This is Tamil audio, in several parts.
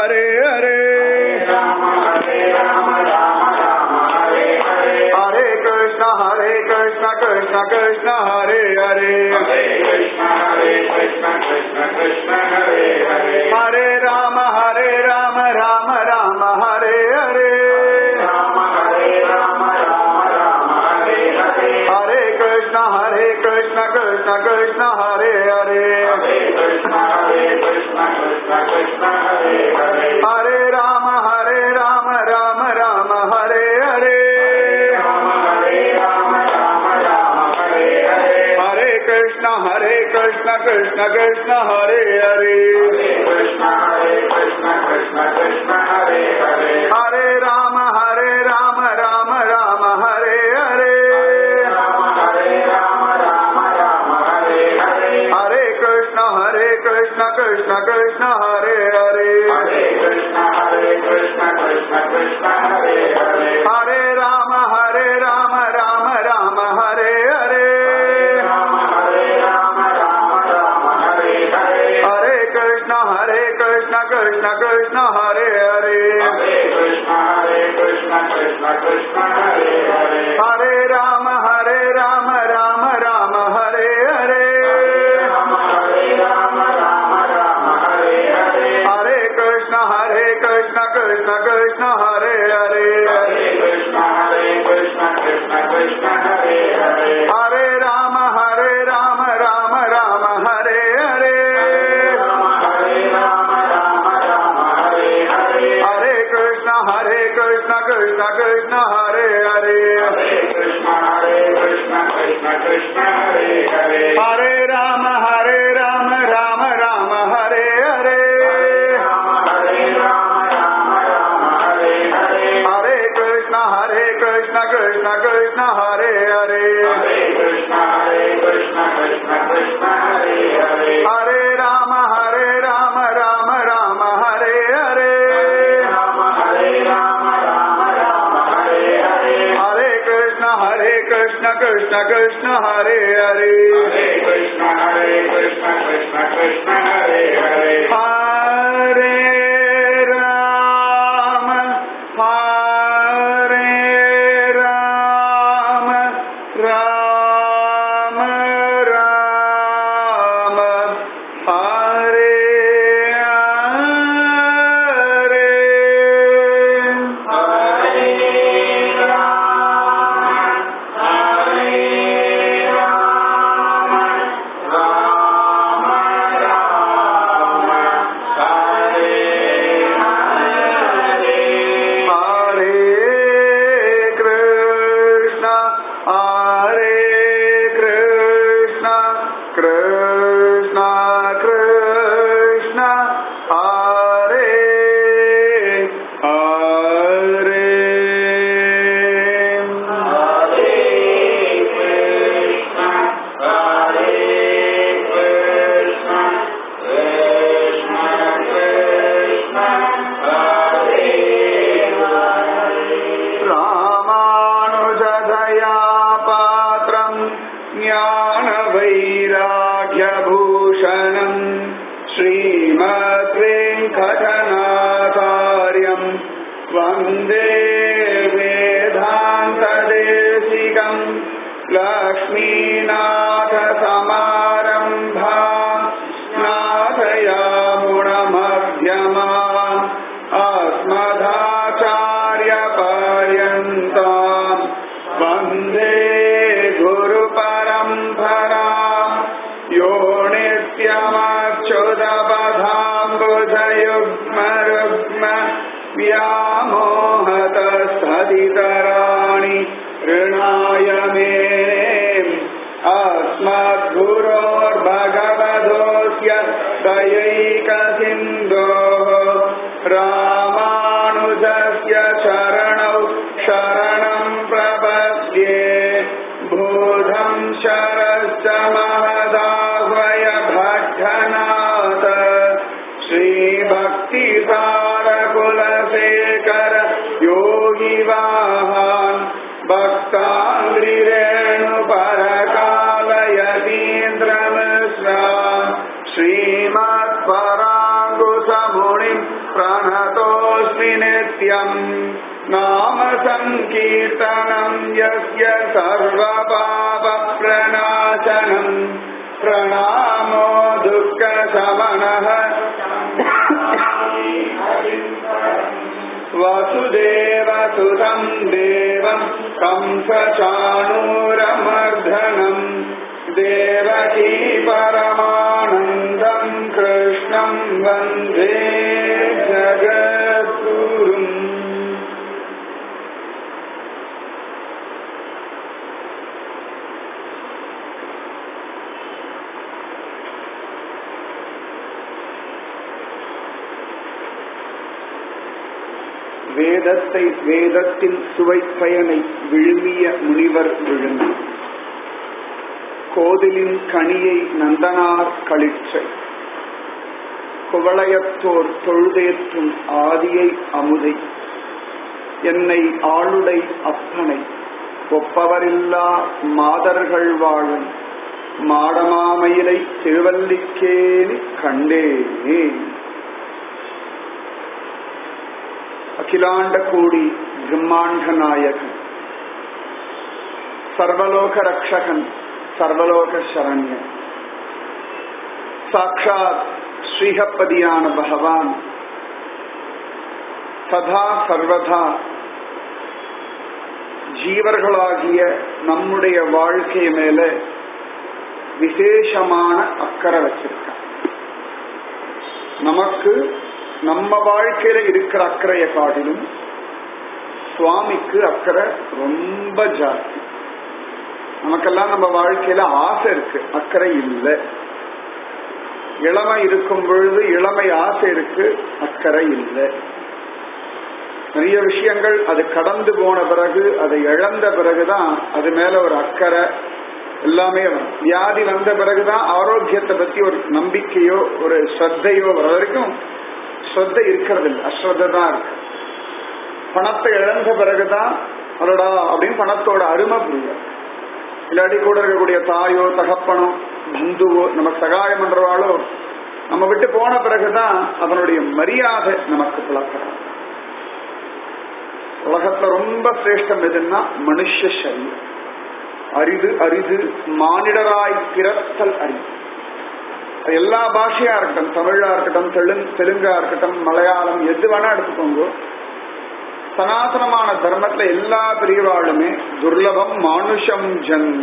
हरे हरे हरे कृष्ण हरे कृष्ण कृष्ण कृष्ण हरे हरे हरे राम हरे राम राम राम हरे हरे हरे कृष्ण हरे कृष्ण कृष्ण कृष्ण हरे हरे हरे राम हरे राम राम राम हरे हरे हरे कृष्ण हरे कृष्ण कृष्ण कृष्ण हरे हरे हरे राम हरे राम राम राम हरे हरे हरे कृष्ण हरे कृष्ण कृष्ण कृष्ण हरे हरे हरे राम हरे राम राम राम हरे हरे हरे कृष्ण हरे कृष्ण कृष्ण कृष्ण हरे हरे हरे राम हरे राम राम राम हरे हरे हरे कृष्ण हरे कृष्ण कृष्ण कृष्ण हरे हरे हरे राम हरे राम राम राम हरे हरे हरे कृष्ण हरे कृष्ण कृष्ण कृष्ण हरे हरे हरे राम हरे राम राम राम हरे हरे हरे कृष्ण हरे कृष्ण कृष्ण कृष्ण हरे हरे हरे राम हरे राम राम राम हरे हरे हरे कृष्ण हरे कृष्ण कृष्ण कृष्ण हरे हरे हरे राम हरे राम राम राम हरे हरे हरे कृष्ण हरे कृष्ण कृष्ण कृष्ण हरे हरे रामानुजदया पात्रम् ज्ञानवैराग्यभूषणम् श्रीमद्वेङ्कटनाथार्यम् वन्दे वेदान्तदेशिकम् लक्ष्मीनाथसमारम्भा नाथयामुणमध्यमा अस्मदाचार्यपर्यन्ता वन्दे गुरुपरम्परा यो नित्यमच्युतपथाम्बुजयुग्मरुग्म व्यामोहतस्तदितराणि ऋणाय मे अस्मद्गुरोर्भगवधोऽस्य दयैकसिन्धोः रामानुजस्य चरणौ शरणम् प्रपद्ये बोधम् शरश्च महदाह्वय भट्टनाथ श्रीभक्तिसारकुलशेखर योगिवाहान् भक्ताङ्ग्रिरेणुपरकालयतीन्द्रमिश्रा श्रीमत्पराङ्गुसमुनिम् प्रणतोऽस्मि नित्यम् नाम सङ्कीर्तनम् यस्य सर्वपापप्रणाशनम् प्रणामो दुःखशमनः वसुदेवसुतम् देवम् कंसचाणूरमर्दनम् देवकी परमानन्दम् कृष्णम् वन्दे जगद्गुरुम् வேதத்தை வேதத்தின் சுவை பயனை விழுமிய முனிவர் விழுந்து கோதிலின் கனியை நந்தனார் களிற்றை குவளையத்தோர் தொழுதேற்றும் ஆதியை அமுதை என்னை ஆளுடை அப்பனை ஒப்பவரில்லா மாதர்கள் வாழும் மாடமாமயிலை திருவல்லிக்கேலி கண்டேனே அகிலாண்ட கோடி பிரம்மாண்ட நாயகன் சர்வலோக ரக்ஷகன் சர்வலோக சரண்யன் சாட்சாத் ஸ்ரீஹப்பதியான பகவான் சதா சர்வதா ஜீவர்களாகிய நம்முடைய வாழ்க்கை மேல விசேஷமான அக்கறை வச்சிருக்கான் நமக்கு நம்ம வாழ்க்கையில இருக்கிற அக்கறையை காட்டிலும் சுவாமிக்கு அக்கறை ரொம்ப ஜாஸ்தி நமக்கெல்லாம் நம்ம வாழ்க்கையில ஆசை இருக்கு அக்கறை இல்லை இளமை இருக்கும் பொழுது இளமை ஆசை இருக்கு அக்கறை இல்லை நிறைய விஷயங்கள் அது கடந்து போன பிறகு அதை இழந்த பிறகுதான் அது மேல ஒரு அக்கறை எல்லாமே வரும் வியாதி வந்த பிறகுதான் ஆரோக்கியத்தை பத்தி ஒரு நம்பிக்கையோ ஒரு ஸ்ரத்தையோ வர வரைக்கும் ஸ்ரத்தை இருக்கிறது இல்லை அஸ்ரத்த தான் இருக்கு பணத்தை இழந்த பிறகுதான் அடடா அப்படின்னு பணத்தோட அருமை புரியும் இல்லாட்டி கூட இருக்கக்கூடிய தாயோ தகப்பனோ பந்துவோ நமக்கு சகாயம் பண்றவாளோ நம்ம விட்டு போன பிறகுதான் அதனுடைய மரியாதை நமக்கு புலக்கிறான் உலகத்துல ரொம்ப சிரேஷ்டம் எதுன்னா மனுஷ சரீரம் அரிது அரிது மானிடராய் பிறத்தல் அரிது அது எல்லா பாஷையா இருக்கட்டும் தமிழா இருக்கட்டும் தெலுங்கு தெலுங்கா இருக்கட்டும் மலையாளம் எது வேணா எடுத்துக்கோங்க சனாதனமான தர்மத்துல எல்லா பிரிவாளுமே துர்லபம் மானுஷம் ஜன்ம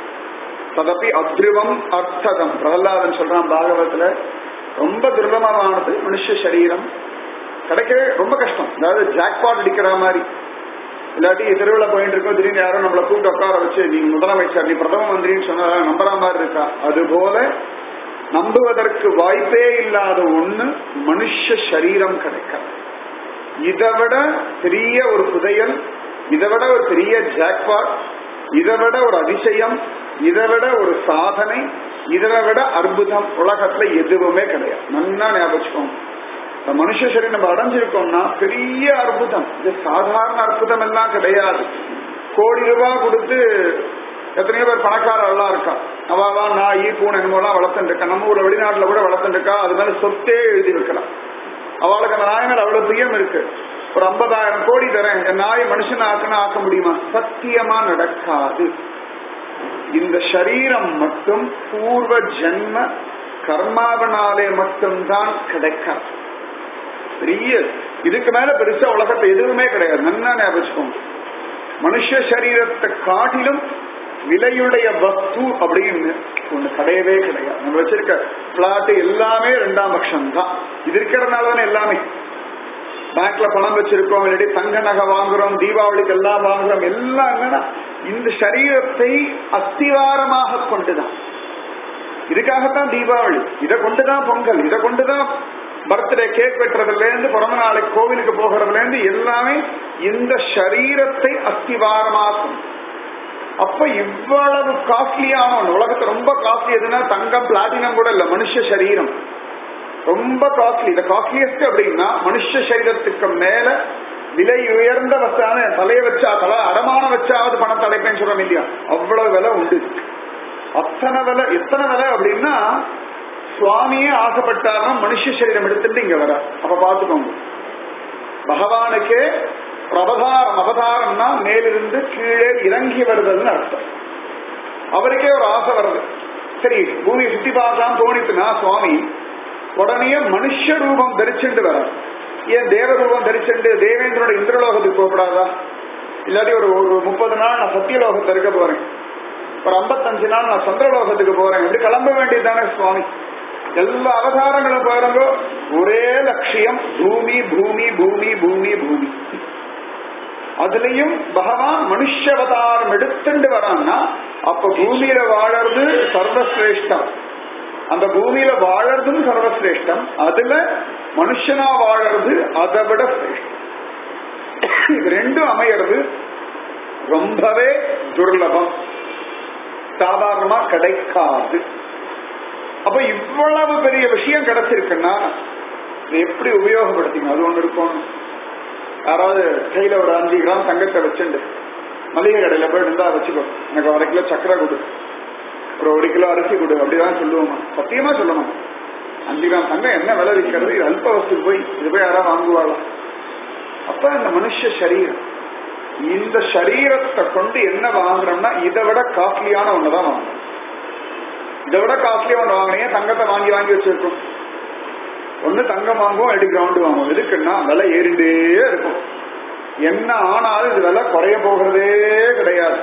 ததப்பி அத்ருவம் அர்த்ததம் பிரகலாதன் சொல்றான் பாகவத்துல ரொம்ப துர்லபமானது மனுஷ சரீரம் கிடைக்கவே ரொம்ப கஷ்டம் அதாவது ஜாக்பாட் அடிக்கிற மாதிரி இல்லாட்டி தெருவில் போயிட்டு இருக்கோம் திடீர்னு யாரும் நம்மளை கூப்பிட்டு உட்கார வச்சு நீ முதலமைச்சர் நீ பிரதம மந்திரின்னு சொன்னா நம்புற மாதிரி இருக்கா அது போல நம்புவதற்கு வாய்ப்பே இல்லாத ஒண்ணு மனுஷ சரீரம் கிடைக்க இதை விட பெரிய ஒரு புதையல் இதை விட ஒரு பெரிய ஜாக்பாட் இதை விட ஒரு அதிசயம் இதை விட ஒரு சாதனை இதை விட அற்புதம் உலகத்துல எதுவுமே கிடையாது நல்லா ஞாபகம் இந்த மனுஷ சரீரம் நம்ம அடைஞ்சிருக்கோம்னா பெரிய அற்புதம் இது சாதாரண அற்புதம் எல்லாம் கிடையாது கோடி ரூபாய் கொடுத்து எத்தனையோ பேர் பணக்காரெல்லாம் இருக்கா அவாவா நாய் பூனை என்னமோலாம் வளர்த்துட்டு இருக்கா நம்ம ஊர்ல வெளிநாட்டுல கூட வளர்த்துட்டு இருக்கா அது மேல சொத்தே எழுதி வைக்கலாம் அவளுக்கு அந்த நாய் மேல அவ்வளவு பிரியம் இருக்கு ஒரு ஐம்பதாயிரம் கோடி தரேன் என் நாய் மனுஷன் ஆக்கணும் ஆக்க முடியுமா சத்தியமா நடக்காது இந்த சரீரம் மட்டும் பூர்வ ஜென்ம கர்மாவனாலே மட்டும்தான் கிடைக்காது பெரிய இதுக்கு மேல பெருசா உலகத்துல எதுவுமே கிடையாது நன்னா ஞாபகம் மனுஷ சரீரத்தை காட்டிலும் விலையுடைய வஸ்து அப்படின்னு ஒண்ணு கிடையவே கிடையாது நம்ம வச்சிருக்க பிளாட் எல்லாமே ரெண்டாம் பட்சம் தான் இது இருக்கிறதுனால தானே எல்லாமே பேங்க்ல பணம் வச்சிருக்கோம் இல்லாட்டி தங்க நகை வாங்குறோம் தீபாவளிக்கு எல்லாம் வாங்குறோம் எல்லாம் என்னன்னா இந்த சரீரத்தை அஸ்திவாரமாக கொண்டுதான் இதுக்காகத்தான் தீபாவளி இதை கொண்டுதான் பொங்கல் இதை கொண்டுதான் பர்த்டே கேக் வெட்டுறதுல இருந்து பிறந்த நாளைக்கு கோவிலுக்கு போகிறதுல இருந்து எல்லாமே இந்த சரீரத்தை அஸ்திவாரமாக்கும் அப்ப இவ்வளவு காஸ்ட்லியான ஒண்ணு உலகத்துல ரொம்ப காஸ்ட்லி எதுனா தங்கம் பிளாட்டினம் கூட இல்ல மனுஷ சரீரம் ரொம்ப காஸ்ட்லி இந்த காஸ்ட்லியஸ்ட் அப்படின்னா மனுஷ சரீரத்துக்கு மேல விலை உயர்ந்த வச்சான தலையை வச்சா தலை அடமானம் வச்சாவது பணத்தை அடைப்பேன்னு சொல்றோம் இல்லையா அவ்வளவு விலை உண்டு அத்தனை விலை எத்தனை விலை அப்படின்னா சுவாமியே ஆசைப்பட்டாருன்னா மனுஷ சரீரம் எடுத்துட்டு இங்க வர அப்ப பாத்துக்கோங்க பகவானுக்கே அவதாரம் அவதாரம்னா மேலிருந்து கீழே இறங்கி வருதல்னு அர்த்தம் அவருக்கே ஒரு ஆசை வருது சரி பூமியை சுத்தி பார்க்கலாம் தோணித்துனா சுவாமி உடனே மனுஷ ரூபம் தரிச்சுட்டு வர ஏன் தேவ ரூபம் தரிச்சுட்டு தேவேந்திரோட இந்திரலோகத்துக்கு போகப்படாதா இல்லாட்டி ஒரு ஒரு முப்பது நாள் நான் சத்தியலோகத்துல இருக்க போறேன் ஒரு ஐம்பத்தஞ்சு நாள் நான் சந்திரலோகத்துக்கு போறேன் இப்படி கிளம்ப வேண்டியதுதானே சுவாமி எல்லா அவதாரங்களும் பாருங்க ஒரே லட்சியம் பூமி பூமி பூமி பூமி பூமி அதுலயும் பகவான் மனுஷ அவதாரம் எடுத்துட்டு வரான்னா அப்ப பூமியில வாழறது சர்வசிரேஷ்டம் அந்த பூமியில வாழறதும் சர்வசிரேஷ்டம் அதுல மனுஷனா வாழறது அதை விட சிரேஷ்டம் இது ரெண்டும் அமையறது ரொம்பவே துர்லபம் சாதாரணமா கிடைக்காது அப்ப இவ்வளவு பெரிய விஷயம் கிடைச்சிருக்குன்னா இதை எப்படி உபயோகப்படுத்திங்க அது ஒண்ணு இருக்கும் யாராவது கையில ஒரு அஞ்சு கிராம் தங்கத்தை வச்சுண்டு மளிகை கடையில போய் இருந்தா வச்சுக்கோ எனக்கு அரை கிலோ சக்கரை கொடு ஒரு ஒரு கிலோ அரிசி கொடு அப்படிதான் சொல்லுவோமா சத்தியமா சொல்லணும் அஞ்சு கிராம் தங்கம் என்ன விலை விற்கிறது இது அல்ப வசதி போய் இது போய் யாராவது வாங்குவாளா அப்ப இந்த மனுஷ சரீரம் இந்த சரீரத்தை கொண்டு என்ன வாங்குறோம்னா இதை விட காஸ்ட்லியான ஒண்ணுதான் வாங்கணும் இதை விட காஸ்ட்லியா ஒண்ணு வாங்கினே தங்கத்தை வாங்கி வாங்கி வச்சிருக்கோம் ஒண்ணு தங்கம் வாங்குவோம் எடு கிரவுண்டு வாங்குவோம் எதுக்குன்னா விலை ஏறிண்டே இருக்கும் என்ன ஆனாலும் இது விலை குறைய போகிறதே கிடையாது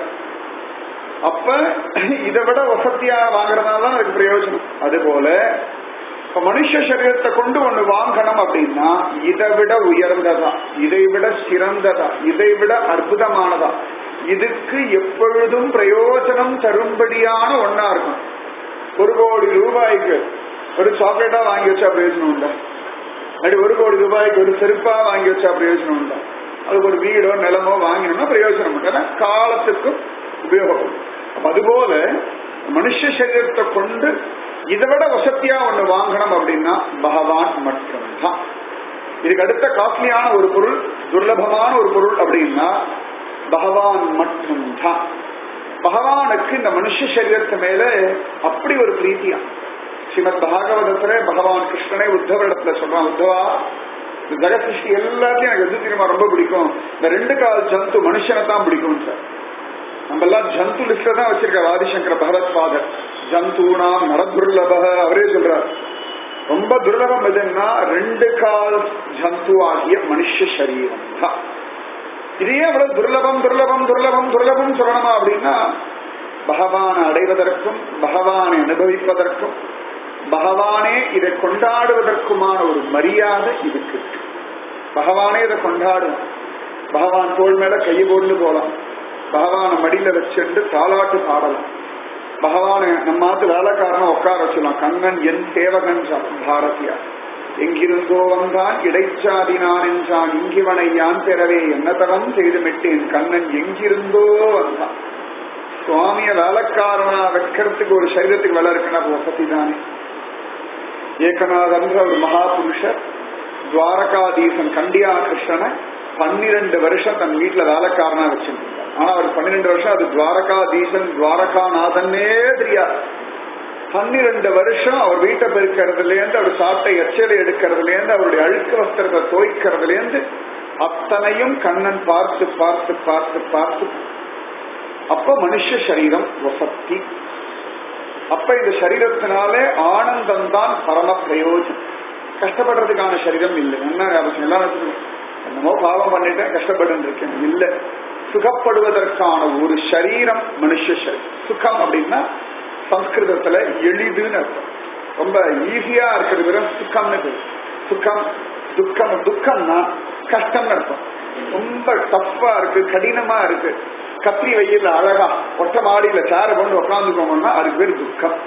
அப்ப இதை விட வசதியா வாங்குறதுனால தான் அதுக்கு பிரயோஜனம் அது போல இப்ப மனுஷ சரீரத்தை கொண்டு ஒண்ணு வாங்கணும் அப்படின்னா இதை விட உயர்ந்ததா இதை விட சிறந்ததா இதை விட அற்புதமானதா இதுக்கு எப்பொழுதும் பிரயோஜனம் தரும்படியான ஒன்னா இருக்கும் ஒரு கோடி ரூபாய்க்கு ஒரு சாக்லேட்டா வாங்கி வச்சா பிரயோஜனம் உண்டா அப்படி ஒரு கோடி ரூபாய்க்கு ஒரு செருப்பா வாங்கி வச்சா பிரயோஜனம் உண்டா அதுக்கு ஒரு வீடோ நிலமோ வாங்கினோம்னா பிரயோஜனம் உண்டு ஏன்னா காலத்துக்கும் உபயோகப்படும் அப்ப அதுபோல மனுஷ சரீரத்தை கொண்டு இதை விட வசதியா ஒண்ணு வாங்கணும் அப்படின்னா பகவான் மட்டும்தான் இதுக்கு அடுத்த காஸ்ட்லியான ஒரு பொருள் துர்லபமான ஒரு பொருள் அப்படின்னா பகவான் மட்டும்தான் பகவானுக்கு இந்த மனுஷ சரீரத்து மேல அப்படி ஒரு பிரீத்தியா ஸ்ரீமத் பாகவதத்துல பகவான் கிருஷ்ணனை உத்தவரிடத்துல சொல்றான் உத்தவா இந்த ஜெகசிருஷ்டி எல்லாத்தையும் எனக்கு எது தெரியுமா ரொம்ப பிடிக்கும் இந்த ரெண்டு கால் ஜந்து மனுஷனை தான் பிடிக்கும் சார் நம்ம எல்லாம் ஜந்து லிஸ்ட்ல தான் வச்சிருக்காரு ஆதிசங்கர பகவத் ஃபாதர் ஜந்தூனா நரதுர்லபக அவரே சொல்றார் ரொம்ப துர்லபம் எதுன்னா ரெண்டு கால் ஜந்து ஆகிய மனுஷ சரீரம் தான் இதே அவ்வளவு துர்லபம் துர்லபம் துர்லபம் துர்லபம் சொல்லணுமா அப்படின்னா பகவானை அடைவதற்கும் பகவானை அனுபவிப்பதற்கும் பகவானே இதை கொண்டாடுவதற்குமான ஒரு மரியாதை இதுக்கு இருக்கு பகவானே இதை கொண்டாடும் பகவான் தோல் மேல கையை போட்டு போலாம் பகவான மடியில வச்சுட்டு தாலாட்டு பாடலாம் பகவானை நம்ம மாத்து வேலைக்காரன உட்கார வச்சுலாம் கண்ணன் என் சேவகன் பாரதியா எங்கிருந்தோ வந்தான் இடைச்சாதினான் என்றான் இங்கிவனை யான் பெறவே என்னதரம் செய்து மெட்டேன் கண்ணன் எங்கிருந்தோ வந்தான் சுவாமிய வேலைக்காரனா வைக்கிறதுக்கு ஒரு சரீரத்துக்கு வேலை இருக்குன்னா வசதி தானே ஏகநாதன்ற ஒரு மகாபுருஷர் துவாரகாதீசன் கண்டியா கிருஷ்ணனை பன்னிரண்டு வருஷம் தன் வீட்டுல வேலைக்காரனா வச்சிருந்தார் ஆனா அவர் பன்னிரெண்டு வருஷம் அது துவாரகாதீசன் துவாரகாநாதன்னே தெரியாது பன்னிரண்டு வருஷம் அவர் வீட்டை பெருக்கிறதுல இருந்து அவர் சாப்பிட்ட எச்சலை எடுக்கிறதுல இருந்து அவருடைய அழுக்கு வஸ்திரத்தை தோய்க்கிறதுல இருந்து அத்தனையும் கண்ணன் பார்த்து பார்த்து பார்த்து பார்த்து அப்ப மனுஷ சரீரம் வசத்தி அப்ப இந்த சரீரத்தினாலே ஆனந்தம் தான் பரம பிரயோஜனம் கஷ்டப்படுறதுக்கான சரீரம் இல்லை என்ன அவசியம் எல்லாம் என்னமோ பாவம் பண்ணிட்டேன் கஷ்டப்பட்டு இருக்கேன் இல்ல சுகப்படுவதற்கான ஒரு சரீரம் மனுஷ சரீரம் சுகம் அப்படின்னா சம்ஸ்கிருதத்துல எளிதுன்னு அர்த்தம் ரொம்ப ஈஸியா இருக்கிறது வெறும் சுகம்னு பேரு சுகம் துக்கம் துக்கம்னா கஷ்டம்னு அர்த்தம் ரொம்ப டஃப்பா இருக்கு கடினமா இருக்கு கத்திரி வெயில்ல அழகா ஒட்ட மாடியில சேர கொண்டு உட்காந்துக்கோங்கன்னா அதுக்கு பேர் துக்கம்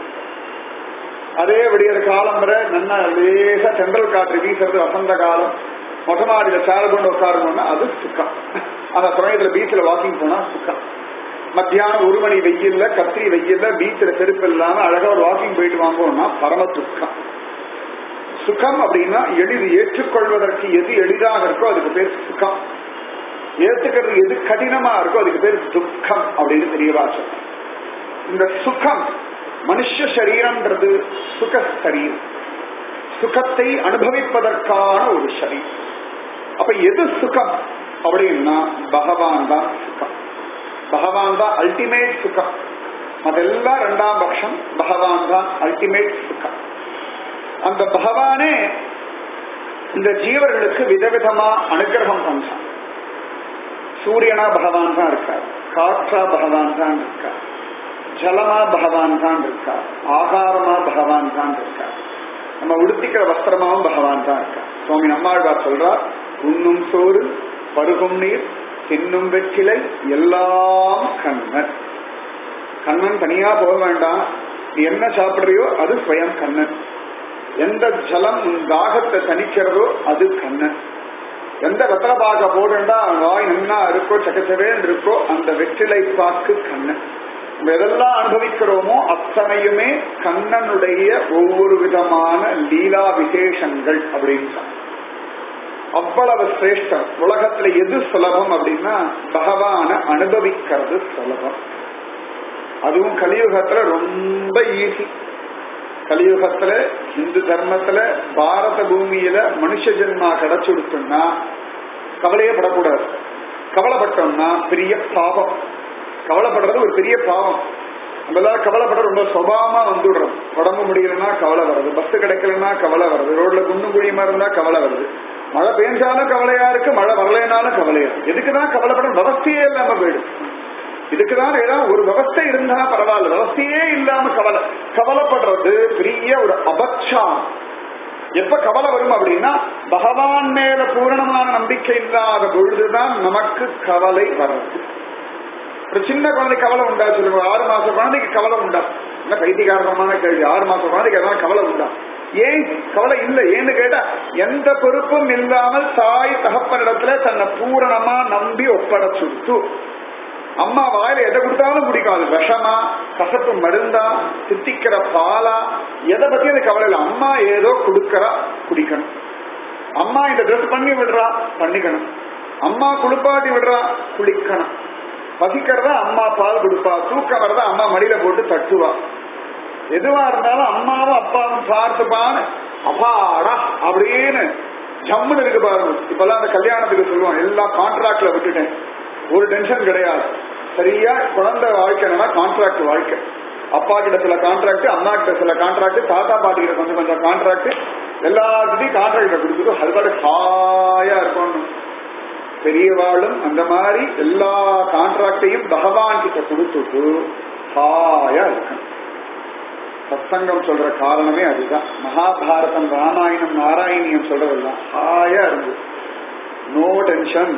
அதே விடியற காலம் வரை நல்லா லேசா தென்றல் காற்று வீசுறது வசந்த காலம் மொட்டை மாடியில சேர கொண்டு உட்காருங்கன்னா அது சுக்கம் அந்த சமயத்துல பீச்சில் வாக்கிங் போனா சுக்கம் மத்தியானம் ஒரு மணி வெயில்ல கத்திரி வெயில்ல பீச்சில் செருப்பு இல்லாம அழகா ஒரு வாக்கிங் போயிட்டு வாங்கணும்னா பரம துக்கம் சுகம் அப்படின்னா எளிது ஏற்றுக்கொள்வதற்கு எது எளிதாக இருக்கோ அதுக்கு பேர் சுகம் ஏத்துக்கிறது எது கடினமா இருக்கோ அதுக்கு பேர் துக்கம் அப்படின்னு தெரியவா இந்த சுகம் மனுஷ சரீரம்ன்றது சுக சரீரம் சுகத்தை அனுபவிப்பதற்கான ஒரு சரீரம் அப்ப எது சுகம் அப்படின்னா பகவான் தான் சுகம் பகவான் தான் அல்டிமேட் சுகம் அதெல்லாம் ரெண்டாம் பட்சம் பகவான் தான் அல்டிமேட் சுகம் அந்த பகவானே இந்த ஜீவர்களுக்கு விதவிதமா அனுகிரகம் பண்றான் சூரியனா பகவான் தான் இருக்கார் காற்றா பகவான் தான் இருக்கார் ஜலமா பகவான் தான் இருக்கார் ஆகாரமா பகவான் தான் இருக்கார் நம்ம உடுத்திக்கிற வஸ்திரமாவும் பகவான் தான் இருக்கார் சுவாமி நம்மாழ்வார் சொல்றார் உண்ணும் சோறு பருகும் நீர் தின்னும் வெற்றிலை எல்லாம் கண்ணன் கண்ணன் தனியா போக வேண்டாம் நீ என்ன சாப்பிடுறியோ அது ஸ்வயம் கண்ணன் எந்த ஜலம் உன் தாகத்தை தணிக்கிறதோ அது கண்ணன் எந்த வெத்தலை பாக்க போடுண்டா வாய் நின்னா இருக்கோ சக்கச்சவேன்னு இருக்கோ அந்த வெற்றிலை பாக்கு கண்ணன் நம்ம எதெல்லாம் அனுபவிக்கிறோமோ அத்தனையுமே கண்ணனுடைய ஒவ்வொரு விதமான லீலா விசேஷங்கள் அப்படின்னு அவ்வளவு சிரேஷ்டம் உலகத்துல எது சுலபம் அப்படின்னா பகவான அனுபவிக்கிறது சுலபம் அதுவும் கலியுகத்துல ரொம்ப ஈஸி கலியுகத்துல இந்து தர்மத்துல பாரத பூமியில மனுஷ ஜென்மா கிடைச்சுடுத்துன்னா கவலையே படக்கூடாது கவலைப்பட்டோம்னா பெரிய பாவம் கவலைப்படுறது ஒரு பெரிய பாவம் நம்ம எல்லாரும் கவலைப்பட ரொம்ப சுபாவமா வந்துடுறோம் உடம்பு முடியலன்னா கவலை வருது பஸ் கிடைக்கலன்னா கவலை வருது ரோட்ல குண்டு குழியமா இருந்தா கவலை வருது மழை பெஞ்சாலும் கவலையா இருக்கு மழை வரலைனாலும் கவலையா இருக்கு எதுக்குதான் கவலைப்பட விவசாயே இல்லாம போயிடுது இதுக்குதான் ஏதாவது ஒரு விவஸ்தை இருந்தா பரவாயில்ல விவசாயே இல்லாம கவலை கவலைப்படுறது பெரிய ஒரு அபட்சம் எப்ப கவலை வரும் அப்படின்னா பகவான் மேல பூரணமான நம்பிக்கை இல்லாத பொழுதுதான் நமக்கு கவலை வர்றது ஒரு சின்ன குழந்தை கவலை உண்டா சொல்லுங்க ஆறு மாச குழந்தைக்கு கவலை உண்டா என்ன பைத்தியகாரமான கேள்வி ஆறு மாச குழந்தைக்கு எதாவது கவலை உண்டா ஏன் கவலை இல்லை ஏன்னு கேட்டா எந்த பொறுப்பும் இல்லாமல் தாய் தகப்பனிடத்துல தன்னை பூரணமா நம்பி ஒப்படைச்சுட்டு அம்மா வாயில எதை கொடுத்தாலும் குடிக்கும் அது விஷமா கசப்பு மருந்தா சித்திக்கிற பாலா எதை பத்தி அது கவலை இல்லை அம்மா ஏதோ கொடுக்கறா குடிக்கணும் அம்மா இந்த ட்ரெஸ் பண்ணி விடுறா பண்ணிக்கணும் அம்மா குளிப்பாட்டி விடுறா குளிக்கணும் பசிக்கிறதா அம்மா பால் கொடுப்பா தூக்கம் வரதா அம்மா மடியில போட்டு தட்டுவா எதுவா இருந்தாலும் அம்மாவும் அப்பாவும் பார்த்துப்பான்னு அப்பாடா அப்படின்னு ஜம்முன்னு இருக்கு பாருங்க இப்பெல்லாம் அந்த கல்யாணத்துக்கு சொல்லுவோம் எல்லா கான்ட்ராக்ட்ல விட்டுட்டேன் ஒரு டென்ஷன் கிடையாது சரியா குழந்தை வாழ்க்கைனா கான்ட்ராக்ட் வாழ்க்கை அப்பா கிட்ட சில கான்ட்ராக்ட் அம்மா கிட்ட சில கான்ட்ராக்ட் தாத்தா பாட்டி கிட்ட கொஞ்சம் கொஞ்சம் கான்ட்ராக்ட் எல்லாத்துட்டையும் கான்ட்ராக்ட கொடுத்துட்டு அது பாட்டு ஹாயா இருக்கணும் பெரியவாளும் அந்த மாதிரி எல்லா கான்ட்ராக்டையும் பகவான் கிட்ட கொடுத்துட்டு ஹாயா இருக்கணும் சத்சங்கம் சொல்ற காரணமே அதுதான் மகாபாரதம் ராமாயணம் நாராயணியம் சொல்றதெல்லாம் ஹாயா இருந்து நோ டென்ஷன்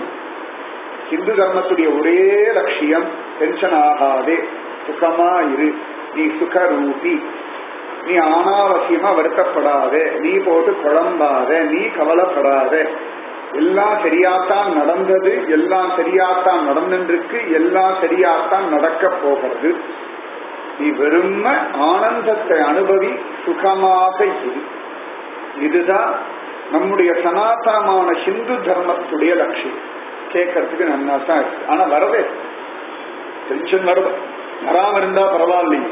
இந்து தர்மத்துடைய ஒரே லட்சியம் டென்ஷன் ஆகாதே சுகமா இரு நீ சுகரூபி நீ அனாவசியமா வருத்தப்படாத நீ போட்டு குழம்பாத நீ கவலைப்படாத எல்லாம் சரியாத்தான் நடந்தது எல்லாம் சரியாத்தான் நடந்துருக்கு எல்லாம் சரியாத்தான் நடக்க போகிறது நீ வெறும ஆனந்தத்தை அனுபவி சுகமாக இரு இதுதான் நம்முடைய சனாதனமான ஹிந்து தர்மத்துடைய லட்சியம் கேட்கறதுக்கு நல்லா தான் இருக்கு ஆனா வரவே டென்ஷன் வருது வராம இருந்தா பரவாயில்லைங்க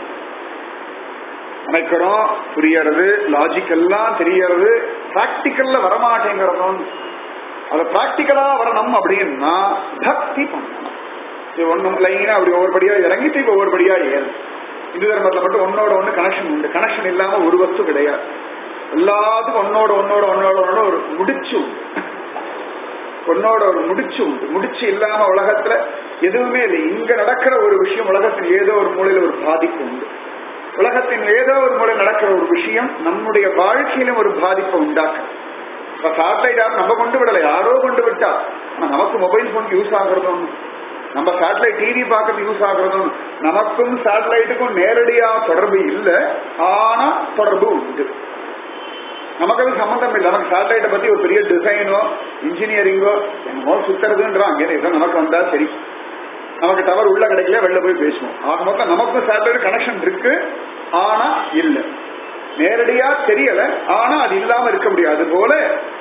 நினைக்கிறோம் புரியறது லாஜிக் எல்லாம் தெரியறது பிராக்டிக்கல்ல வரமாட்டேங்கிறதும் அது பிராக்டிக்கலா வரணும் அப்படின்னா பக்தி பண்ணணும் இது ஒண்ணும் லைனா அப்படி ஒவ்வொரு படியா இறங்கிட்டு இப்ப ஒவ்வொரு படியா ஏறும் இந்து தர்மத்துல மட்டும் ஒன்னோட ஒண்ணு கனெக்ஷன் உண்டு கனெக்ஷன் இல்லாம ஒரு வஸ்து கிடையாது எல்லாத்துக்கும் ஒன்னோட ஒன்னோட ஒன்னோட ஒன்னோட ஒரு முடிச்சு உண்டு உன்னோட ஒரு முடிச்சு உண்டு முடிச்சு இல்லாம உலகத்துல எதுவுமே இல்லை இங்க நடக்கிற ஒரு விஷயம் உலகத்தின் ஏதோ ஒரு மூலையில ஒரு பாதிப்பு உண்டு உலகத்தின் ஏதோ ஒரு மூலையில் நடக்கிற ஒரு விஷயம் நம்முடைய வாழ்க்கையிலும் ஒரு பாதிப்பை உண்டாக்கும் இப்ப சேட்டலைட் யாரும் நம்ம கொண்டு விடல யாரோ கொண்டு விட்டா ஆனா நமக்கு மொபைல் போன் யூஸ் ஆகுறதும் நம்ம சேட்டலைட் டிவி பார்க்கறது யூஸ் ஆகுறதும் நமக்கும் சேட்டலைட்டுக்கும் நேரடியா தொடர்பு இல்லை ஆனா தொடர்பு உண்டு நமக்கு அது சம்பந்தம் இல்லை நமக்கு சேட்டலைட்டை பத்தி ஒரு பெரிய டிசைனோ இன்ஜினியரிங்கோ என்னமோ சுத்துறதுன்றான் அங்கே ஏதோ நமக்கு வந்தா சரி நமக்கு டவர் உள்ள கிடைக்கல வெளில போய் பேசுவோம் ஆக மொத்தம் நமக்கும் சேட்டலைட் கனெக்ஷன் இருக்கு ஆனா இல்ல நேரடியா தெரியல ஆனா அது இல்லாம இருக்க முடியாது போல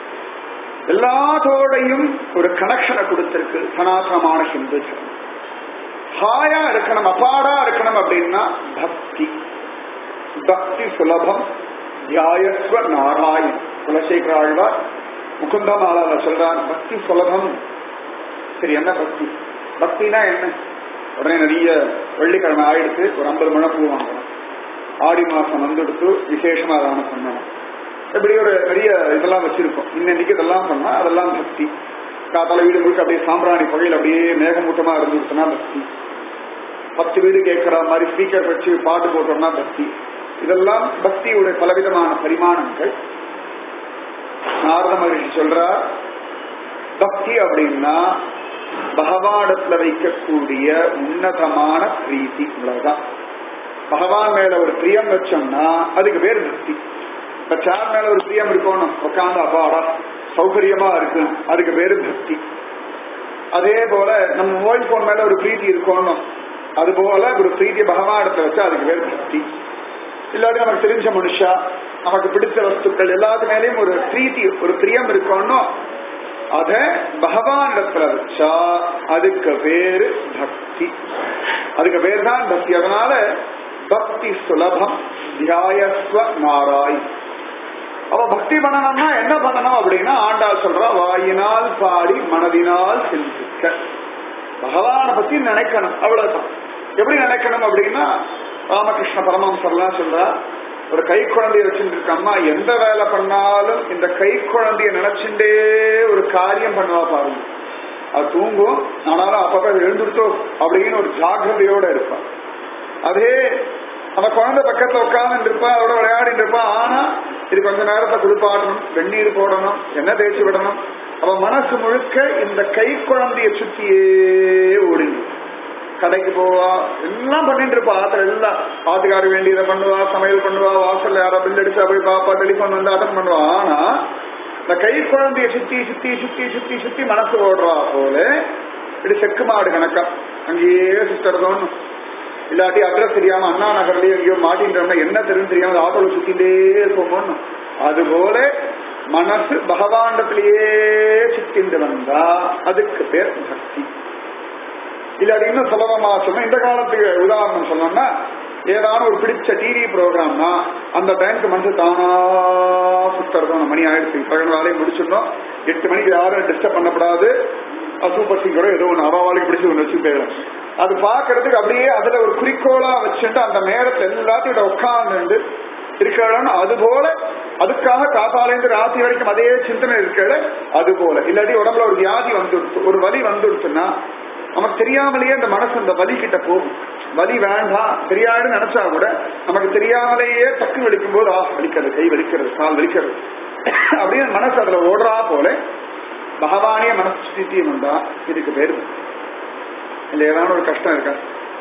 எல்லாத்தோடையும் ஒரு கனெக்ஷனை கொடுத்திருக்கு சனாதனமான ஹிந்து ஹாயா இருக்கணும் அப்பாடா இருக்கணும் அப்படின்னா பக்தி பக்தி சுலபம் தியாயஸ்வ நாராயண் குலசேகர ஆழ்வார் முகுந்தமாலால சொல்றார் பக்தி சுலபம் சரி என்ன பக்தி பக்தினா என்ன உடனே நிறைய வெள்ளிக்கிழமை ஆயிடுத்து ஒரு ஐம்பது மணி பூ வாங்கணும் ஆடி மாசம் வந்துடுத்து விசேஷமா தானம் பண்ணணும் இப்படி ஒரு பெரிய இதெல்லாம் வச்சிருக்கோம் இன்னைக்கு இதெல்லாம் பண்ணா அதெல்லாம் பக்தி காத்தால வீடு முழுக்க அப்படியே சாம்பிராணி புகையில் அப்படியே மேகமூட்டமா இருந்துச்சுன்னா பக்தி பத்து வீடு கேட்கிற மாதிரி ஸ்பீக்கர் வச்சு பாட்டு போட்டோம்னா பக்தி இதெல்லாம் பக்தியுடைய பலவிதமான பரிமாணங்கள் நாரத மகிழ்ச்சி சொல்றார் பக்தி அப்படின்னா பகவானத்துல வைக்கக்கூடிய உன்னதமான பிரீத்தி இவ்வளவுதான் பகவான் மேல ஒரு பிரியம் வச்சோம்னா அதுக்கு பேர் பக்தி இப்ப சார் மேல ஒரு பிரியம் இருக்கணும் உட்காந்து அப்பாடா சௌகரியமா இருக்கு அதுக்கு பேரு பக்தி அதே போல நம்ம மொபைல் போன் மேல ஒரு பிரீத்தி இருக்கணும் அது போல ஒரு பிரீத்தி பகவானத்தை வச்சா அதுக்கு பேர் பக்தி இல்லாட்டி நமக்கு தெரிஞ்ச மனுஷா நமக்கு பிடிச்ச வஸ்துக்கள் எல்லாத்து மேலேயும் ஒரு பிரீத்தி ஒரு பிரியம் இருக்கணும் அத பகவான் இடத்துல வச்சா அதுக்கு பேரு பக்தி அதுக்கு பேர் தான் பக்தி அதனால பக்தி சுலபம் தியாயஸ்வ நாராய் அவ பக்தி பண்ணணும்னா என்ன பண்ணணும் அப்படின்னா ஆண்டாள் சொல்றா வாயினால் பாடி மனதினால் சிந்திக்க பகவானை பத்தி நினைக்கணும் அவ்வளவுதான் எப்படி நினைக்கணும் அப்படின்னா ராமகிருஷ்ண பரமஹம்சர்லாம் சொல்றா ஒரு கை குழந்தைய வச்சுட்டு இருக்க அம்மா எந்த வேலை பண்ணாலும் இந்த கை குழந்தைய நினைச்சுட்டே ஒரு காரியம் பண்ணுவா பாருங்க அது தூங்கும் ஆனாலும் அப்பப்ப அது எழுந்துருத்தோ அப்படின்னு ஒரு ஜாகிரதையோட இருப்பான் அதே அந்த குழந்தை பக்கத்துல உட்கார்ந்து இருப்பா அதோட விளையாடிட்டு இருப்பா ஆனா இது கொஞ்ச நேரத்தை குளிப்பாட்டணும் வெந்நீர் போடணும் எண்ணெய் தேய்ச்சி விடணும் அவ மனசு முழுக்க இந்த கை குழந்தைய சுத்தியே ஓடிடும் கடைக்கு போவா எல்லாம் பண்ணிட்டு இருப்பா ஆத்துல எல்லாம் ஆத்துக்கார வேண்டியதை பண்ணுவா சமையல் பண்ணுவா வாசல்ல யாரா பில் அடிச்சா போய் பாப்பா டெலிபோன் வந்து அட்டன் பண்ணுவா ஆனா இந்த கை குழந்தைய சுத்தி சுத்தி சுத்தி சுத்தி சுத்தி மனசு ஓடுறா போல இப்படி செக்கு மாடு கணக்கா அங்கேயே சுத்துறதோன்னு இல்லாட்டி அட்ரஸ் தெரியாம அண்ணா நகர்லயே எங்கேயோ மாட்டின்றோம்னா என்ன தெரியும் தெரியாம ஆட்டோல சுத்திட்டே இருப்போமோன்னு அது போல மனசு பகவாண்டத்திலேயே சுத்திண்டு வந்தா அதுக்கு பேர் பக்தி இல்லாட்டி இன்னும் சுலபமா சொன்னா இந்த காலத்துக்கு உதாரணம் சொன்னோம்னா ஏதாவது ஒரு பிடிச்ச டிவி ப்ரோக்ராம்னா அந்த பேங்க் மனசு தானா சுத்தறதும் மணி ஆயிடுச்சு பகல் வேலையை முடிச்சிடணும் எட்டு மணிக்கு யாரும் டிஸ்டர்ப் பண்ணப்படாது சூப்பர் சிங்கரோ ஏதோ ஒன்று அவாவாளுக்கு பிடிச்சி ஒன்று வச்சு போயிடும் அது பாக்குறதுக்கு அப்படியே அதுல ஒரு குறிக்கோளா வச்சுட்டு அந்த நேரத்துல எல்லாத்தையும் உட்கார்ந்து இருக்கணும் அது போல அதுக்காக காத்தாலேருந்து ராத்திரி வரைக்கும் அதே சிந்தனை இருக்கல அது போல இல்லாட்டி உடம்புல ஒரு வியாதி வந்துடுச்சு ஒரு வலி வந்துடுச்சுன்னா நமக்கு தெரியாமலேயே அந்த மனசு அந்த வலி கிட்ட போகும் வலி வேண்டாம் தெரியாதுன்னு நினைச்சா கூட நமக்கு தெரியாமலேயே டக்கு வலிக்கும் போது ஆ வலிக்கிறது கை வலிக்கிறது கால் வலிக்கிறது அப்படின்னு மனசு அதுல ஓடுறா போல பகவானே மனசு ஸ்தித்தியம் உண்டா இதுக்கு பேரு இல்ல ஏதாவது ஒரு கஷ்டம் இருக்கா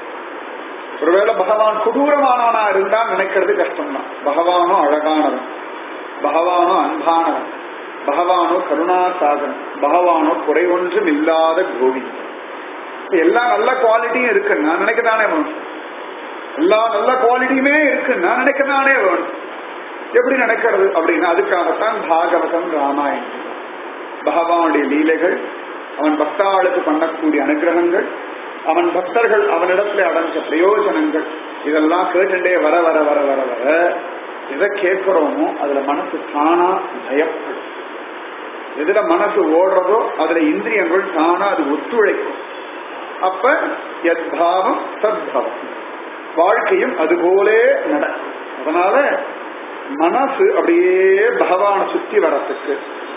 ஒருவேளை பகவான் கொடூரமானவனா இருந்தா நினைக்கிறது கஷ்டம்தான் பகவானோ அழகானவன் பகவானோ அன்பானவன் பகவானோ கருணாசாகன் பகவானோ குறை ஒன்றும் இல்லாத கோவிந்தன் எல்லா நல்ல குவாலிட்டியும் இருக்கு நான் நினைக்கதானே வேணும் எல்லா நல்ல குவாலிட்டியுமே இருக்கு நான் நினைக்கதானே வேணும் எப்படி நினைக்கிறது அப்படின்னா அதுக்காகத்தான் பாகவதம் ராமாயணம் பகவானுடைய லீலைகள் அவன் பக்தாளுக்கு பண்ணக்கூடிய அனுகிரகங்கள் அவன் பக்தர்கள் அவனிடத்துல அடைஞ்ச பிரயோஜனங்கள் இதெல்லாம் கேட்டுட்டே வர வர வர வர வர எதை கேட்கிறோமோ அதுல மனசு தானா பயப்படும் எதுல மனசு ஓடுறதோ அதுல இந்திரியங்கள் தானா அது ஒத்துழைக்கும் அப்ப எத்பாவம் சத்பாவம் வாழ்க்கையும் அதுபோலே நடக்கும் அதனால மனசு அப்படியே பகவானை சுத்தி வரத்துக்கு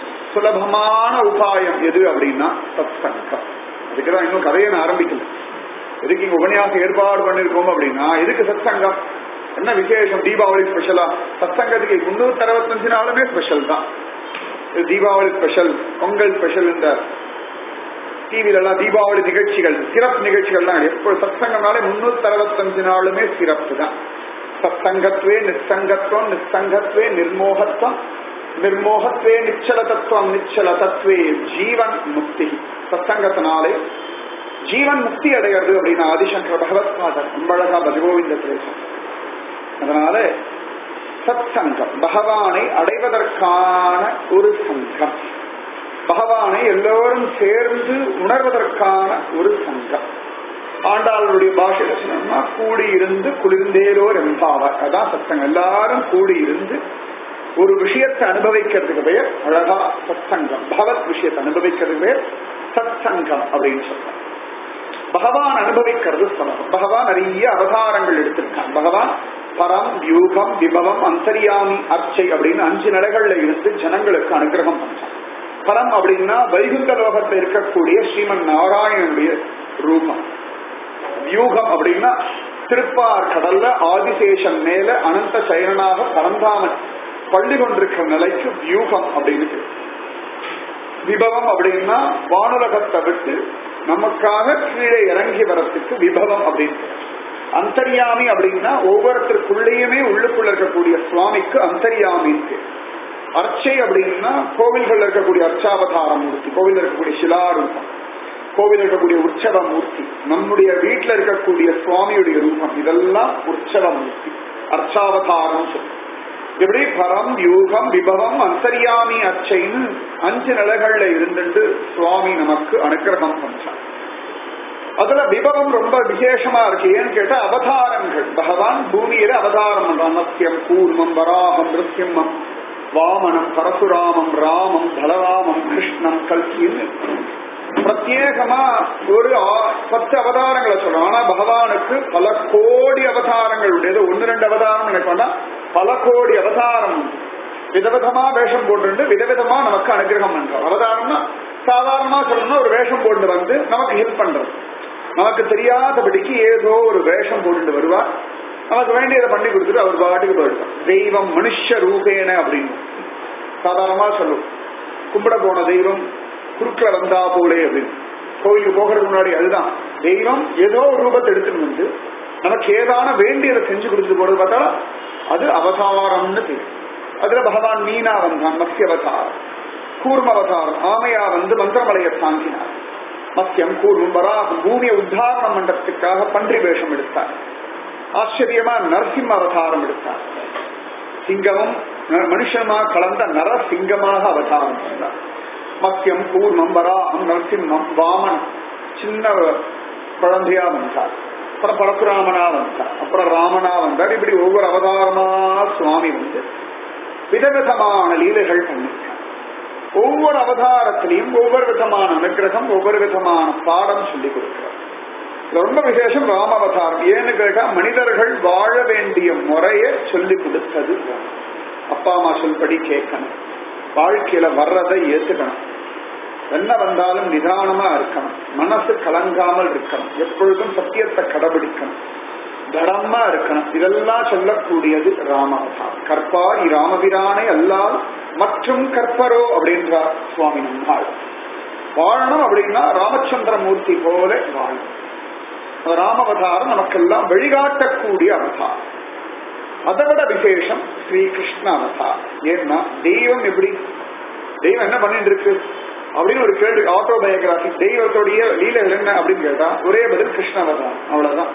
சுலபமான உபாயம் எது அப்படின்னா சத் சங்கம் அதுக்குதான் இன்னும் கதையை நான் ஆரம்பிக்கல எதுக்கு இங்க உபன்யாசம் ஏற்பாடு பண்ணிருக்கோம் அப்படின்னா எதுக்கு சத் சங்கம் என்ன விசேஷம் தீபாவளி ஸ்பெஷலா சத் சங்கத்துக்கு முன்னூத்தி அறுபத்தஞ்சு நாளுமே ஸ்பெஷல் தான் இது தீபாவளி ஸ்பெஷல் பொங்கல் ஸ்பெஷல் இந்த டிவில எல்லாம் தீபாவளி நிகழ்ச்சிகள் சிறப்பு நிகழ்ச்சிகள்லாம் எப்போ சத்சங்கம்னாலே முன்னூத்தி அறுபத்தஞ்சு நாளுமே சிறப்பு தான் சத்சங்கத்வே நிச்சங்கத்துவம் நிச்சங்கத்வே நிர்மோகத்துவம் நிர்மோகத்வே நிச்சல தத்துவம் நிச்சல தத்துவே ஜீவன் முக்தி சத்சங்கத்தினாலே ஜீவன் முக்தி அடையிறது அப்படின்னு ஆதிசங்கர பகவத் பாதர் அம்பழகா பஜகோவிந்த பிரேசம் அதனால சத் சங்கம் பகவானை அடைவதற்கான ஒரு சங்கம் பகவானை எல்லோரும் சேர்ந்து உணர்வதற்கான ஒரு சங்கம் ஆண்டாளுடைய பாஷையில சொன்னோம்னா கூடி இருந்து குளிர்ந்தேலோர் எம்பாவார் அதான் சத்தங்கம் எல்லாரும் கூடி இருந்து ஒரு விஷயத்தை அனுபவிக்கிறதுக்கு பெயர் அழகா சத்சங்கம் பகவத் விஷயத்தை அனுபவிக்கிறதுக்கு பெயர் சத்சங்கம் அப்படின்னு சொல்றாங்க பகவான் அனுபவிக்கிறது சமம் பகவான் நிறைய அவதாரங்கள் எடுத்திருக்கான் பகவான் பரம் வியூகம் விபவம் அந்தரியாமி அர்ச்சை அப்படின்னு அஞ்சு நிலைகள்ல இருந்து ஜனங்களுக்கு அனுகிரகம் பண்றான் பரம் அப்படின்னா வைகுந்த லோகத்தில் இருக்கக்கூடிய ஸ்ரீமன் நாராயணனுடைய ரூபம் வியூகம் அப்படின்னா திருப்பார் கடல்ல ஆதிசேஷன் மேல அனந்த சயனாக பரந்தாமன் பள்ளி கொண்டிருக்கிற நிலைக்கு வியூகம் அப்படின்னு பேரு. விபவம் அப்படின்னா வானுலகத்தை விட்டு நமக்காக கீழே இறங்கி வரத்துக்கு விபவம் அப்படின்னு பேரு. அந்தர்யாமி அப்படின்னா ஒவ்வொருத்தருக்குள்ளேயுமே உள்ளுக்குள்ள இருக்கக்கூடிய சுவாமிக்கு அந்தர்யாமின்னு பேரு. அர்ச்சை அப்படின்னா கோவில்கள் இருக்கக்கூடிய அர்ச்சாவதார மூர்த்தி கோவில் இருக்கக்கூடிய சிலாரூபம் கோவில் இருக்கக்கூடிய உற்சவ மூர்த்தி நம்முடைய வீட்டில் இருக்கக்கூடிய சுவாமியுடைய ரூபம் இதெல்லாம் உற்சவ மூர்த்தி அர்ச்சாவதாரம் சொல்லும் இப்படி பரம் யூகம் விபவம் அந்தரியாமி அர்ச்சைன்னு அஞ்சு நிலைகள்ல இருந்துட்டு சுவாமி நமக்கு அனுகிரகம் பண்றார் அதுல விபவம் ரொம்ப விசேஷமா இருக்கு ஏன்னு கேட்டா அவதாரங்கள் பகவான் பூமியில அவதாரம் பண்றான் மத்தியம் கூர்மம் வராகம் நிருசிம்மம் வாமனம் பரசுராமம் ராமம் பலராமம் கிருஷ்ணம் கல்கின்னு பிரத்யேகமா ஒரு ஆ- பத்து அவதாரங்களை சொல்றோம் ஆனா பகவானுக்கு பல கோடி அவதாரங்கள் உண்டு ஏதோ ஒன்னு ரெண்டு அவதாரம் நினைப்பா பல கோடி அவதாரம் உண்டு. விதவிதமா வேஷம் போட்டு விதவிதமா நமக்கு அனுகிரகம் பண்றோம் அவதாரம்னா சாதாரணமா சொல்லணும்னா ஒரு வேஷம் போட்டு வந்து நமக்கு ஹெல்ப் பண்றது நமக்கு தெரியாதபடிக்கு ஏதோ ஒரு வேஷம் போட்டு வருவா நமக்கு வேண்டியதை பண்ணி கொடுத்துட்டு அவர் பாட்டுக்கு போயிடுவார் தெய்வம் மனுஷ ரூபேன அப்படின்னு சாதாரணமா சொல்லுவோம் கும்பிட போன தெய்வம் குறுக்கல வந்தா போலே அப்படின்னு கோவிலுக்கு போகிறதுக்கு முன்னாடி அதுதான் தெய்வம் ஏதோ ஒரு ரூபத்தை எடுத்துட்டு வந்து நமக்கு ஏதான வேண்டியதை செஞ்சு கொடுத்துட்டு போறது பார்த்தா அது அவதாரம்னு பேர் அதுல பகவான் மீனா வந்தான் மத்திய அவதாரம் கூர்ம அவதாரம் ஆமையா வந்து மந்திரமலையை தாங்கினார் மத்தியம் கூர்மம் வராகம் பூமியை உத்தாரணம் பண்றதுக்காக பன்றி வேஷம் எடுத்தார் ஆச்சரியமா நரசிம்ம அவதாரம் எடுத்தார் சிங்கமும் ந- மனுஷமா கலந்த நரசிங்கமாக அவதாரம் பண்ணார் மத்தியம் கூர்மம் வராகம் நரசிம்மம் வாமன் சின்ன குழந்தையா வந்தார் அப்புறம் பரசுராமனா வந்தார் அப்புறம் ராமனா வந்தார் இப்படி ஒவ்வொரு அவதாரமா சுவாமி வந்து விதவிதமான லீலைகள் பண்ணிருக்கார் ஒவ்வொரு அவதாரத்திலையும் ஒவ்வொரு விதமான அனுகிரகம் ஒவ்வொரு விதமான பாடம் சொல்லிக் கொடுக்கிறார் இதுல ரொம்ப விசேஷம் ராம அவதாரம் ஏன்னு கேட்டா மனிதர்கள் வாழ வேண்டிய முறைய சொல்லி கொடுத்தது ராமன். அப்பா அம்மா சொல்படி கேட்கணும் வாழ்க்கையில வர்றதை ஏத்துக்கணும் என்ன வந்தாலும் நிதானமா இருக்கணும் மனசு கலங்காமல் இருக்கணும் எப்பொழுதும் சத்தியத்தை கடைபிடிக்கணும் தடமா இருக்கணும் இதெல்லாம் சொல்லக்கூடியது ராமாவதாரம் கற்பார் ராமபிரானை அல்லால் மற்றும் கற்பரோ அப்படின்றார் சுவாமி நம்மாள் வாழணும் அப்படின்னா ராமச்சந்திர மூர்த்தி போல வாழணும் அந்த ராமவதாரம் நமக்கெல்லாம் வழிகாட்டக்கூடிய அவதாரம் அதை விட விசேஷம் ஸ்ரீகிருஷ்ண அவதாரம் ஏன்னா தெய்வம் எப்படி தெய்வம் என்ன பண்ணிட்டு இருக்கு அப்படின்னு ஒரு கேள்வி ஆட்டோபயோகிராபி தெய்வத்துடைய லீலைகள் என்ன அப்படின்னு கேட்டா ஒரே பதில் கிருஷ்ண அவதாரம் அவ்வளவுதான்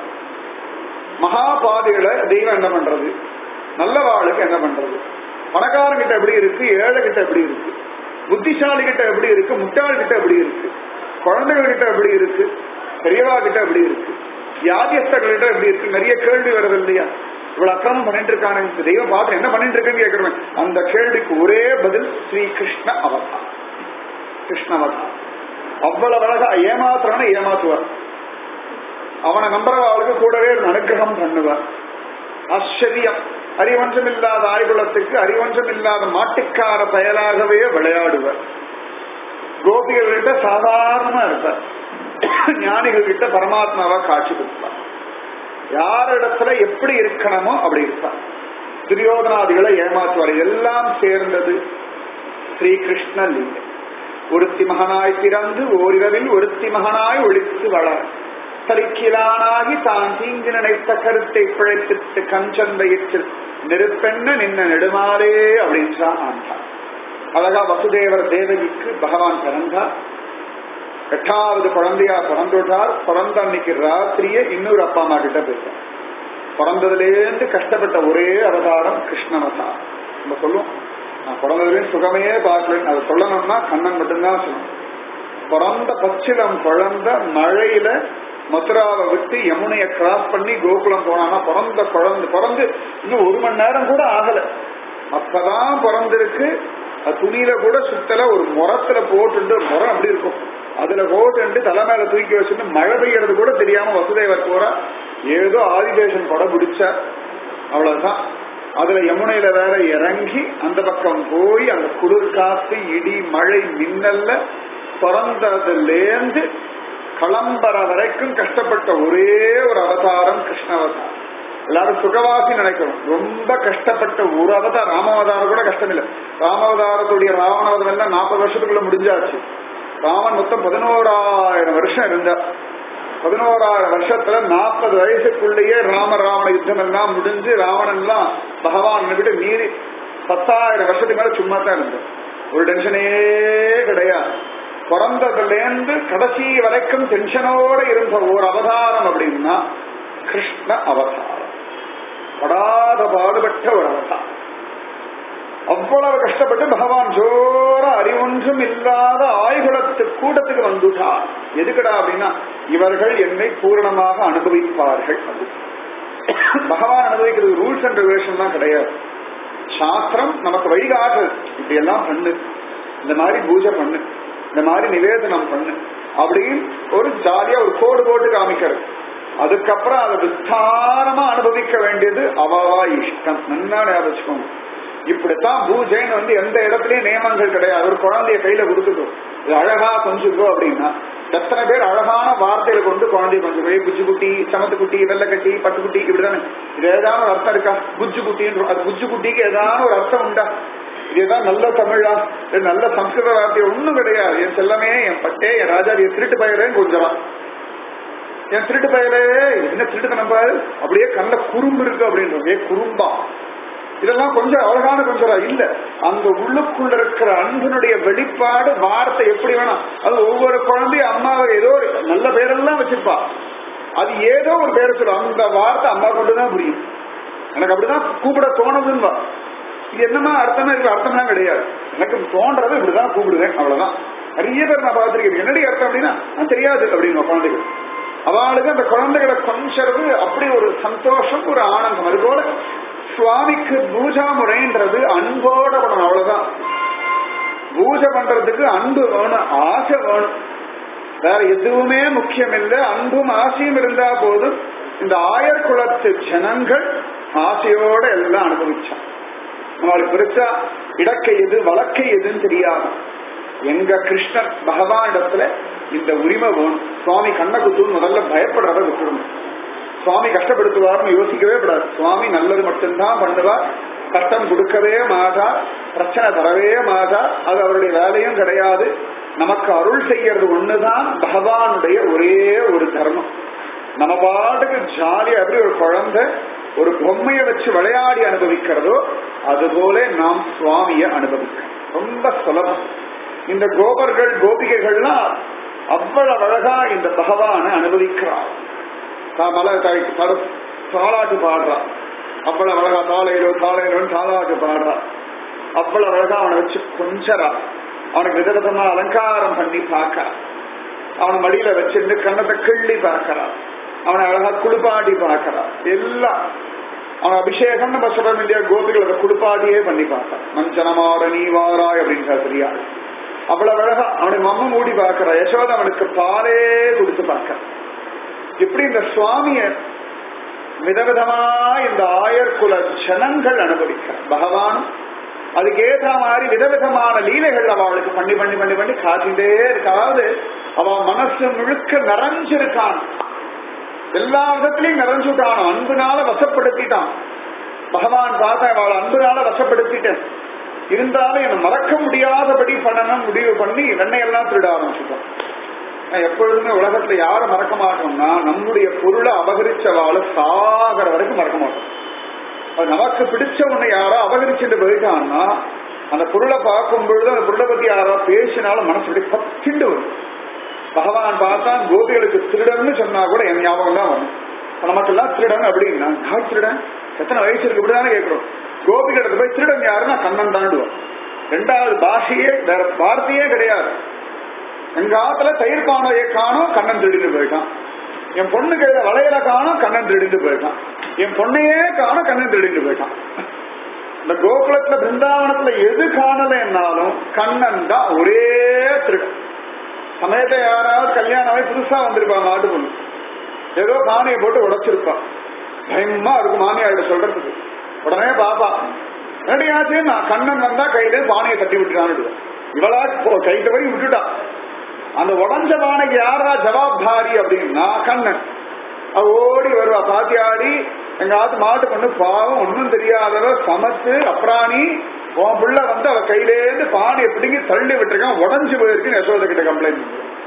மகாபாதைகளை தெய்வம் என்ன பண்றது நல்ல வாளுக்கு என்ன பண்றது பணக்காரன் கிட்ட எப்படி இருக்கு ஏழை கிட்ட எப்படி இருக்கு புத்திசாலி கிட்ட எப்படி இருக்கு முட்டாள் கிட்ட எப்படி இருக்கு குழந்தைகள் கிட்ட எப்படி இருக்கு பெரியவா கிட்ட எப்படி இருக்கு வியாதியஸ்தர்கள் கிட்ட எப்படி இருக்கு நிறைய கேள்வி வருது இல்லையா இவ்வளவு அக்கிரமம் பண்ணிட்டு இருக்கானே இந்த தெய்வம் பார்த்து என்ன பண்ணிட்டு இருக்குன்னு கேட்கிறேன் அந்த கேள்விக்கு ஒரே பதில் ஸ்ரீ கிருஷ்ண அவதாரம் கிருஷ்ண அவதாரம் அவ்வளவு அழகா ஏமாத்துறான ஏமாத்துவார் அவனை நம்புறவாளுக்கு கூடவே ஒரு அனுகிரகம் பண்ணுவார் ஆச்சரியம் அறிவஞ்சம் இல்லாத ஆய்குலத்துக்கு அறிவஞ்சம் இல்லாத மாட்டுக்கார பயலாகவே விளையாடுவர் கோபிகள் கிட்ட சாதாரணமா இருப்பார் ஞானிகள் கிட்ட பரமாத்மாவா காட்சி கொடுப்பார் யாரிடத்துல எப்படி இருக்கணுமோ அப்படி இருப்பார் துரியோதனாதிகளை ஏமாற்றுவார் எல்லாம் சேர்ந்தது ஸ்ரீகிருஷ்ண லீலை ஒருத்தி மகனாய் பிறந்து ஓரிரவில் ஒருத்தி மகனாய் ஒழித்து வளர தரிக்கிலானாகி தான் தீங்கு நினைத்த கருத்தை பிழைத்திட்டு கஞ்சன் வயிற்றில் நெருப்பெண்ண நின்ன நெடுமாறே அப்படின்றான் ஆண்டான் அழகா வசுதேவர் தேவகிக்கு பகவான் பிறந்தார் எட்டாவது குழந்தையா பிறந்துட்டார் பிறந்த அன்னைக்கு ராத்திரியே இன்னொரு அப்பா அம்மா கிட்ட போயிட்டார் பிறந்ததுலேருந்து கஷ்டப்பட்ட ஒரே அவதாரம் கிருஷ்ணவதாரம் நம்ம சொல்லுவோம் நான் பிறந்ததுலேயும் சுகமே பார்க்கலன்னு அதை சொல்லணும்னா கண்ணன் மட்டும்தான் சொல்லணும் பிறந்த பச்சிலம் குழந்த மழையில மதுராவை விட்டு யமுனைய கிராஸ் பண்ணி கோகுலம் போனானா பிறந்த குழந்தை பிறந்து இன்னும் ஒரு மணி நேரம் கூட ஆகல அப்பதான் பிறந்திருக்கு அது துணியில கூட சுத்தல ஒரு முரத்துல போட்டுட்டு முறம் அப்படி இருக்கும் அதுல போட்டு தலை மேல தூக்கி வச்சுட்டு மழை பெய்யறது கூட தெரியாம வசுதேவர் போறா ஏதோ ஆதிதேசன் கொடை பிடிச்சா அவ்வளவுதான் அதுல யமுனையில வேற இறங்கி அந்த பக்கம் போய் அந்த குளிர் காத்து இடி மழை மின்னல்ல பிறந்ததுலேருந்து களம்பர வரைக்கும் கஷ்டப்பட்ட ஒரே ஒரு அவதாரம் கிருஷ்ண அவதாரம் எல்லாரும் சுகவாசி நினைக்கிறோம் ரொம்ப கஷ்டப்பட்ட ஒரு அவதாரம் ராமாவதாரம் கூட கஷ்டம் இல்லை ராமாவதாரத்துடைய ராவணவதம் எல்லாம் நாற்பது வருஷத்துக்குள்ள முடிஞ்சாச்சு ராமன் மொத்தம் பதினோராயிரம் வருஷம் இருந்தார் பதினோராயிரம் வருஷத்துல நாற்பது வயசுக்குள்ளேயே ராம ராவண யுத்தம் எல்லாம் முடிஞ்சு ராவணன் எல்லாம் பகவான் விட்டு மீறி பத்தாயிரம் வருஷத்துக்கு மேல சும்மா தான் இருந்தார் ஒரு டென்ஷனே கிடையாது பிறந்ததுலேருந்து கடைசி வரைக்கும் டென்ஷனோட இருந்த ஒரு அவதாரம் அப்படின்னா கிருஷ்ண அவதாரம் படாத பாடுபட்ட ஒரு அவதாரம் அவ்வளவு கஷ்டப்பட்டு பகவான் ஜோர அறிவொன்றும் இல்லாத ஆய்குலத்து கூட்டத்துக்கு வந்துட்டார் எதுக்குடா அப்படின்னா இவர்கள் என்னை பூரணமாக அனுபவிப்பார்கள் அது பகவான் அனுபவிக்கிறது ரூல்ஸ் அண்ட் ரெகுலேஷன் தான் கிடையாது சாஸ்திரம் நமக்கு வழிகாட்டு இப்படி எல்லாம் பண்ணு இந்த மாதிரி பூஜை பண்ணு இந்த மாதிரி நிவேதனம் பண்ணு அப்படின்னு ஒரு ஜாலியா ஒரு கோடு போட்டு காமிக்கிறது அதுக்கப்புறம் அதை விஸ்தாரமா அனுபவிக்க வேண்டியது அவாவா இஷ்டம் நல்லா ஞாபகம் வச்சுக்கோங்க இப்படித்தான் பூஜைன்னு வந்து எந்த இடத்துலயும் நியமங்கள் கிடையாது ஒரு குழந்தைய கையில கொடுத்துக்கோ இது அழகா கொஞ்சிக்கோ அப்படின்னா எத்தனை பேர் அழகான வார்த்தையில கொண்டு குழந்தைய கொஞ்சம் போய் புஜ்ஜு குட்டி சமத்து குட்டி வெள்ளக்கட்டி பட்டுக்குட்டி இப்படிதானே இது ஏதாவது ஒரு அர்த்தம் இருக்கா புஜ்ஜு குட்டின்னு அது புஜ்ஜு குட்டிக்கு ஏதாவது ஒரு அர்த்தம் உண்டா இதுதான் நல்ல தமிழா இது நல்ல சம்ஸ்கிருத வார்த்தை ஒண்ணும் கிடையாது என் செல்லமே என் பட்டே என் ராஜா என் திருட்டு பயலேன்னு கொஞ்சம் என் திருட்டு பயலே என்ன திருட்டு நம்பாரு அப்படியே கண்ட குறும்பு இருக்கு அப்படின்றோம் ஏ குறும்பா இதெல்லாம் கொஞ்சம் அழகான கொஞ்சம் இல்ல அந்த உள்ளுக்குள்ள இருக்கிற அன்பினுடைய வெளிப்பாடு வார்த்தை எப்படி வேணாம் அது ஒவ்வொரு குழந்தையும் அம்மாவை ஏதோ ஒரு நல்ல பேரெல்லாம் வச்சிருப்பா அது ஏதோ ஒரு பேரை சொல்லும் அந்த வார்த்தை அம்மா கொண்டுதான் புரியும் எனக்கு அப்படிதான் கூப்பிட தோணுதுன்னு இது என்னமா அர்த்தமா இருக்கு அர்த்தம்லாம் கிடையாது எனக்கு தோன்றது இப்படிதான் கூப்பிடுவேன் அவ்வளவுதான் நிறைய பேர் நான் பார்த்திருக்கேன் என்னடி அர்த்தம் அப்படின்னா "ஆ, தெரியாது அப்படின்னு குழந்தைகள் அவளுக்கு அந்த குழந்தைகளை கொஞ்சறது அப்படி ஒரு சந்தோஷம் ஒரு ஆனந்தம் அது போல சுவாமிக்கு பூஜா முறைன்றது அன்போட பண்ணணும் அவ்வளவுதான் பூஜை பண்றதுக்கு அன்பு வேணும் ஆசை வேணும் வேற எதுவுமே முக்கியம் இல்லை அன்பும் ஆசையும் இருந்தா போதும் இந்த ஆயர் குலத்து ஜனங்கள் ஆசையோட எல்லாம் அனுபவிச்சான் நம்மளுக்கு பெருசா இடக்கை எது வழக்கை எதுன்னு தெரியாது எங்க கிருஷ்ணன் பகவான் இடத்துல இந்த உரிமை வேணும் சுவாமி கண்ணை குத்துன்னு முதல்ல பயப்படுறத விட்டுடணும் சுவாமி கஷ்டப்படுத்துவார்னு யோசிக்கவே கூடாது சுவாமி நல்லது மட்டும்தான் பண்ணுவார் கஷ்டம் கொடுக்கவே மாட்டா பிரச்சனை தரவே மாட்டா அது அவருடைய வேலையும் கிடையாது நமக்கு அருள் செய்யறது ஒண்ணுதான் பகவானுடைய ஒரே ஒரு தர்மம் நம்ம பாட்டுக்கு ஜாலியா எப்படி ஒரு குழந்தை ஒரு பொம்மையை வச்சு விளையாடி அனுபவிக்கிறதோ அதுபோல நாம் சுவாமிய அனுபவிக்கிறோம் ரொம்ப சுலபம் இந்த கோபர்கள் கோபிகைகள்லாம் அவ்வளவு அழகா இந்த பகவானை அனுபவிக்கிறார் தா- மலை தாய் தரு- தாலாட்டு பாடுறா அவ்வளவு அழகா தாளையிலோ தாளையிலோன்னு தாலாட்டு பாடுறா அவ்வளவு அழகா அவனை வச்சு கொஞ்சரா அவனுக்கு விதவிதமா அலங்காரம் பண்ணி பார்க்கறா அவன் மடியில வச்சிருந்து கண்ணத்தை கிள்ளி பார்க்கறா அவனை அழகா குளிப்பாட்டி பார்க்கறா எல்லாம் அவன் அபிஷேகம் நம்ம சொல்றோம் இல்லையா கோபிகள் அதை குளிப்பாட்டியே பண்ணி பார்க்கறான் மஞ்சனமாற நீவாராய் அப்படின்னு சரியா அவ்வளவு அழகா அவனை மம்ம மூடி பார்க்கறா யசோதை அவனுக்கு பாலே கொடுத்து பார்க்கறான் இப்படி இந்த சுவாமிய விதவிதமா இந்த ஆயர் குல ஜனங்கள் அனுபவிக்க பகவான் அதுக்கு ஏற்ற மாதிரி விதவிதமான லீலைகள் அவளுக்கு பண்ணி பண்ணி பண்ணி பண்ணி காட்டிட்டே இருக்காது அவ மனசு முழுக்க நிறைஞ்சிருக்கான் எல்லா விதத்திலையும் நிறைஞ்சுட்டான் அன்புனால வசப்படுத்திட்டான் பகவான் பார்த்தா அவளை அன்புனால வசப்படுத்திட்டேன் இருந்தாலும் என்னை மறக்க முடியாதபடி பண்ணணும் முடிவு பண்ணி வெண்ணையெல்லாம் திருட ஆரம்பிச்சுட்டான் நான் எப்பொழுதுமே உலகத்துல யாரை மறக்க மாட்டோம்னா நம்முடைய பொருளை அபகரிச்சவாளை சாகர வரைக்கும் மறக்க மாட்டோம் அது நமக்கு பிடிச்ச ஒண்ணு யாரோ அபகரிச்சுட்டு போயிட்டான்னா அந்த பொருளை பார்க்கும் பொழுது அந்த பொருளை பத்தி யாரோ பேசினாலும் மனசு அப்படியே பத்திண்டு வரும் பகவான் பார்த்தா கோபிகளுக்கு திருடன்னு சொன்னா கூட என் ஞாபகம் தான் வரும் இப்ப நமக்கெல்லாம் திருடன் அப்படின்னா யார் திருடன் எத்தனை வயசு இருக்கு இப்படிதானே கேட்கிறோம் கோபிகளுக்கு போய் திருடன் யாருன்னா கண்ணன் தாண்டுவோம் ரெண்டாவது பாஷையே வேற வார்த்தையே கிடையாது எங்க ஆத்துல தயிர் பானையை காணும் கண்ணன் திருடிட்டு போயிட்டான் என் பொண்ணு கையில வளையல காணும் கண்ணன் திருடிட்டு போயிட்டான் என் பொண்ணையே காணும் கண்ணன் திருடிட்டு போயிட்டான் இந்த கோகுலத்துல பிருந்தாவனத்துல எது காணலைன்னாலும் கண்ணன் தான் ஒரே திருடன் சமயத்தை யாராவது கல்யாணம் ஆகி புதுசா வந்திருப்பாங்க மாட்டு பொண்ணு ஏதோ பானையை போட்டு உடைச்சிருப்பான் பயமா இருக்கும் மாமியார்கிட்ட சொல்றதுக்கு உடனே பாப்பா என்னடியாச்சு நான் கண்ணன் வந்தா கையில பானையை தட்டி விட்டுறான்னு இவளா போ- கைத்த வரைக்கும் விட்டுட்டா அந்த உடஞ்ச பானைக்கு யாரா ஜவாப்தாரி அப்படின்னா கண்ணன் அவ ஓடி வருவா பாத்தியாடி எங்க ஆத்து மாட்டு பொண்ணு பாவம் ஒன்னும் தெரியாதவ சமத்து அப்ராணி உன் புள்ள வந்து அவ கையிலேருந்து பானையை பிடிங்கி தள்ளி விட்டுருக்கான் உடஞ்சு போயிருக்கு யசோத கிட்ட கம்ப்ளைண்ட்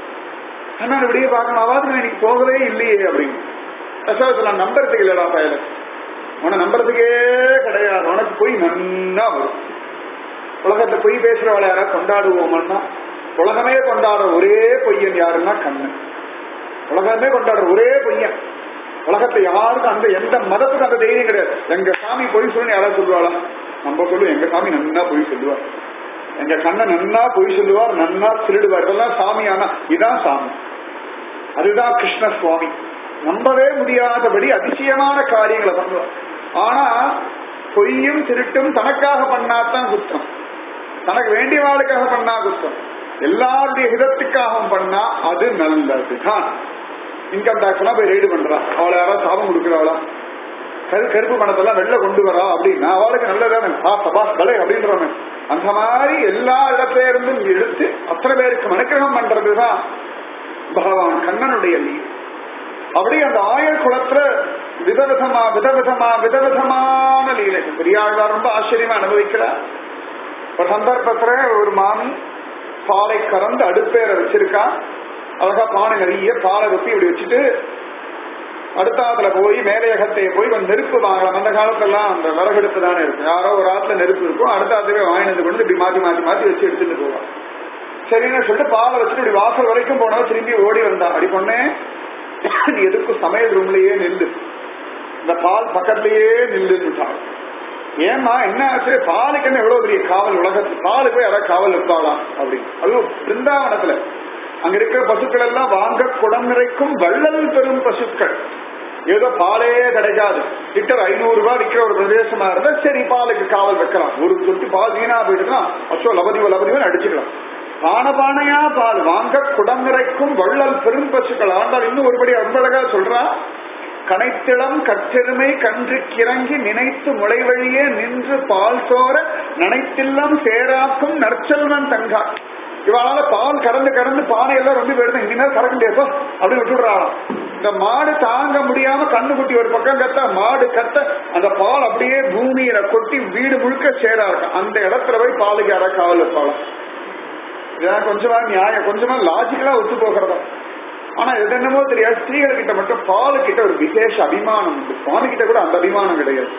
கண்ணன் இப்படியே பார்க்கணும் அவாது இன்னைக்கு போகவே இல்லையே அப்படின்னு யசோதத்தை நான் நம்புறதுக்கு இல்லடா பயல உன்னை நம்புறதுக்கே கிடையாது உனக்கு போய் நன்னா வரும் உலகத்தை பொய் பேசுறவளை யாராவது கொண்டாடுவோம்னா உலகமே கொண்டாடுற ஒரே பொய்யன் யாருன்னா கண்ணன் உலகமே கொண்டாடுற ஒரே பொய்யன் உலகத்தை யாருக்கும் அந்த எந்த மதத்துக்கும் அந்த தைரியம் கிடையாது எங்க சாமி பொய் சொல்லி யாராவது சொல்லுவாளா நம்ம சொல்லுவோம் எங்க சாமி நன்னா பொய் சொல்லுவார் எங்க கண்ணன் நன்னா பொய் சொல்லுவார் நன்னா திருடுவார் இதெல்லாம் சாமி ஆனா இதான் சாமி அதுதான் கிருஷ்ண சுவாமி நம்பவே முடியாதபடி அதிசயமான காரியங்களை பண்ணுவார் ஆனா பொய்யும் திருட்டும் தனக்காக பண்ணாதான் குற்றம் தனக்கு வேண்டியவாளுக்காக பண்ணா குற்றம் எல்லாருடைய ஹிதத்துக்காகவும் பண்ணா அது நல்லதுதான் இன்கம் டாக்ஸ் எல்லாம் போய் ரெய்டு பண்றா அவளை யாராவது சாபம் கொடுக்குறாளா கரு கருப்பு பணத்தெல்லாம் வெளில கொண்டு வரா அப்படின்னா அவளுக்கு நல்லதானே ஆ சபா கலை அப்படின்றவங்க அந்த மாதிரி எல்லா இடத்துல இருந்தும் எடுத்து அத்தனை பேருக்கு மனுக்கிரகம் பண்றதுதான் பகவான் கண்ணனுடைய லீலை அப்படி அந்த ஆயர் குளத்துல விதவிதமா விதவிதமா விதவிதமான லீலைகள் பெரியாழ்வார் ரொம்ப ஆச்சரியமா அனுபவிக்கிறார் ஒரு சந்தர்ப்பத்துல ஒரு மாமி பாலை கறந்து அடுப்பேற வச்சிருக்கா அழகா பானை நிறைய பாலை ஊத்தி இப்படி வச்சுட்டு அடுத்தாத்துல போய் மேலையகத்தை போய் கொஞ்சம் நெருப்பு வாங்கலாம் அந்த காலத்துலாம் அந்த விறகெடுப்பு தானே இருக்கு யாரோ ஒரு ஆத்துல நெருப்பு இருக்கும் அடுத்த ஆத்துவே வாங்கினது கொண்டு இப்படி மாத்தி மாத்தி மாத்தி வச்சு எடுத்துட்டு போவான் சரின்னு சொல்லிட்டு பாலை வச்சுட்டு இப்படி வாசல் வரைக்கும் போனவ திரும்பி ஓடி வந்தா அப்படி பொண்ணே நீ எதுக்கும் சமையல் ரூம்லயே நில்லு இந்த பால் பக்கத்திலேயே நில்லுட்டாள் ஏமா என்ன ஆச்சு பாலுக்கு என்ன எவ்வளவு பெரிய காவல் உலகத்துல பாலுக்கு போய் யாராவது காவல் இருப்பாளா அப்படின்னு அதுவும் பிருந்தாவனத்துல அங்க இருக்கிற பசுக்கள் எல்லாம் வாங்க குடம் நிறைக்கும் வள்ளல் பெறும் பசுக்கள் ஏதோ பாலே கிடைக்காது லிட்டர் ஐநூறு ரூபாய் விற்கிற ஒரு பிரதேசமா இருந்தா சரி பாலுக்கு காவல் வைக்கலாம் ஒரு சொட்டு பால் வீணா போயிட்டுனா அச்சோ லபதிவ லபதிவன் அடிச்சுக்கலாம் பான பானையா பால் வாங்க குடம் நிறைக்கும் வள்ளல் பெரும் பசுக்கள் ஆண்டால் இன்னும் ஒருபடி அன்பழகா சொல்றா கனைத்திளம் கற்றெருமை கன்று கிறங்கி நினைத்து முளைவழியே நின்று பால் சோர நனைத்தில்லம் சேராக்கும் நற்செல்வன் தங்கா இவளால பால் கறந்து கறந்து பானை எல்லாம் ரொம்ப போயிடுது இனிமேல் கறக்க முடியாது அப்படின்னு விட்டுடுறாளாம் இந்த மாடு தாங்க முடியாம கண்ணு குட்டி ஒரு பக்கம் கத்த மாடு கத்த அந்த பால் அப்படியே பூமியில கொட்டி வீடு முழுக்க சேரா இருக்கும் அந்த இடத்துல போய் பாலுக்கு யாராவது காவல் வைப்பாளாம் இதான் கொஞ்சமா நியாயம் கொஞ்சமா லாஜிக்கலா ஒத்து போகிறதா ஆனா இது என்னமோ தெரியாது ஸ்திரீகள் கிட்ட மட்டும் பாலு கிட்ட ஒரு விசேஷ அபிமானம் உண்டு சுவாமி கிட்ட கூட அந்த அபிமானம் கிடையாது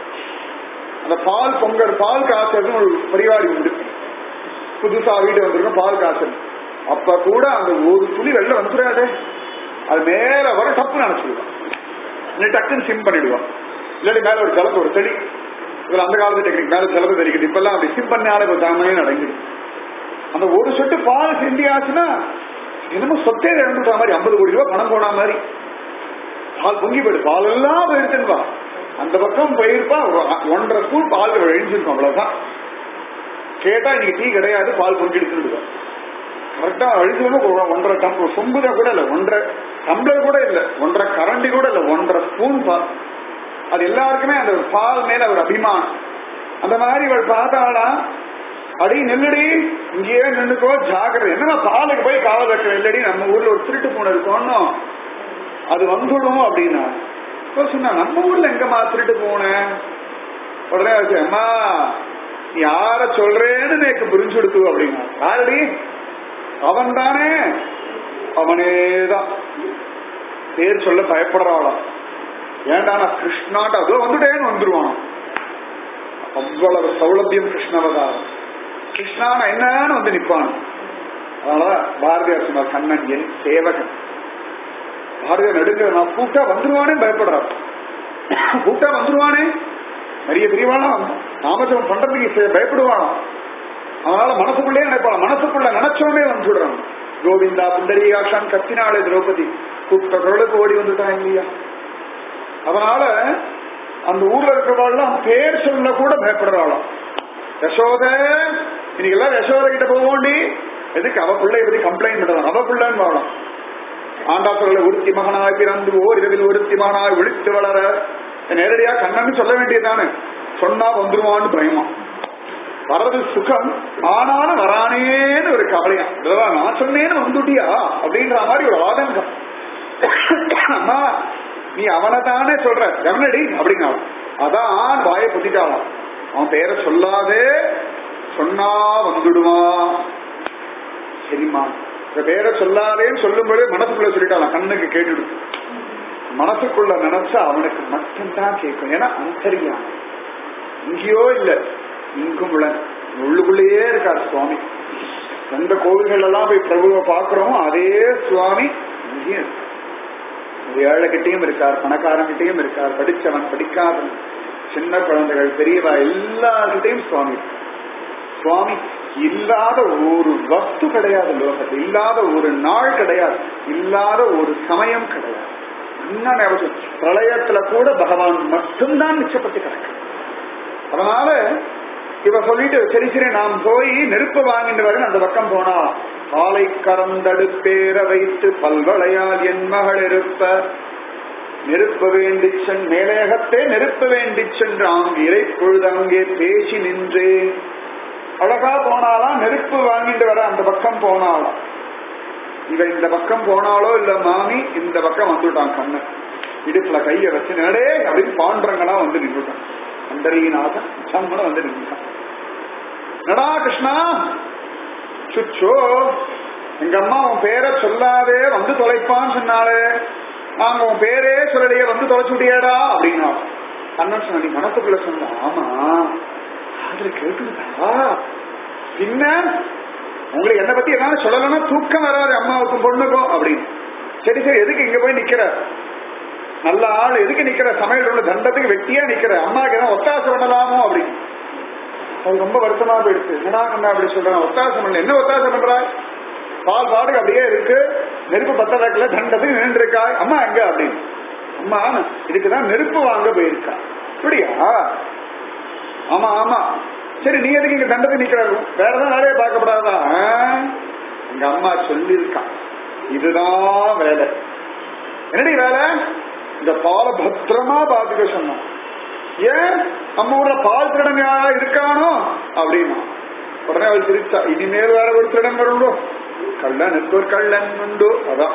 அந்த பால் பொங்கல் பால் காய்ச்சல்னு ஒரு பரிவாரி உண்டு புதுசா வீடு வந்திருக்கும் பால் காய்ச்சல் அப்ப கூட அந்த ஒரு துளி வெளில வந்துடாதே அது மேல வர தப்பு நினைச்சிடுவான் இல்லை டக்குன்னு சிம் பண்ணிடுவான் இல்லாட்டி மேல ஒரு ஜலத்து ஒரு செடி இதுல அந்த காலத்து டெக்னிக் மேல ஜலத்து தெரிக்குது இப்பெல்லாம் அப்படி சிம் பண்ணாலே கொஞ்சம் தாமையே நடங்கிடும் அந்த ஒரு சொட்டு பால் சிந்தியாச்சுன்னா என்னமோ சொத்தே இழந்துட்ட மாதிரி ஐம்பது கோடி ரூபாய் பணம் போன மாதிரி பால் பொங்கி போயிடு பால் எல்லாம் போயிருச்சுன்பா அந்த பக்கம் போயிருப்பா ஒரு ஒன்றரை ஸ்பூன் பால் எழுந்திருக்கும் அவ்வளவுதான் கேட்டா இன்னைக்கு டீ கிடையாது பால் பொங்கி எடுத்துருவா கரெக்டா அழிஞ்சு ஒன்றரை டம்ளர் சொம்புதா கூட இல்ல ஒன்றரை டம்ளர் கூட இல்ல ஒன்றரை கரண்டி கூட இல்ல ஒன்றரை ஸ்பூன் பால் அது எல்லாருக்குமே அந்த பால் மேல ஒரு அபிமானம் அந்த மாதிரி இவள் பார்த்தாளா அடி நில்லுடி இங்கேயே நின்னுக்கோ ஜாக்கிரதை என்னன்னா பாலுக்கு போய் காவல் வைக்கிற இல்லடி நம்ம ஊர்ல ஒரு திருட்டு பூனை இருக்கோன்னு அது வந்துடும் அப்படின்னா அப்ப சொன்னா நம்ம ஊர்ல எங்கம்மா திருட்டு பூனை உடனே வச்சு அம்மா நீ யார சொல்றேன்னு நேக்கு புரிஞ்சு கொடுத்து அப்படின்னா யாரடி அவன் தானே அவனேதான் பேர் சொல்ல பயப்படுறாளாம் ஏன்டா நான் கிருஷ்ணாட்ட அதோ வந்துட்டேன்னு வந்துருவான் அவ்வளவு சௌலபியம் கிருஷ்ணவதாரம் கிருஷ்ணான என்னன்னு வந்து நிப்பான் அதனால பாரதியார் சொன்னார் கண்ணன் என் சேவகன் பாரதியார் நடுங்க நான் கூட்டா வந்துருவானே பயப்படுறார் கூட்டா வந்துருவானே நிறைய பெரியவானா நாமஜபம் பண்றதுக்கு பயப்படுவானா அதனால மனசுக்குள்ளே நினைப்பான் மனசுக்குள்ள நினைச்சோடனே வந்துடுறான் கோவிந்தா புண்டரீகாட்சான் கத்தினாளே திரௌபதி கூப்பிட்ட குரலுக்கு ஓடி வந்துட்டான் இல்லையா அதனால அந்த ஊர்ல இருக்கிறவாள்லாம் பேர் சொல்ல கூட பயப்படுறாளாம் யசோத இன்னைக்கு எல்லாம் யசோத கிட்ட போவோண்டி எதுக்கு அவ பிள்ளை பத்தி கம்ப்ளைண்ட் பண்றான் அவ பிள்ளைன்னு வாழலாம் ஆண்டாத்தவர்களை ஒருத்தி மகனாய் பிறந்து ஓர் இரவில் ஒருத்தி மகனாய் விழித்து வளர நேரடியா கண்ணன்னு சொல்ல வேண்டியதானே சொன்னா வந்துருவான்னு பயமா வர்றது சுகம் ஆனாலும் வரானேன்னு ஒரு கவலையா இதெல்லாம் நான் சொன்னேன்னு வந்துட்டியா அப்படின்ற மாதிரி ஒரு ஆதங்கம் அம்மா நீ அவனை தானே சொல்ற கவனடி அப்படின்னா அதான் வாயை புத்திட்டாளாம் அவன் பேரை சொல்லாதே சொன்னா வந்துடுவான் சரிம்மா இந்த பேரை சொல்லாதேன்னு சொல்லும்போது மனசுக்குள்ள சொல்லிட்டாலாம் கண்ணுக்கு கேட்டுடும் மனசுக்குள்ள நினைச்சா அவனுக்கு மட்டும்தான் கேட்கும் ஏன்னா அந்தரியா இங்கேயோ இல்ல இங்கும் உளன் உள்ளுக்குள்ளேயே இருக்கார் சுவாமி எந்த கோவில்கள் எல்லாம் போய் பிரபுவை பாக்குறோம் அதே சுவாமி இங்கேயும் இருக்கு. ஒரு ஏழைகிட்டையும் இருக்கார் பணக்காரங்கிட்டையும் இருக்கார் படிச்சவன் படிக்காதவன் சின்ன குழந்தைகள் பெரியவா எல்லார்கிட்டையும் சுவாமி இருக்கார். சுவாமி இல்லாத ஒரு வஸ்து கிடையாது லோகத்தில் இல்லாத ஒரு நாள் கிடையாது இல்லாத ஒரு சமயம் கிடையாது என்ன ஞாபகம்? பிரளயத்துல கூட பகவான் மட்டும்தான் மிச்சப்பட்டு கிடக்கு அதனால இவ சொல்லிட்டு சரி சரி நாம் போய் நெருப்பு வாங்கிட்டு வரேன் அந்த பக்கம் போனா ஆலை கறந்தடுப்பேற வைத்து பல்வளையால் என் மகள் இருப்ப நெருப்ப வேண்டிச்சன் மேலேகத்தே நெருப்ப வேண்டிச்சென்றான் இறை பொழுதங்கே பேசி நின்றேன் அழகா போனாலாம் நெருப்பு வாங்கிட்டு வர அந்த பக்கம் போனாலாம் இவ இந்த பக்கம் போனாலோ இல்ல மாமி இந்த பக்கம் வந்துட்டான் கண்ணன் இடுப்புல கைய வச்சு நடே அப்படின்னு பாண்டரங்களா வந்து நின்றுட்டான் அந்தரீநாதன் சம்மன வந்து நின்றுட்டான் நடா கிருஷ்ணா சுச்சோ எங்க அம்மா உன் பேரை சொல்லாதே வந்து தொலைப்பான்னு சொன்னாலே நாங்க உன் பேரே சொல்லலையே வந்து தொலைச்சுட்டியேடா அப்படின்னா கண்ணன் சொன்ன நீ மனசுக்குள்ள சொன்ன ஆமா அதுல கேட்டுதா பின்ன உங்களுக்கு என்ன பத்தி என்ன சொல்லலன்னா தூக்கம் வராது அம்மாவுக்கும் பொண்ணுக்கும் அப்படின்னு சரி சரி எதுக்கு இங்க போய் நிக்கிற நல்ல ஆள் எதுக்கு நிக்கிற சமையல் உள்ள தண்டத்துக்கு வெட்டியா நிக்கிற அம்மாவுக்கு எதாவது ஒத்தாசை பண்ணலாமோ அப்படின்னு அது ரொம்ப வருத்தமா போயிடுச்சு என்னடா கண்ணா அப்படி சொல்றேன் ஒத்தாசை பண்ணல என்ன ஒத்தாசை பண்றா பால் பாடுக்கு அப்படியே இருக்கு நெருப்பு பத்த வைக்கல தண்டத்துக்கு நின்று இருக்கா அம்மா எங்க அப்படின்னு அம்மா இதுக்குதான் நெருப்பு வாங்க போயிருக்கா அப்படியா ஆமா ஆமா சரி நீ எதுக்கு இங்க தண்டத்துக்கு நிக்கிற வேற ஏதாவது வேலையை பார்க்கப்படாதா ஆ? எங்க அம்மா சொல்லியிருக்கான் இதுதான் வேலை என்னடி வேலை இந்த பாலை பத்திரமா பாத்துக்க சொன்னான் ஏன் நம்ம ஊர்ல பால் திருடன் யாரா இருக்கானோ அப்படின்னா உடனே அவள் சிரிச்சா இனிமேல் வேற ஒரு திருடன் வருண்டோ கள்ளனுக்கு ஒரு கள்ளன் உண்டோ அதான்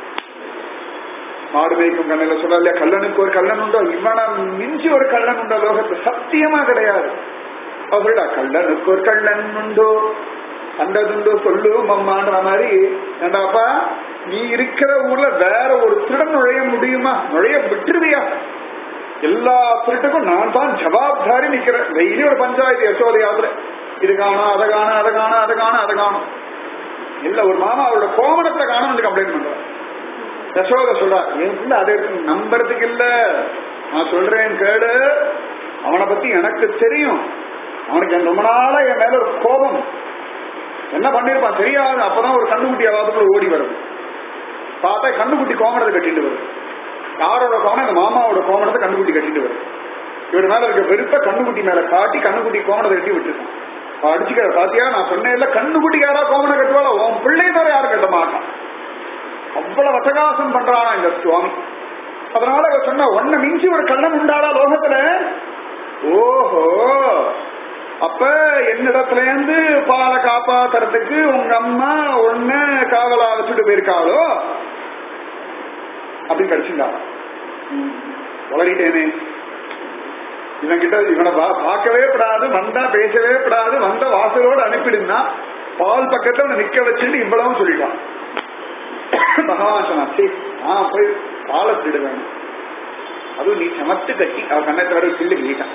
மாடு மேய்க்கும் கண்ணில சொல்ல இல்லையா கள்ளனுக்கு ஒரு கள்ளன் உண்டோ இவனா மிஞ்சி ஒரு கள்ளன் உண்டோ லோகத்துல சத்தியமா கிடையாது அவர்களா கள்ளனுக்கு ஒரு கள்ளன் உண்டோ அண்டதுண்டோ சொல்லு மம்மான்ற மாதிரி ஏண்டாப்பா நீ இருக்கிற ஊர்ல வேற ஒரு திருடன் நுழைய முடியுமா நுழைய விட்டுருவியா எல்லா திருட்டுக்கும் நான் தான் ஜவாப்தாரி நிக்கிறேன் டெய்லி ஒரு பஞ்சாயத்து யசோத யாத்திரை இது காணும் அதை காணும் அதை காணும் அதை காணும் அதை காணும் இல்ல ஒரு மாமா அவரோட கோமணத்தை காணும் வந்து கம்ப்ளைண்ட் பண்றான் யசோத சொல்றா என் பிள்ளை அதை எடுத்து நம்புறதுக்கு இல்ல நான் சொல்றேன் கேளு அவனை பத்தி எனக்கு தெரியும் அவனுக்கு என் ரொம்ப நாளா என் மேல ஒரு கோபம் என்ன பண்ணிருப்பான் தெரியாது அப்பதான் ஒரு கண்ணுக்குட்டி அவாதத்துல ஓடி வருது பார்த்தா கண்ணுக்குட்டி கோமணத்தை கட்டிட்டு வருது யாரோட கோமணம் எங்க மாமாவோட கோமணத்தை கண்ணுக்குட்டி கட்டிட்டு வருது இவர் மேல இருக்க வெறுப்ப கண்ணுக்குட்டி மேல காட்டி கண்ணுக்குட்டி கோமணத்தை கட்டி விட்டுருக்கான் அவன் அடிச்சுக்கிற பாத்தியா நான் சொன்னேன் இல்ல கண்ணுக்குட்டி யாரா கோமணம் கட்டுவாளோ உன் பிள்ளை தவிர யாரும் கட்ட மாட்டான் அவ்வளவு அட்டகாசம் பண்றானா இந்த சுவாமி அதனால இவர் சொன்ன ஒன்ன மிஞ்சி ஒரு கள்ளன் உண்டாடா லோகத்துல ஓஹோ அப்ப என்னிடத்துல இருந்து பாலை காப்பாத்துறதுக்கு உங்க அம்மா ஒண்ணு காவலா வச்சுட்டு போயிருக்காளோ அப்படின்னு கிடைச்சிருந்தா வளரிட்டேனே இவன் கிட்ட இவனை பா- பார்க்கவே படாது வந்தா பேசவே படாது வந்த வாசலோடு அனுப்பிடுனா பால் பக்கத்துல அவனை நிக்க வச்சுட்டு இவ்வளவும் சொல்லிட்டான் பகவான் சொன்னான் சரி நான் போய் பாலை திருடுவேன் அதுவும் நீ சமத்து கட்டி அவன் கண்ணத்தை வரை கிள்ளி கிள்ளிட்டான்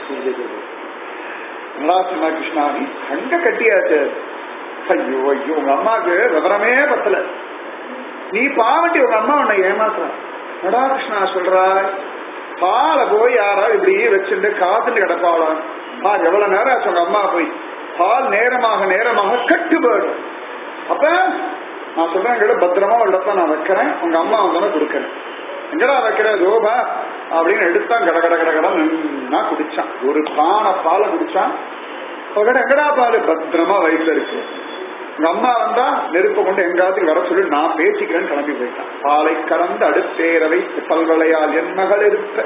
நல்லா சொன்னா கிருஷ்ணா நீ தங்க கட்டியாச்சு ஐயோ ஐயோ உங்க அம்மாவுக்கு விவரமே பத்தல நீ பாவண்டி உங்க அம்மா உன்னை ஏமாத்துற நடா கிருஷ்ணா சொல்றா பாலை போய் யாரா இப்படி வச்சுட்டு காத்துட்டு கிடப்பாளா பா எவ்வளவு நேரம் ஆச்சு உங்க அம்மா போய் பால் நேரமாக நேரமாக கட்டு போயிடும் அப்ப நான் சொல்றேன் எங்கட பத்திரமா ஒரு இடத்துல நான் வைக்கிறேன் உங்க அம்மா வந்தானே கொடுக்கறேன் எங்கடா வைக்கிற ஜோபா அப்படின்னு எடுத்தான் கட கட கட கட நின்னா குடிச்சான் ஒரு பானை பாலை குடிச்சான் அவகிட்ட எங்கடா பால் பத்திரமா வயிற்றுல இருக்கு உங்க அம்மா வந்தா நெருப்ப கொண்டு எங்காவது வர சொல்லி நான் பேசிக்கிறேன்னு கிளம்பி போயிட்டான் பாலை கலந்து அடுத்தேற வைத்து பல்வளையால் என் மகள் இருப்ப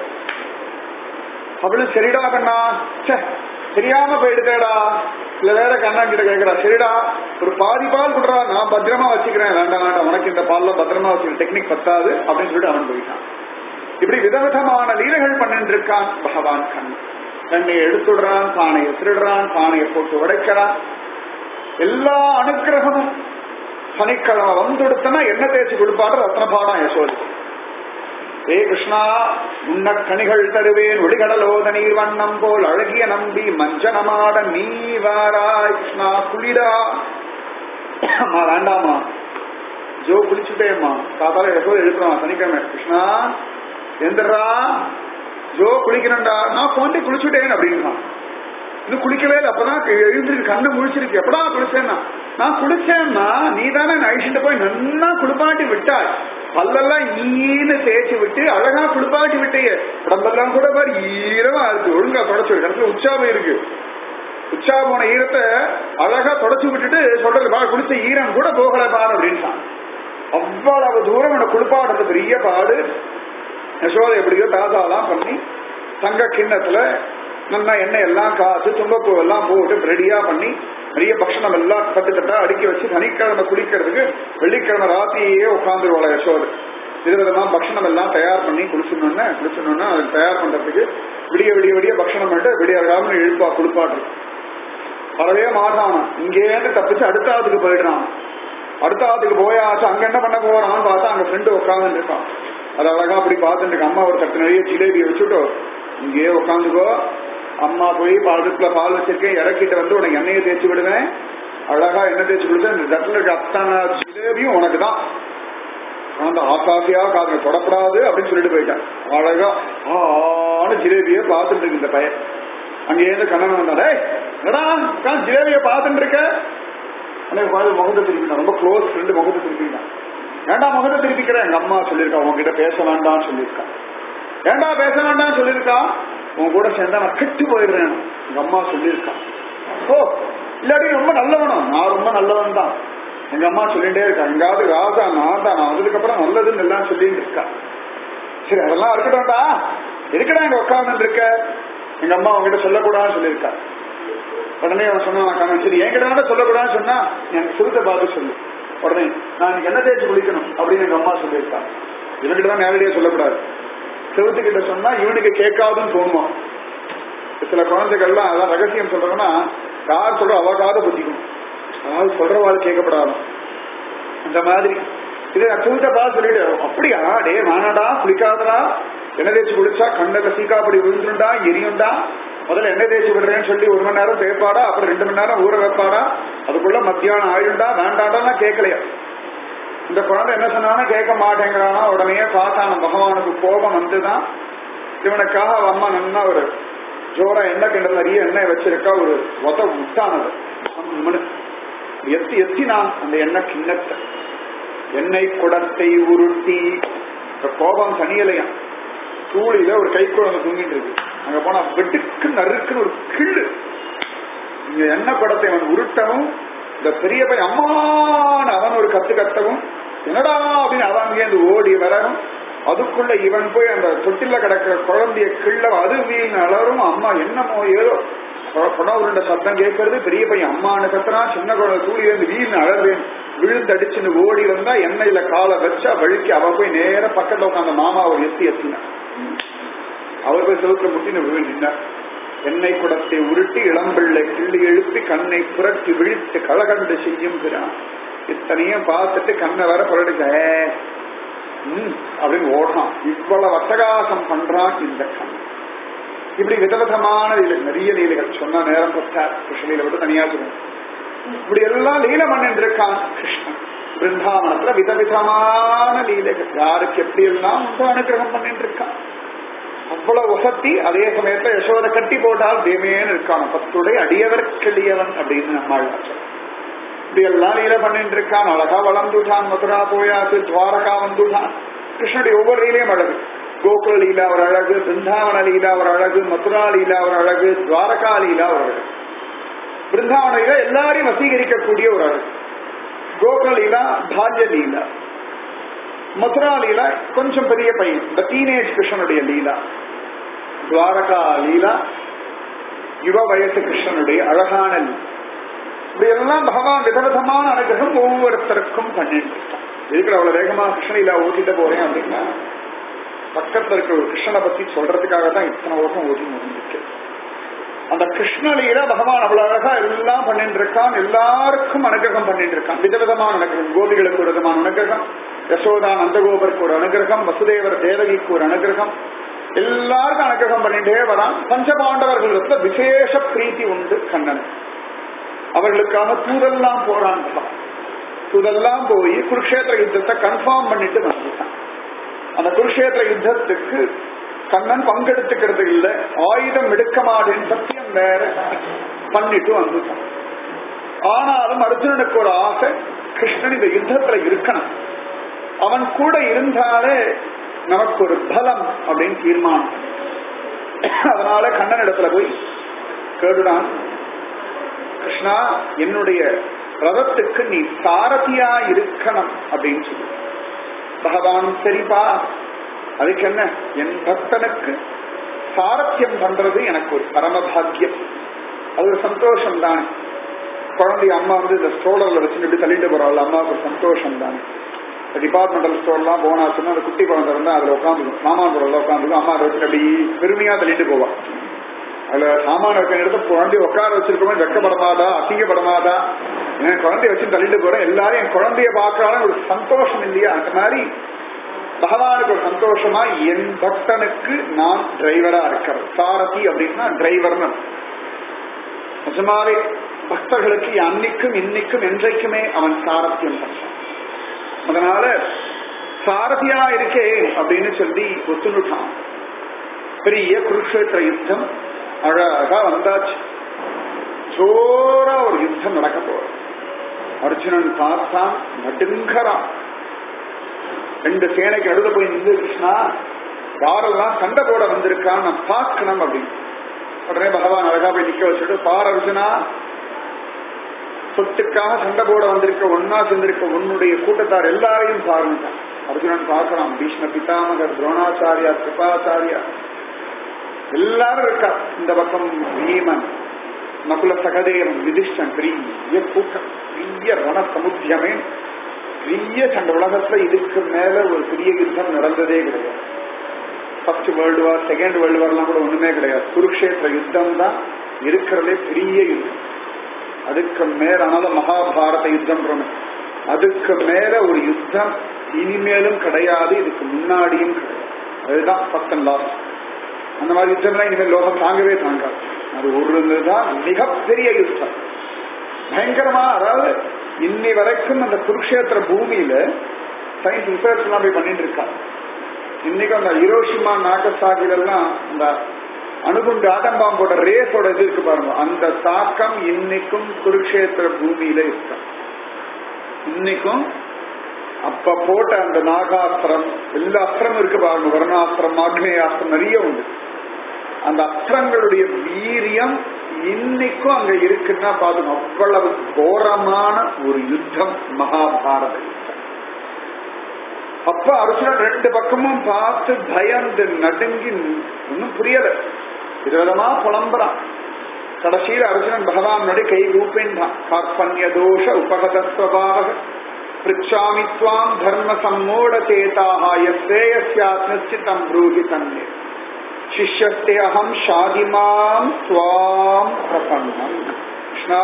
அவளும் சரிடா கண்ணா ச்சே தெரியாம போயிடுதேடா இல்ல வேற கண்ணா கிட்ட கேக்குறா சரிடா ஒரு பாதி பால் குடுறா நான் பத்திரமா வச்சுக்கிறேன் வேண்டாம் வேண்டாம் உனக்கு இந்த பால்ல பத்திரமா வச்சுக்கிற டெக்னிக் பத்தாது அப்படின்னு சொல்லிட்டு அவன் போயிட்டான் இப்படி விதவிதமான லீலைகள் பண்ணிட்டு இருக்கான் பகவான் கண் கண்ணை எடுத்துடுறான் பானையை திருடுறான் பானையை போட்டு உடைக்கிறான் எல்லா அனுக்கிரகமும் சனிக்கிழமை வந்துடுத்தனா என்ன தேய்ச்சி கொடுப்பாரு ரத்ன பாடம் யசோதி ஏ கிருஷ்ணா உன்ன கனிகள் தருவேன் ஒளிகடலோத நீர் வண்ணம் போல் அழகிய நம்பி மஞ்சனமாட நீ வாராய் கிருஷ்ணா குளிரா அம்மா வேண்டாமா ஜோ குளிச்சுட்டேம்மா காத்தால யசோதி எழுப்புறான் சனிக்கிழமை கிருஷ்ணா எந்திரா ஜோ குளிக்கிறேன்டா நான் போன்ட்டு குளிச்சுட்டேன் அப்படின்றான் இன்னும் குளிக்கவே இல்லை அப்பதான் எழுந்திருக்கு கண்ணு முழிச்சிருக்கு எப்படா குளிச்சேன்னா நான் குளிச்சேன்னா நீ தானே நைட்டு போய் நன்னா குளிப்பாட்டி விட்டாய் பல்லெல்லாம் ஈன்னு தேய்ச்சி விட்டு அழகா குளிப்பாட்டி விட்டையே உடம்பெல்லாம் கூட பாரு ஈரமா இருக்கு ஒழுங்கா தொடச்சு இடத்துல உற்சாகம் இருக்கு உச்சா போன ஈரத்தை அழகா தொடச்சு விட்டுட்டு சொல்றது பா குளிச்ச ஈரம் கூட போகல பாரு அப்படின்ட்டான் அவ்வளவு தூரம் உன குளிப்பாடுறது பெரிய பாடு யசோதை எப்படியோ தாதாலாம் பண்ணி தங்க கிண்ணத்துல நல்லா எண்ணெய் எல்லாம் காசு தும்பப்பூ எல்லாம் போட்டு ரெடியா பண்ணி நிறைய பக்ஷணம் எல்லாம் தட்டு தட்டா அடுக்கி வச்சு சனிக்கிழமை குளிக்கிறதுக்கு வெள்ளிக்கிழமை ராத்திரியே உட்காந்துருவாள் யசோது விதவிதமா பக்ஷணம் எல்லாம் தயார் பண்ணி குளிச்சிடணும்னு குளிச்சிடணும்னா அது தயார் பண்றதுக்கு விடிய விடிய விடிய பக்ஷணம் பண்ணிட்டு விடிய காலம் எழுப்பா குளிப்பாட்டு வரவே மாட்டான் இங்கேருந்து தப்பிச்சு அடுத்த ஆத்துக்கு போயிடுறான் அடுத்த ஆத்துக்கு போயாச்சு அங்க என்ன பண்ண போறான்னு பார்த்தா அங்க ஃப்ரெண்டு உட்காந்துட்டு இருக்கான் அது அழகா அப்படி பார்த்துட்டு இருக்கு. அம்மா ஒரு தட்டு நிறைய ஜிலேபி வச்சுட்டோ இங்கேயே உட்காந்துக்கோ அம்மா போய் அடுப்புல பால் வச்சிருக்கேன் இறக்கிட்டு வந்து உனக்கு எண்ணெயை தேய்ச்சி விடுவேன் அழகா எண்ணெய் தேய்ச்சி கொடுத்தேன் இந்த தட்டுல இருக்க அத்தனை ஜிலேபியும் உனக்கு தான் அந்த ஆசாசியா காதுல தொடப்படாது அப்படின்னு சொல்லிட்டு போயிட்டேன் அழகா ஆன ஜிலேபியை பார்த்துட்டு இருக்கு இந்த பையன் அங்கேருந்து கண்ணன் வந்தாடே என்னடா உட்கார்ந்து ஜிலேபியை பார்த்துட்டு இருக்க எனக்கு பார்த்து முகத்தை திருப்பிட்டான் ரொம்ப க்ளோஸ் ஃப்ரெண்டு முகத்தை திருப்பிட்டான் ஏண்டா முகத்தை திருப்பிக்கிறேன் எங்க அம்மா சொல்லியிருக்கா உங்ககிட்ட பேச வேண்டாம்னு சொல்லியிருக்கா ஏண்டா பேச வேண்டாம்னு சொல்லியிருக்கா உன் கூட சேர்ந்தா நான் கெட்டு போயிடுறேன் எங்க அம்மா சொல்லியிருக்கா ஓ இல்லாட்டி ரொம்ப நல்லவனும் நான் ரொம்ப நல்லவன் தான் எங்க அம்மா சொல்லிட்டே இருக்கா எங்காவது ராஜா நான் தான் நான் வந்ததுக்கு அப்புறம் நல்லதுன்னு எல்லாம் சொல்லிட்டு இருக்கா சரி அதெல்லாம் இருக்கட்டும்டா இருக்கடா இங்க உட்கார்ந்து இருக்க எங்க அம்மா உங்ககிட்ட சொல்லக்கூடாதுன்னு சொல்லியிருக்கா உடனே அவன் சொன்னான் கண்ணன் சரி என்கிட்ட சொல்லக்கூடாதுன்னு சொன்னா எனக்கு சுருத்தை பார்த்து சொல்லு உடனே நான் இன்னைக்கு என்ன தேய்ச்சி குளிக்கணும் அப்படின்னு எங்க அம்மா சொல்லியிருக்கா இவன்கிட்ட தான் நேரடியா சொல்லக்கூடாது செவத்துக்கிட்ட சொன்னா இவனுக்கு கேட்காதுன்னு தோணுமா சில குழந்தைகள்லாம் அதான் ரகசியம் சொல்றோம்னா யார் சொல்ற அவ காதை புத்திக்கும் அதாவது சொல்றவாள் கேட்கப்படாது இந்த மாதிரி இது நான் தூத்த பார்த்து சொல்லிட்டு அப்படியா டே வேணாடா குளிக்காதடா எண்ணெய் தேய்ச்சி குளிச்சா கண்ணுல சீக்காப்படி விழுந்துண்டா எரியுண்டா முதல்ல எண்ணெய் தேய்ச்சி விடுறேன்னு சொல்லி ஒரு மணி நேரம் தேய்ப்பாடா அப்புறம் ரெண்டு மணி நேரம் ஊற வைப்பாடா அதுக்குள்ள மத்தியானம் ஆயுண்டா வேண்டாடான்னா கேட்கலையா இந்த குழந்தை என்ன சொன்னாலும் கேட்க மாட்டேங்கிறானா உடனே பார்த்தான் பகவானுக்கு கோபம் வந்துதான் இவனுக்காக அவ அம்மா நன்னா ஒரு ஜோரா எண்ணெய் கிண்டல் நிறைய எண்ணெய் வச்சிருக்கா ஒரு ஒத முட்டானது அம்மனு. எத்தி எத்தினான் அந்த எண்ணெய் கிண்ணத்தை எண்ணெய் குடத்தை உருட்டி இந்த கோபம் தனியலையாம் தூளியில ஒரு கை குழந்தை தூங்கிட்டு இருக்கு அங்க போனா வெட்டுக்கு நறுக்குன்னு ஒரு கிள்ளு இங்க எண்ணெய் குடத்தை அவன் உருட்டவும் இந்த பெரிய பையன் அம்மான்னு அவன் ஒரு கத்து கத்தவும் என்னடா அப்படின்னு அவன் அங்கேருந்து ஓடி வரவும் அதுக்குள்ள இவன் போய் அந்த தொட்டில கிடக்கிற குழந்தைய கிள்ள அது வீண் அலரும் அம்மா என்னமோ ஏதோ குடம் உருண்ட சத்தம் கேட்கறது பெரிய பையன் அம்மானு கத்துறான் சின்ன குழந்தை தூளி வந்து வீண் அழறேன் விழுந்தடிச்சுன்னு ஓடி வந்தா எண்ணெயில காலை வச்சா வழுக்கி அவ போய் நேர பக்கத்துல உட்காந்த மாமாவை எத்தி எத்தினான் அவர் போய் செவுத்துல முட்டின விழு நின்னார் எண்ணெய் குடத்தை உருட்டி இளம்பிள்ளை கிள்ளி எழுப்பி கண்ணை புரட்டி விழித்து களகண்டு செய்யும் பிறான் இத்தனையும் பார்த்துட்டு கண்ணை வர புரடிச்ச ம் அப்படின்னு ஓடுறான் இவ்வளவு அட்டகாசம் பண்றான் இந்த கண் இப்படி விதவிதமான லீலை நிறைய லீலைகள் சொன்ன நேரம் பத்தார் கிருஷ்ணலீலை விட்டு தனியா சொல்லுவோம் இப்படி எல்லாம் லீலை பண்ணிட்டு இருக்கான் கிருஷ்ணன் பிருந்தாவனத்துல விதவிதமான லீலைகள் யாருக்கு எப்படி எல்லாம் வந்து அனுகிரகம் பண்ணிட்டு இருக்கான் அவ்வளவு உசத்தி அதே சமயத்துல யசோத கட்டி போட்டால் தேமேன்னு இருக்கான் பத்துடைய அடியவர் கிளியவன் அப்படின்னு நம்மாள் இப்படி எல்லாம் லீல பண்ணிட்டு இருக்கான் அழகா வளர்ந்துட்டான் மதுரா போயாச்சு துவாரகா வந்துட்டான் கிருஷ்ணனுடைய ஒவ்வொரு லீலையும் அழகு கோகுல லீலா ஒரு அழகு பிருந்தாவன லீலா ஒரு அழகு மதுரா லீலா ஒரு அழகு துவாரகா லீலா ஒரு அழகு பிருந்தாவன லீலா எல்லாரையும் வசீகரிக்கக்கூடிய ஒரு அழகு கோகுல லீலா பால்ய லீலா மதுரா லீலா கொஞ்சம் பெரிய பையன் இந்த டீனேஜ் கிருஷ்ணனுடைய லீலா துவாரகா லீலா யுவ வயசு கிருஷ்ணனுடைய அழகான லீலா இப்படி எல்லாம் பகவான் விதவிதமான அனுகிரகம் ஒவ்வொருத்தருக்கும் பண்ணிட்டு இருக்கான் இருக்கிற அவ்வளவு வேகமா கிருஷ்ணலீலா ஓட்டிட்டு போறேன் அப்படின்னா பக்கத்துல இருக்கிற ஒரு கிருஷ்ணனை பத்தி சொல்றதுக்காக தான் இத்தனை ஓட்டம் ஓட்டி முடிஞ்சிருக்கு அந்த கிருஷ்ணலீலா பகவான் அவ்வளவு அழகா எல்லாம் பண்ணிட்டு இருக்கான் எல்லாருக்கும் அனுகிரகம் பண்ணிட்டு இருக்கான் விதவிதமான அனுகிரகம் கோபிகளுக்கு ஒரு விதமான அனுகிரகம் யசோதா நந்தகோபருக்கு ஒரு அனுகிரகம் வசுதேவர் தேவகிக்கு ஒரு அனுகிரகம் எல்லாருக்கும் அனுகிரகம் பண்ணிட்டே வரான் பஞ்சபாண்டவர்களுக்கு விசேஷ பிரீத்தி உண்டு கண்ணன் அவர்களுக்காக தூதெல்லாம் போறான் பகவான். தூதெல்லாம் போய் குருக்ஷேத்திர யுத்தத்தை கன்ஃபார்ம் பண்ணிட்டு வந்துட்டான் அந்த குருக்ஷேத்திர யுத்தத்துக்கு கண்ணன் பங்கெடுத்துக்கிறது இல்ல ஆயுதம் எடுக்க மாட்டேன்னு சத்தியம் வேற பண்ணிட்டு வந்துட்டான் ஆனாலும் அர்ஜுனனுக்கு ஒரு ஆசை கிருஷ்ணன் இந்த யுத்தத்துல இருக்கணும் அவன் கூட இருந்தாலே நமக்கு ஒரு பலம் அப்படின்னு தீர்மானம் அதனால கண்ணன் இடத்துல போய் கேடுடான் கிருஷ்ணா என்னுடைய ரதத்துக்கு நீ சாரதியா இருக்கணும் அப்படின்னு சொல்லி பகவான் சரிப்பா அதுக்கு என்ன என் பக்தனுக்கு சாரத்தியம் பண்றது எனக்கு ஒரு பரமபாகியம் அது ஒரு சந்தோஷம் தானே குழந்தைய அம்மா வந்து இந்த ஸ்டோலர்ல வச்சு இப்படி தள்ளிட்டு போறாள் அம்மாவுக்கு ஒரு சந்தோஷம் தானே டிபார்ட்மெண்டல் ஸ்டோர்லாம் போனாச்சுன்னா அந்த குட்டி குழந்தை இருந்தா அதுல உட்காந்துக்கும் சாமான் பொருள் உட்காந்துக்கும் அம்மா அதை வச்சுட்டு அப்படி பெருமையா தள்ளிட்டு போவா அதுல சாமான வைக்கிற இடத்த குழந்தைய உட்கார வச்சிருக்கோமே வெக்கப்படமாதா அசிங்கப்படமாதா என் குழந்தைய வச்சு தள்ளிட்டு போறேன் எல்லாரும் என் குழந்தைய பார்க்கறாலும் ஒரு சந்தோஷம் இல்லையா அந்த மாதிரி பகவானுக்கு ஒரு சந்தோஷமா என் பக்தனுக்கு நான் டிரைவரா இருக்கிறேன் சாரதி அப்படின்னா டிரைவர்னு நிஜமாவே பக்தர்களுக்கு அன்னைக்கும் இன்னைக்கும் என்றைக்குமே அவன் சாரத்தியம் பண்றான் அதனால சாரதியா இருக்கேன் அப்படின்னு சொல்லி ஒத்துணுட்டான் பெரிய குருஷேத்திர யுத்தம் அழகா வந்தாச்சு ஜோரா ஒரு யுத்தம் நடக்க போறது அர்ஜுனன் பார்த்தான் நடுங்கறான் ரெண்டு சேனைக்கு நடுவில் போய் நின்று கிருஷ்ணா யாரெல்லாம் சண்டை போட வந்திருக்கான்னு நான் பார்க்கணும் அப்படின்னு உடனே பகவான் அழகா போய் நிக்க வச்சுட்டு பார் அர்ஜுனா சொத்துக்காக சண்டை போட வந்திருக்க ஒன்னா சேர்ந்திருக்க உன்னுடைய கூட்டத்தார் எல்லாரையும் பாருங்க அர்ஜுனன் பார்க்கலாம் பீஷ்ம பிதாமகர் துரோணாச்சாரியா கிருபாச்சாரியா எல்லாரும் இருக்கா இந்த பக்கம் பீமன் நகுல சகதேவன் யுதிஷ்டன் பெரிய கூட்டம் பெரிய ரண சமுத்தியமே பெரிய சண்டை உலகத்துல இதுக்கு மேல ஒரு பெரிய யுத்தம் நடந்ததே கிடையாது first world war second world வார்லாம் கூட ஒண்ணுமே கிடையாது குருக்ஷேத்திர யுத்தம் தான் இருக்கிறதே பெரிய யுத்தம் அதுக்கு மேல ஆனாலும் மகாபாரத யுத்தம் அதுக்கு மேல ஒரு யுத்தம் இனிமேலும் கிடையாது இதுக்கு முன்னாடியும் கிடையாது அதுதான் ஃபர்ஸ்ட் அண்ட் லாஸ்ட் அந்த மாதிரி யுத்தம்லாம் இனிமேல் லோகம் தாங்கவே தாங்காது அது ஒரு தான் மிகப்பெரிய யுத்தம் பயங்கரமா அதாவது இன்னி வரைக்கும் அந்த குருக்ஷேத்திர பூமியில சயின்ஸ் ரிசர்ச் எல்லாம் போய் பண்ணிட்டு இருக்கா இன்னைக்கு அந்த ஹிரோஷிமா நாகசாகிரெல்லாம் இந்த அணுகுண்டு ஆட்டம் போட்ட ரேஸோட இது இருக்கு பாருங்க அந்த தாக்கம் இன்னைக்கும் குருக்ஷேத்திர பூமியில இருக்கு இன்னைக்கும் அப்ப போட்ட அந்த நாகாஸ்திரம் எல்லா அஸ்திரம் இருக்கு பாருங்க வர்ணாஸ்திரம் ஆக்னேயாஸ்திரம் நிறைய உண்டு அந்த அஸ்திரங்களுடைய வீரியம் இன்னைக்கும் அங்க இருக்குன்னா பாருங்க அவ்வளவு கோரமான ஒரு யுத்தம் மகாபாரத யுத்தம் அப்ப அர்ஜுனன் ரெண்டு பக்கமும் பார்த்து பயந்து நடுங்கி ஒன்னும் புரியல விதவிதமா புலம்புறான் கடைசியில் அர்ஜுனன் பகவானுடைய கை கூப்பின்றான் கார்பண்ய தோஷ உபகதஸ்வபாவக பிரிச்சாமி துவாம் தர்ம சம்மோட சேதாக எஸ்ரேயஸ்யாத் நிச்சிதம் ப்ரூஹி தன்னே சிஷ்யஸ்தே அகம் ஷாதிமாம் துவாம் பிரபன்னம் கிருஷ்ணா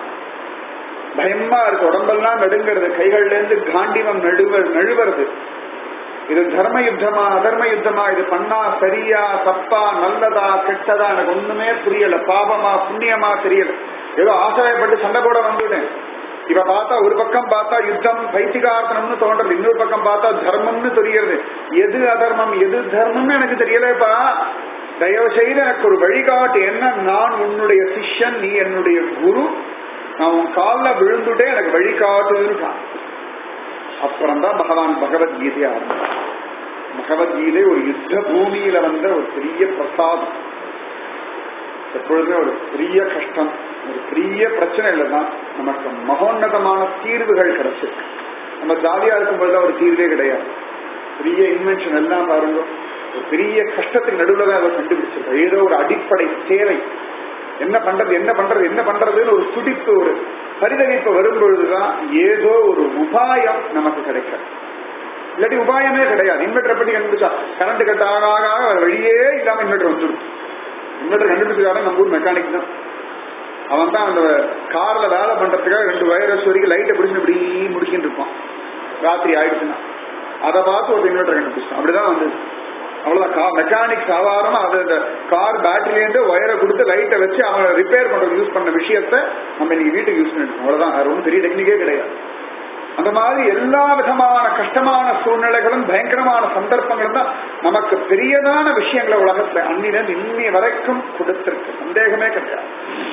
பயமா இருக்கு உடம்பெல்லாம் நடுங்கிறது கைகள்ல இருந்து காண்டிவம் நடுவ நழுவுறது இது தர்ம யுத்தமா அதர்ம யுத்தமா இது பண்ணா சரியா தப்பா நல்லதா கெட்டதா எனக்கு ஒண்ணுமே புரியல பாபமா புண்ணியமா தெரியல ஏதோ ஆசைப்பட்டு சண்டை போட வந்துட்டேன் இவ பார்த்தா ஒரு பக்கம் பார்த்தா யுத்தம் பைத்திகார்த்தனம்னு தோன்றது இன்னொரு பக்கம் பார்த்தா தர்மம்னு தெரிகிறது எது அதர்மம் எது தர்மம்னு எனக்கு தெரியலப்பா தயவு செய்து எனக்கு ஒரு வழிகாட்டு என்ன நான் உன்னுடைய சிஷ்யன் நீ என்னுடைய குரு நான் உன் காலில் விழுந்துட்டே எனக்கு வழி காட்டுதான் அப்புறம் தான் பகவான் பகவத்கீதையை ஆரம்பிச்சார் பகவத்கீதை ஒரு யுத்த பூமியில வந்த ஒரு பெரிய பிரசாதம் எப்பொழுதுமே ஒரு பெரிய கஷ்டம் ஒரு பெரிய பிரச்சனை இல்லைன்னா நமக்கு மகோன்னதமான தீர்வுகள் கிடைச்சிருக்கு நம்ம ஜாலியா இருக்கும்போது ஒரு தீர்வே கிடையாது பெரிய இன்வென்ஷன் எல்லாம் பாருங்க ஒரு பெரிய கஷ்டத்துக்கு நடுவில் தான் அதை கண்டுபிடிச்சிருக்கோம் ஏதோ ஒரு அடிப்படை தேவை என்ன பண்றது என்ன பண்றது என்ன பண்றதுன்னு ஒரு துடிப்பு ஒரு பரிதவிப்பு வரும்பொழுதுதான் ஏதோ ஒரு உபாயம் நமக்கு கிடைக்கும் இல்லாட்டி உபாயமே கிடையாது இன்வெர்டரை பற்றி கண்டுபிடிச்சா கரண்ட் கட் ஆக ஆக ஆக வேற வழியே இல்லாம இன்வெர்டர் வந்துடும் இன்வெர்டர் கண்டுபிடிச்சாலும் நம்ம ஊர் மெக்கானிக் தான் அவன் தான் அந்த கார்ல வேலை பண்றதுக்காக ரெண்டு வைரஸ் வரைக்கும் லைட்டை பிடிச்சு இப்படி முடிக்கிட்டு இருப்பான் ராத்திரி ஆயிடுச்சுன்னா அதை பார்த்து ஒரு இன்வெர்டர் கண்டுபிடிச்சான் அப்படிதான் வந்தது அவ்வளவுதான் மெக்கானிக் சாதாரண அது அந்த கார் பேட்டரியிலேருந்து ஒயரை கொடுத்து லைட்டை வச்சு அவன் ரிப்பேர் பண்றது யூஸ் பண்ண விஷயத்த நம்ம இன்னைக்கு வீட்டுக்கு யூஸ் பண்ணிருக்கோம் அவ்வளவுதான் அது ஒன்றும் பெரிய டெக்னிக்கே கிடையாது அந்த மாதிரி எல்லா விதமான கஷ்டமான சூழ்நிலைகளும் பயங்கரமான சந்தர்ப்பங்களும் தான் நமக்கு பெரியதான விஷயங்களை உலகத்துல அன்னிலிருந்து இன்னி வரைக்கும் கொடுத்திருக்கு சந்தேகமே கிடையாது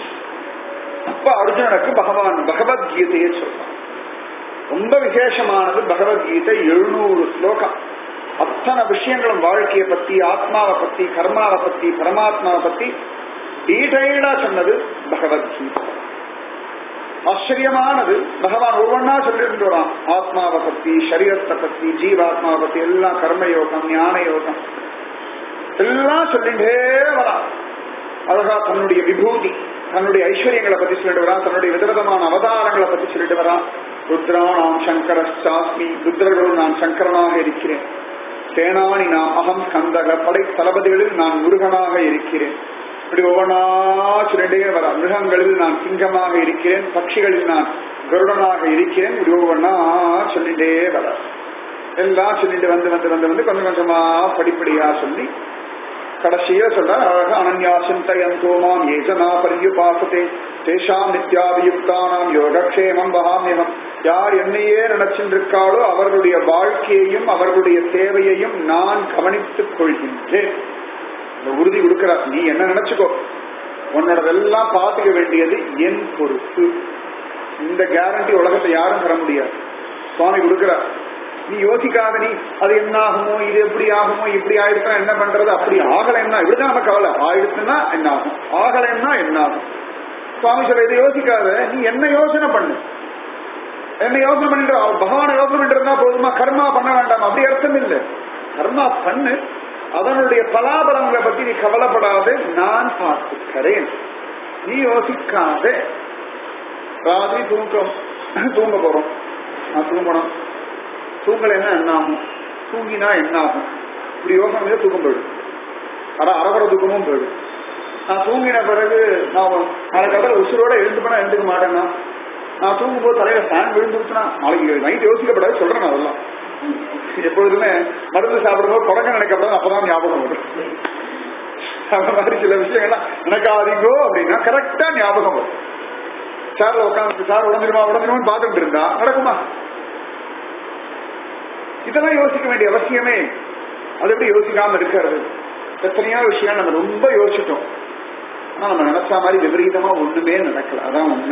அப்ப அர்ஜுனனுக்கு பகவான் பகவத்கீதையை சொல்றான் ரொம்ப விசேஷமானது பகவத்கீதை எழுநூறு ஸ்லோகம் அத்தனை விஷயங்களும் வாழ்க்கையை பத்தி ஆத்மாவை பத்தி கர்மாவை பத்தி பரமாத்மாவை பத்தி டீடைலா சொன்னது பகவத்கீதை ஆச்சரியமானது பகவான் ஒவ்வொன்னா சொல்லிட்டு வரான் ஆத்மாவை பத்தி சரீரத்தை பத்தி ஜீவாத்மாவை பத்தி எல்லாம் கர்மயோகம் ஞான யோகம் எல்லாம் சொல்லிட்டே வரான் அழகா தன்னுடைய விபூதி தன்னுடைய ஐஸ்வர்யங்களை பத்தி சொல்லிட்டு வரான் தன்னுடைய விதவிதமான அவதாரங்களை பத்தி சொல்லிட்டு வரான் ருத்ரா நாம் சங்கர சாஸ்மி ருத்ரர்களும் நான் சங்கரனாக இருக்கிறேன் சேனானி நாம் அகம் கந்தக படை தளபதிகளில் நான் முருகனாக இருக்கிறேன் இப்படி ஒவ்வொன்றா சொல்லிட்டே வர மிருகங்களில் நான் சிங்கமாக இருக்கிறேன் பட்சிகளில் நான் கருடனாக இருக்கிறேன் இப்படி ஒவ்வொன்றா சொல்லிட்டே வர எல்லாம் சொல்லிட்டு வந்து வந்து வந்து வந்து கொஞ்சம் கொஞ்சமா படிப்படியா சொல்லி கடைசியில சொல்ற அழக அனன்யா சிந்தயந்தோ மாம் ஏஜனா பரியுபாசத்தே தேஷாம் நித்யாபியுக்தானாம் யோகக்ஷேமம் வகாமியகம் யார் என்னையே நினைச்சிட்டு இருக்காளோ அவர்களுடைய வாழ்க்கையையும் அவர்களுடைய சேவையையும் நான் கவனித்துக் கொள்கின்றேன் இந்த உறுதி கொடுக்கிறார் நீ என்ன நினைச்சுக்கோ உன்னோடதெல்லாம் பார்த்துக்க வேண்டியது என் பொறுப்பு இந்த கேரண்டி உலகத்தை யாரும் தர முடியாது சுவாமி கொடுக்கிறார் நீ யோசிக்காத நீ அது என்ன ஆகுமோ இது எப்படி ஆகுமோ இப்படி ஆயிடுச்சுன்னா என்ன பண்றது அப்படி ஆகலைன்னா இப்படிதான் நம்ம கவலை ஆயிடுச்சுன்னா என்ன ஆகும் ஆகலைன்னா என்ன ஆகும் சுவாமி சொல்ல இதை யோசிக்காத நீ என்ன யோசனை பண்ணு என்ன யோசனை பண்ணிட்டு பகவான யோசனை பண்ணிட்டு இருந்தா போதுமா கர்மா பண்ண வேண்டாம் அப்படி அர்த்தம் இல்லை கர்மா பண்ணு அதனுடைய பலாபலங்களை பத்தி நீ கவலைப்படாது நான் பார்த்துக்கிறேன் நீ யோசிக்காத ராத்திரி தூக்கம் தூங்க போறோம் நான் தூங்கணும் தூங்கலைன்னா என்ன ஆகும் தூங்கினா என்ன ஆகும் இப்படி யோசனை பண்ணி தூக்கம் போயிடும் ஆனா அரவர தூக்கமும் போயிடும் நான் தூங்கின பிறகு நான் நாளைக்கு கடல் உசுரோட எழுந்து போனா எழுந்துக்க மாட்டேன்னா நான் தூங்கும் போது தலையில ஃபேன் விழுந்துருச்சுன்னா நாளைக்கு நைட் யோசிக்கப்படாது சொல்றேன் நான் அதெல்லாம் எப்பொழுதுமே மருந்து சாப்பிடும்போது தொடங்க நினைக்கப்படாது அப்பதான் ஞாபகம் வரும் அந்த மாதிரி சில விஷயங்கள்லாம் நினைக்காதீங்கோ அப்படின்னா கரெக்டா ஞாபகம் வரும் சார்ல உட்காந்து சார் உடஞ்சிருமா உடஞ்சிருமான்னு பார்த்துட்டு இருந்தா நடக்குமா இதெல்லாம் யோசிக்க வேண்டிய அவசியமே அது எப்படி யோசிக்காம இருக்கிறது எத்தனையோ விஷயம் நம்ம ரொம்ப யோசிச்சிட்டோம் ஆனா நம்ம நினைச்ச மாதிரி விபரீதமா ஒண்ணுமே நடக்கல அதான் உண்மை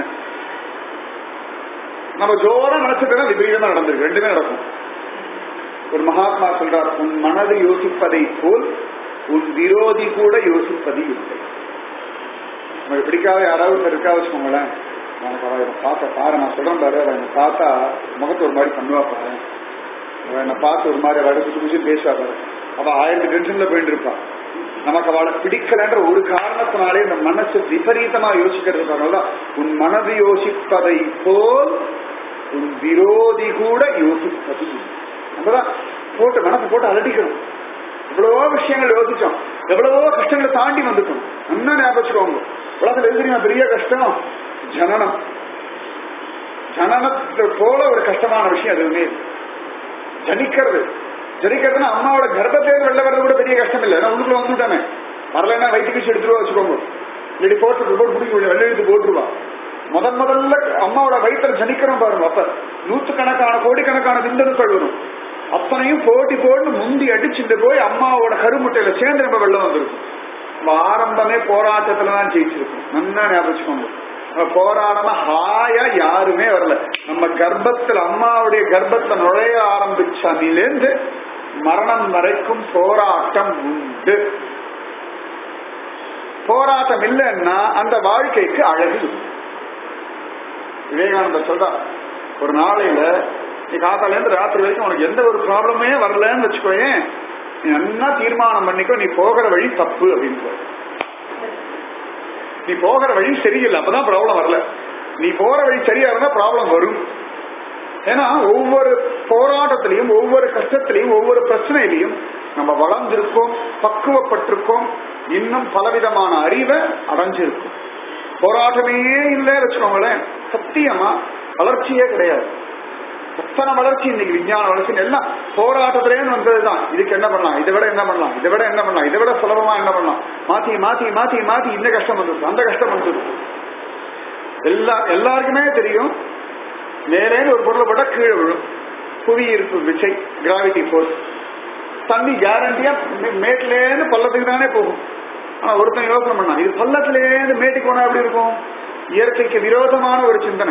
நம்ம ஜோரா நினைச்சிட்டு விபரீதமா நடந்திருக்கு ரெண்டுமே நடக்கும் ஒரு மகாத்மா சொல்றார் உன் மனது யோசிப்பதை போல் உன் விரோதி கூட யோசிப்பது இல்லை நமக்கு பிடிக்காத யாராவது இருக்கா வச்சுக்கோங்களேன் எனக்கு அவ என்னை பார்த்த பாரு நான் சொல்றேன் பாரு அவ என்னை பார்த்தா முகத்தை ஒரு மாதிரி பண்ணுவா பாரு அவ என்னை பார்த்து ஒரு மாதிரி அவள் குச்சி குச்சி பேசுவா பாரு அவ ஆயிரத்தி டென்ஷன்ல போயிட்டு இருப்பா நமக்கு அவளை பிடிக்கலன்ற ஒரு காரணத்தினாலே இந்த மனசு விபரீதமா யோசிக்கிறது பாருங்கதான் உன் மனது யோசிப்பதை போல் உன் விரோதி கூட யோசிப்பது இல்லை நம்மதான் போட்டு மனசு போட்டு அலட்டிக்கணும் எவ்வளவோ விஷயங்கள் யோசிச்சோம் எவ்வளவோ கஷ்டங்களை தாண்டி வந்துட்டோம் நல்லா ஞாபகம் உலகத்துல எதிரியா பெரிய கஷ்டம் ஜனனம் ஜனனத்தை போல ஒரு கஷ்டமான விஷயம் எதுவுமே ஜனிக்கிறது ஜனிக்கிறதுனா அம்மாவோட கர்ப்பத்தேர்ந்து வெளில வர்றது கூட பெரிய கஷ்டம் இல்லை ஏன்னா உள்ளுக்குள்ள வந்துட்டானே வரலன்னா வயிற்றுக்கு எடுத்துருவா வச்சுக்கோங்க இல்லாட்டி போட்டு ரிப்போர்ட் முடிக்க வெள்ளை எழுத்து போட்டுருவா முதன் முதல்ல அம்மாவோட வயிற்றுல ஜனிக்கிறோம் பாருங்க அப்ப நூற்றுக்கணக்கான கோடிக்கணக்கான விந்தணுக்கள் வரும் அத்தனையும் போட்டி போட்டு முந்தி அடிச்சுட்டு போய் அம்மாவோட கருமுட்டையில சேர்ந்து நம்ம வெள்ளம் வந்துருக்கும் நம்ம ஆரம்பமே போராட்டத்துல தான் ஜெயிச்சிருக்கும் நல்லா ஞாபகம் நம்ம போராடாம ஹாயா யாருமே வரல நம்ம கர்ப்பத்துல அம்மாவுடைய கர்ப்பத்துல நுழைய ஆரம்பிச்ச அன்னிலேருந்து மரணம் வரைக்கும் போராட்டம் உண்டு போராட்டம் இல்லைன்னா அந்த வாழ்க்கைக்கு அழகு இல்லை. விவேகானந்தர் சொல்றார் ஒரு நாளையில நீ காத்தால இருந்து ராத்திரி வரைக்கும் உனக்கு எந்த ஒரு ப்ராப்ளமே வரலன்னு வச்சுக்கோயேன் நீ நல்லா தீர்மானம் பண்ணிக்கோ நீ போகிற வழி தப்பு அப்படின்னு சொல்ற. நீ போகிற வழி சரியில்லை அப்பதான் ப்ராப்ளம் வரல நீ போற வழி சரியா இருந்தா ப்ராப்ளம் வரும் ஏன்னா ஒவ்வொரு போராட்டத்திலையும் ஒவ்வொரு கஷ்டத்திலையும் ஒவ்வொரு பிரச்சனையிலையும் நம்ம வளர்ந்திருக்கோம் பக்குவப்பட்டிருக்கோம் இன்னும் பலவிதமான அறிவை அடைஞ்சிருக்கும் போராட்டமே இல்லை வச்சுக்கோங்களேன் சத்தியமா வளர்ச்சியே கிடையாது எத்தனை வளர்ச்சி இன்னைக்கு விஞ்ஞான வளர்ச்சி எல்லாம் போராட்டத்திலேன்னு வந்ததுதான் இதுக்கு என்ன பண்ணலாம் இதை விட என்ன பண்ணலாம் இதை விட என்ன பண்ணலாம் இதை விட சுலபமா என்ன பண்ணலாம் மாத்தி மாத்தி மாத்தி மாத்தி இந்த கஷ்டம் வந்துருக்கு அந்த கஷ்டம் வந்துருக்கு எல்லா எல்லாருக்குமே தெரியும் மேலேன்னு ஒரு பொருளை போட்டா கீழே விழும் புவி ஈர்ப்பு விசை கிராவிட்டி ஃபோர்ஸ் தண்ணி கேரண்டியா மேட்லேருந்து பள்ளத்துக்கு தானே போகும் ஆனா ஒருத்தன் யோசனை பண்ணா இது பள்ளத்திலேருந்து மேட்டுக்கு போனா எப்படி இருக்கும் இயற்கைக்கு விரோதமான ஒரு சிந்தனை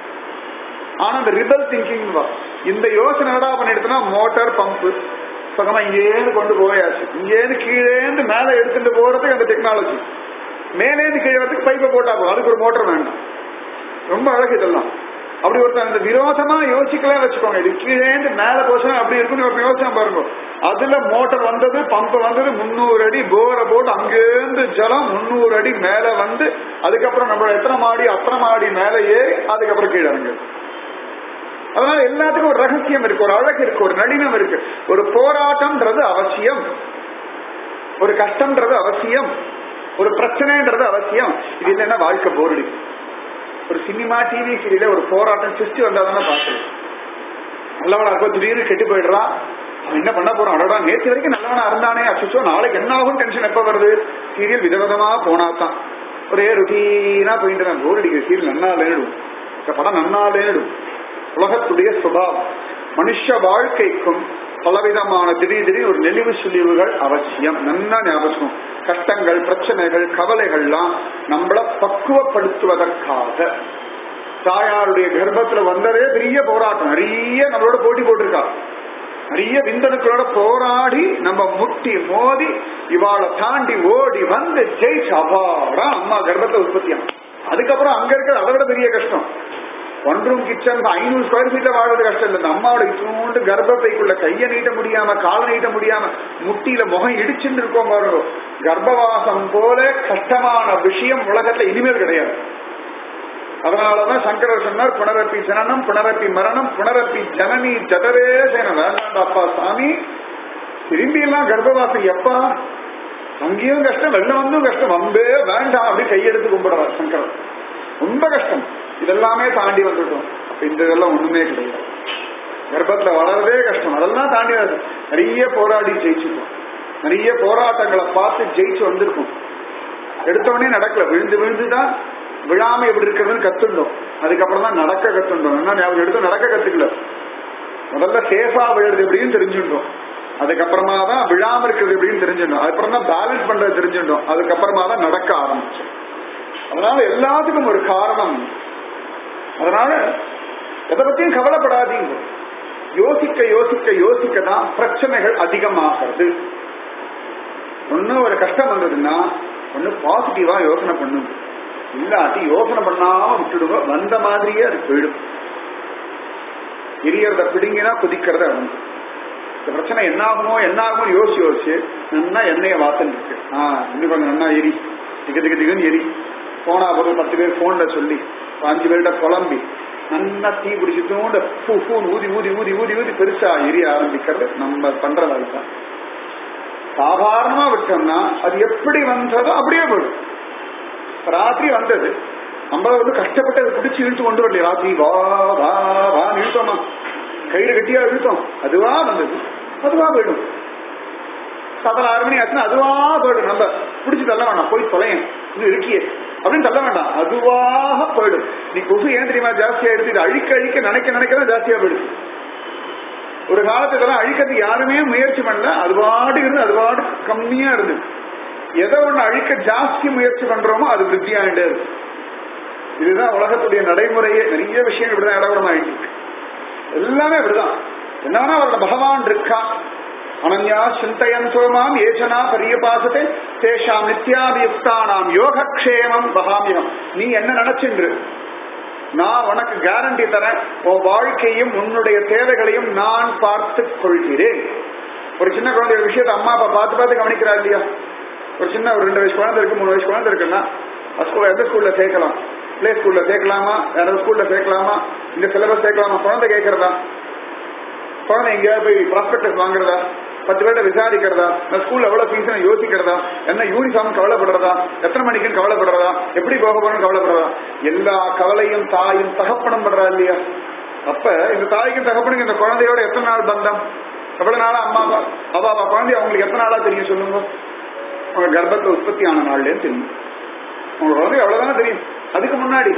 ஆனா அந்த ரிபல் திங்கிங் இந்த யோசனை என்னடா பண்ணிடுதுன்னா மோட்டார் பம்பு பக்கமா இங்கேருந்து கொண்டு போயாச்சு இங்கேருந்து கீழேந்து மேல எடுத்துட்டு போறதுக்கு அந்த டெக்னாலஜி மேலேந்து கீழே வரதுக்கு பைப்பை போட்டா போதும் அதுக்கு ஒரு மோட்டர் வேண்டாம் ரொம்ப அழகு இதெல்லாம் அப்படி ஒருத்தன் இந்த விரோதமா யோசிக்கலாம் வச்சுக்கோங்க இது கீழேந்து மேல போச்சுன்னா அப்படி இருக்குன்னு ஒரு யோசனை பாருங்க அதுல மோட்டர் வந்தது பம்ப் வந்தது முந்நூறு அடி போரை போட்டு அங்கேருந்து ஜலம் முந்நூறு அடி மேல வந்து அதுக்கப்புறம் நம்ம எத்தனை மாடி அத்தனை மாடி மேல ஏறி அதுக்கப்புறம் கீழே இறங்கு அதனால எல்லாத்துக்கும் ஒரு ரகசியம் இருக்கு ஒரு அழகு இருக்கு ஒரு நளினம் இருக்கு ஒரு போராட்டம்ன்றது அவசியம் ஒரு கஷ்டம்ன்றது அவசியம் ஒரு பிரச்சனைன்றது அவசியம் இது இல்லைன்னா வாழ்க்கை போரடி ஒரு சினிமா டிவி சீரியல ஒரு போராட்டம் சிருஷ்டி வந்தா தானே பாக்குறது நல்லவனா இருக்கும் திடீர்னு கெட்டு போயிடுறான் அவன் என்ன பண்ண போறான் அடடா நேற்று வரைக்கும் நல்லவனா இருந்தானே அச்சோ நாளைக்கு என்ன ஆகும் டென்ஷன் எப்ப வருது சீரியல் விதவிதமா போனாதான் ஒரே ருட்டீனா போயிட்டு நான் போர் அடிக்கிற சீரியல் நன்னா லேடும் இந்த படம் நன்னா லேடும் உலகத்துடைய சுபாவம் மனுஷ வாழ்க்கைக்கும் பலவிதமான திடீர் திடீர் ஒரு நெளிவு சுழிவுகள் அவசியம் நல்லா ஞாபகம் கஷ்டங்கள் பிரச்சனைகள் கவலைகள்லாம் நம்மள பக்குவப்படுத்துவதற்காக தாயாருடைய கர்ப்பத்துல வந்ததே பெரிய போராட்டம் நிறைய நம்மளோட போட்டி போட்டிருக்கா நிறைய விந்தணுக்களோட போராடி நம்ம முட்டி மோதி இவாளை தாண்டி ஓடி வந்து ஜெயிச்சு அபாடா அம்மா கர்ப்பத்தை உற்பத்தியா அதுக்கப்புறம் அங்க இருக்கிற அதை விட பெரிய கஷ்டம் ஒன் ரூம் கிச்சன் ஐநூறு ஸ்கொயர் ஃபீட்ல வாழ்றது கஷ்டம் இல்லை இந்த அம்மாவோட இத்தோண்டு கர்ப்பப்பைக்குள்ள கையை நீட்ட முடியாம காலை நீட்ட முடியாம முட்டியில முகம் இடிச்சுட்டு இருக்கோம் பாருங்க கர்ப்பவாசம் போல கஷ்டமான விஷயம் உலகத்துல இனிமேல் கிடையாது அதனாலதான் சங்கரர் சொன்னார் புனரப்பி ஜனனம் புனரப்பி மரணம் புனரப்பி ஜனனி ஜதரே சேன வேண்டாண்டப்பா சாமி திரும்பி எல்லாம் கர்ப்பவாசம் எப்பா அங்கேயும் கஷ்டம் வெள்ள வந்தும் கஷ்டம் வம்பே வேண்டாம் அப்படி கையெடுத்து கும்பிடுறார் சங்கரர் ரொம்ப கஷ்டம் இதெல்லாமே தாண்டி வந்துட்டோம் அப்ப இந்த இதெல்லாம் ஒண்ணுமே கிடையாது கர்ப்பத்துல வளரதே கஷ்டம் அதெல்லாம் தாண்டி வருது நிறைய போராடி ஜெயிச்சுட்டோம் நிறைய போராட்டங்களை பார்த்து ஜெயிச்சு வந்திருக்கும் எடுத்தவொடனே நடக்கல விழுந்து விழுந்துதான் விழாம எப்படி இருக்கிறதுன்னு கத்துண்டோம் அதுக்கப்புறம் தான் நடக்க கத்துண்டோம் என்ன ஞாபகம் எடுத்து நடக்க கத்துக்கல முதல்ல சேஃபா விழுறது எப்படின்னு தெரிஞ்சுட்டோம் அதுக்கப்புறமா தான் விழாம இருக்கிறது எப்படின்னு தெரிஞ்சுட்டோம் அதுக்கப்புறம் தான் பேலன்ஸ் பண்றது தெரிஞ்சுட்டோம் அதுக்கப்புறமா தான் நடக்க ஆரம்பிச்சோம் அதனால எல்லாத்துக்கும் ஒரு காரணம் அதனால எதை பத்தியும் கவலைப்படாதீங்க யோசிக்க யோசிக்க யோசிக்க தான் பிரச்சனைகள் அதிகமாகிறது ஒண்ணு ஒரு கஷ்டம் வந்ததுன்னா ஒண்ணு பாசிட்டிவா யோசனை பண்ணுங்க இல்லாட்டி யோசனை பண்ணாம விட்டுடுங்க வந்த மாதிரியே அது போயிடும் எரியறத பிடுங்கினா குதிக்கிறத வந்து இந்த பிரச்சனை என்ன ஆகுமோ என்ன ஆகுமோ யோசிச்சு யோசிச்சு நல்லா எண்ணெய வாசல் இருக்கு ஆஹ் இன்னும் கொஞ்சம் நல்லா எரி திகு திகு திகுன்னு எரி போனா ஒரு பத்து பேர் போன்ல சொல்லி அஞ்சு பேர்கிட்ட குழம்பி நல்லா தீ பிடிச்சி தூண்ட பூ பூ ஊதி ஊதி ஊதி ஊதி ஊதி பெருசா எரிய ஆரம்பிக்கிறது நம்ம பண்ற வேலை தான் சாதாரணமா விட்டோம்னா அது எப்படி வந்ததோ அப்படியே போயிடும் ராத்திரி வந்தது நம்ம வந்து கஷ்டப்பட்டு அதை பிடிச்சி இழுத்து கொண்டு வரலையே ராத்திரி வா வா வா இழுத்தோமா கையில கட்டியா இழுத்தோம் அதுவா வந்தது அதுவா போயிடும் சதல ஆறு மணி ஆச்சுன்னா அதுவா போயிடும் நம்ம பிடிச்சி தள்ள வேண்டாம் போய் தொலையன் இது இருக்கியே அப்படின்னு தள்ள வேண்டாம் அதுவாக போயிடும் நீ கொசு ஏன் தெரியுமா ஜாஸ்தியா எடுத்து இது அழிக்க அழிக்க நினைக்க நினைக்க ஜாஸ்தியா போயிடும் ஒரு காலத்துல அழிக்கிறதுக்கு யாருமே முயற்சி பண்ணல அது பாட்டு இருந்து அது பாட்டு கம்மியா இருந்து எதை ஒண்ணு அழிக்க ஜாஸ்தி முயற்சி பண்றோமோ அது விருத்தியாயிட்டே இருக்கு இதுதான் உலகத்துடைய நடைமுறையே நிறைய விஷயம் இப்படிதான் இடகுடமாயிட்டு இருக்கு எல்லாமே அப்படிதான் என்ன வேணா அவரோட பகவான் இருக்கா அனன்யா சிந்தயந்தோ மாம் ஏஜனா பரியபாசத்தை தேஷாம் நித்யாபியுக்தானாம் யோகக்ஷேமம் பகாமியம் நீ என்ன நினைச்சின்று நான் உனக்கு கேரண்டி தரேன் உன் வாழ்க்கையும் உன்னுடைய தேவைகளையும் நான் பார்த்து கொள்கிறேன் ஒரு சின்ன குழந்தை ஒரு விஷயத்தை அம்மா அப்பா பார்த்து பார்த்து கவனிக்கிறா இல்லையா ஒரு சின்ன ஒரு ரெண்டு வயசு குழந்தை இருக்கு மூணு வயசு குழந்தை இருக்குன்னா ஸ்கூல் எந்த ஸ்கூல்ல சேர்க்கலாம் பிளே ஸ்கூல்ல சேர்க்கலாமா வேற ஸ்கூல்ல சேர்க்கலாமா இந்த சிலபஸ் சேர்க்கலாமா குழந்தை கேட்கறதா குழந்தை எங்கேயாவது போய் ப்ராஸ்பெக்டஸ் வாங்குறதா பத்து பேர்ட்ட விசாரிக்கிறதா நான் ஸ்கூல்ல எவ்வளவு ஃபீஸ் யோசிக்கிறதா என்ன யூனிஃபார்ம் கவலைப்படுறதா எத்தனை மணிக்குன்னு கவலைப்படுறதா எப்படி போக போறோம்னு கவலைப்படுறதா எல்லா கவலையும் தாயும் தகப்பனம் பண்றா இல்லையா அப்ப இந்த தாய்க்கும் தகப்பனுக்கு இந்த குழந்தையோட எத்தனை நாள் பந்தம் எவ்வளவு நாளா அம்மா அப்பா அவா அவா குழந்தை அவங்களுக்கு எத்தனை நாளா தெரியும் சொல்லுங்க அவங்க கர்ப்பத்துல உற்பத்தி ஆன நாள்ல தெரியும் உங்க குழந்தை அவ்வளவுதானே தெரியும் அதுக்கு முன்னாடி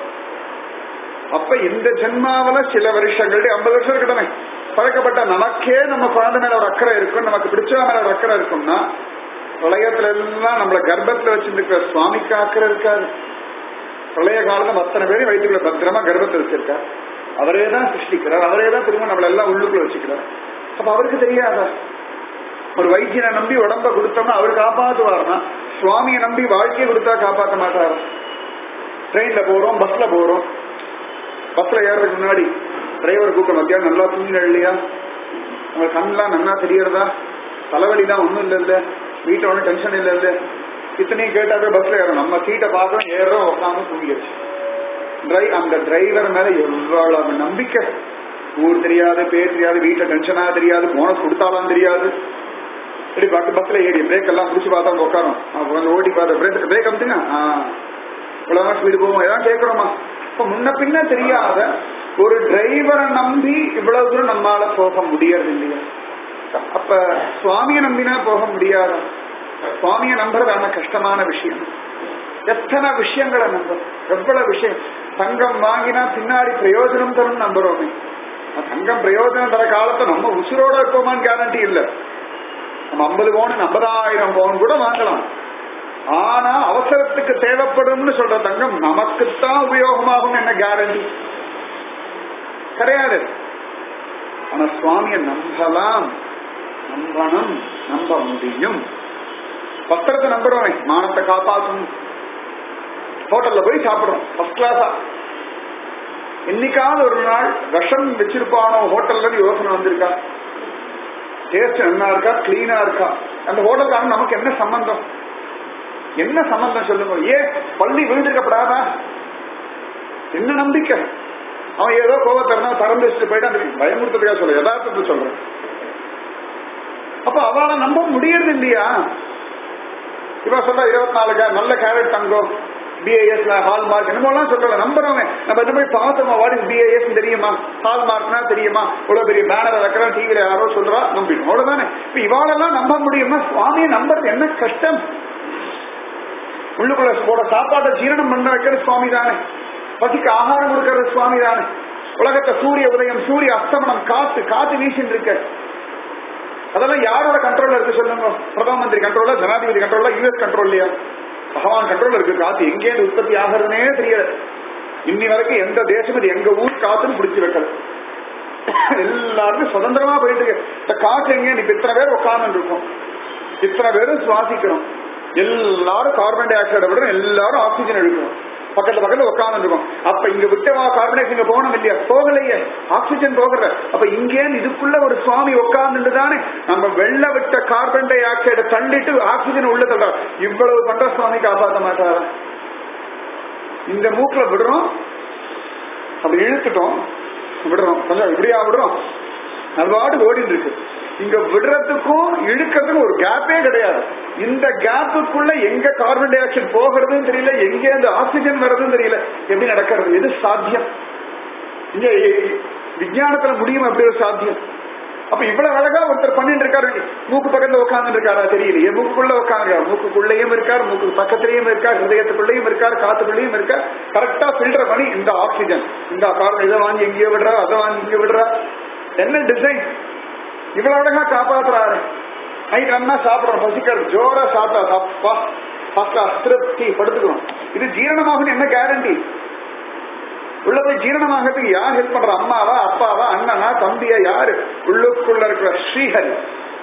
அப்ப இந்த ஜென்மாவில சில வருஷங்கள் ஐம்பது வருஷம் இருக்கட்டமே பழக்கப்பட்ட நமக்கே நம்ம குழந்தை மேல ஒரு அக்கறை இருக்கும் நமக்கு பிடிச்சவ மேல ஒரு அக்கறை இருக்கும்னா பிரளயத்துல எல்லாம் நம்மள கர்ப்பத்துல வச்சிருக்கிற சுவாமிக்கு அக்கறை இருக்காது பிரளய காலத்துல அத்தனை பேரையும் வயிற்றுக்குள்ள பத்திரமா கர்ப்பத்தை வச்சிருக்கார் அவரே தான் சிருஷ்டிக்கிறார் அவரே தான் திரும்ப நம்மள எல்லாம் உள்ளுக்குள்ள வச்சுக்கிறார் அப்ப அவருக்கு தெரியாதா ஒரு வைத்தியனை நம்பி உடம்ப கொடுத்தோம்னா அவர் காப்பாத்துவார்னா சுவாமியை நம்பி வாழ்க்கையை கொடுத்தா காப்பாற்ற மாட்டாரு ட்ரெயின்ல போறோம் பஸ்ல போறோம் பஸ்ல ஏறதுக்கு முன்னாடி டிரைவர் கூட்டம் மத்தியானம் நல்லா தூங்கின இல்லையா உங்க கண்ணெல்லாம் நல்லா தெரியறதா தலைவலிலாம் ஒண்ணும் இல்ல இல்ல வீட்டுல ஒன்றும் டென்ஷன் இல்ல இல்ல இத்தனையும் கேட்டாவே பஸ்ல ஏறோம் நம்ம சீட்டை பார்த்தோம் ஏறோம் உட்காந்து தூங்கிடுச்சு டிரை அந்த டிரைவர் மேல எவ்வளவு நம்பிக்கை ஊர் தெரியாது பேர் தெரியாது வீட்டுல டென்ஷனா தெரியாது போனஸ் கொடுத்தாலும் தெரியாது இப்படி பார்த்து பஸ்ல ஏறி பிரேக் எல்லாம் புடிச்சு பார்த்தா அங்க உட்காரும் கொஞ்சம் ஓட்டி பார்த்த பிரேக் பிரேக் அமுத்துங்க இவ்வளவுதான் ஸ்பீடு போவோம் ஏதாவது கேட்கிறோமா இப்ப முன்ன பின்ன தெரியாத ஒரு டிரைவரை நம்பி இவ்வளவு தூரம் நம்மால போக முடியறது இல்லையா அப்ப சுவாமியை நம்பினா போக முடியாது சுவாமியை நம்புறது ஆனா கஷ்டமான விஷயம் எத்தனை விஷயங்களை நம்ப எவ்வளவு விஷயம் தங்கம் வாங்கினா பின்னாடி பிரயோஜனம் தரும் நம்புறோமே தங்கம் பிரயோஜனம் தர காலத்தை நம்ம உசுரோட இருப்போமான்னு கேரண்டி இல்ல நம்ம ஐம்பது பவுன் ஐம்பதாயிரம் பவுன் கூட வாங்கலாம் ஆனா அவசரத்துக்கு தேவைப்படும்னு சொல்ற தங்கம் நமக்குத்தான் உபயோகமாகும் என்ன கேரண்டி கிடையாது ஆனா சுவாமியை நம்பலாம் நம்பணும் நம்ப முடியும் பத்திரத்தை நம்புறவன் மானத்தை காப்பாற்றும் ஹோட்டல்ல போய் சாப்பிடுறோம் ஃபர்ஸ்ட் கிளாஸா என்னைக்காவது ஒரு நாள் விஷம் வச்சிருப்பானோ ஹோட்டல்ல யோசனை வந்திருக்கா டேஸ்ட் நல்லா இருக்கா கிளீனா இருக்கா அந்த ஹோட்டல்காரன் நமக்கு என்ன சம்பந்தம் என்ன சம்பந்தம் சொல்லுங்க ஏன் பள்ளி விழுந்திருக்கப்படாதா என்ன நம்பிக்கை அவன் ஏதோ கோவத்தை இருந்தா திறந்து வச்சுட்டு போயிட்டு அந்த பயமுறுத்ததுக்காக சொல்ல யதார்த்தத்தை சொல்றேன் அப்ப அவளை நம்ப முடியறது இல்லையா இவ சொல்ற இருபத்தி நாலு நல்ல கேரட் தங்கம் பிஏஎஸ்ல ஹால்மார்க் என்னமோலாம் சொல்லல நம்புறவங்க நம்ம என்ன போய் பார்த்தோமா வாட் இஸ் பிஏஎஸ் தெரியுமா ஹால்மார்க்னா தெரியுமா இவ்வளவு பெரிய பேனர் வைக்கிறோம் டிவில யாரோ சொல்றா நம்பிடும் அவ்வளவுதானே இப்ப இவாளெல்லாம் நம்ப முடியுமா சுவாமியை நம்புறது என்ன கஷ்டம் உள்ளுக்குள்ள போட சாப்பாட்டை ஜீரணம் பண்ண வைக்கிறது சுவாமி தானே பசிக்கு ஆகாரம் கொடுக்கறது சுவாமி தானே உலகத்தை சூரிய உதயம் சூரிய அஸ்தமனம் காத்து காத்து வீசின்னு இருக்க அதெல்லாம் யாரோட கண்ட்ரோல்ல இருக்கு சொல்லுங்க பிரதம மந்திரி கண்ட்ரோல்ல ஜனாதிபதி கண்ட்ரோல்ல யூஎஸ் கண்ட்ரோல் இல்லையா பகவான் கண்ட்ரோல்ல இருக்கு காத்து எங்கேருந்து உற்பத்தி ஆகிறதுனே தெரியல இன்னி வரைக்கும் எந்த தேசம் இது எங்க ஊர் காத்துன்னு பிடிச்சு வைக்கல எல்லாருக்கும் சுதந்திரமா போயிட்டு இருக்கு இந்த காற்று எங்க இப்ப இத்தனை பேர் உட்கார்ந்து இருக்கோம் இத்தனை பேரும் சுவாசிக்கிறோம் எல்லாரும் கார்பன் டை ஆக்சைடை விட எல்லாரும் ஆக்சிஜன் எடுக்கிறோம் பக்கத்துல பக்கத்துல உட்கார்ந்து இருக்கோம் அப்ப இங்க விட்டவா கார்பன் டை இங்க போகணும் இல்லையா போகலையே ஆக்சிஜன் போகிற அப்ப இங்கே இதுக்குள்ள ஒரு சுவாமி உட்கார்ந்துட்டு தானே நம்ம வெள்ள விட்ட கார்பன் டை ஆக்சைடை தள்ளிட்டு ஆக்சிஜன் உள்ள தள்ளுற இவ்வளவு பண்ற சுவாமி காப்பாற்ற மாட்டாரா இந்த மூக்குல விடுறோம் அப்படி இழுத்துட்டோம் விடுறோம் கொஞ்சம் இப்படியா விடுறோம் நல்வாடு ஓடிட்டு இருக்கு இங்க விடுறதுக்கும் இழுக்கிறதுக்கும் ஒரு கேப்பே கிடையாது இந்த கேப்புக்குள்ள எங்க கார்பன் டை ஆக்சைடு போகிறதுன்னு தெரியல எங்க அந்த ஆக்சிஜன் வர்றதுன்னு தெரியல எப்படி நடக்கிறது எது சாத்தியம் இங்க விஞ்ஞானத்துல முடியும் அப்படி ஒரு சாத்தியம் அப்ப இவ்வளவு அழகா ஒருத்தர் பண்ணிட்டு இருக்காரு மூக்கு பக்கத்துல உட்கார்ந்து இருக்காரா தெரியலையே மூக்குக்குள்ள உட்காந்து மூக்குக்குள்ளேயும் இருக்கார் மூக்கு பக்கத்திலையும் இருக்கார் ஹிருதயத்துக்குள்ளேயும் இருக்கார் காத்துக்குள்ளேயும் இருக்கார் கரெக்டா ஃபில்டர் பண்ணி இந்த ஆக்சிஜன் இந்த கார்பன் இதை வாங்கி எங்கேயோ விடுறா அதை வாங்கி இங்க விடுறா என்ன டிசைன் இவ்வளவு அழகா காப்பாத்துறாரு நைட் நல்லா சாப்பிடுறோம் பசிக்கிறது ஜோரா சாப்பிட்டா சாப்பா ஃபர்ஸ்ட் கிளாஸ் திருப்தி படுத்துக்கிறோம் இது ஜீரணமாகும் என்ன கேரண்டி உள்ள போய் ஜீரணமாகறதுக்கு யார் ஹெல்ப் பண்ற அம்மாவா அப்பாவா அண்ணனா தம்பியா யாரு உள்ளுக்குள்ள இருக்கிற ஸ்ரீஹரி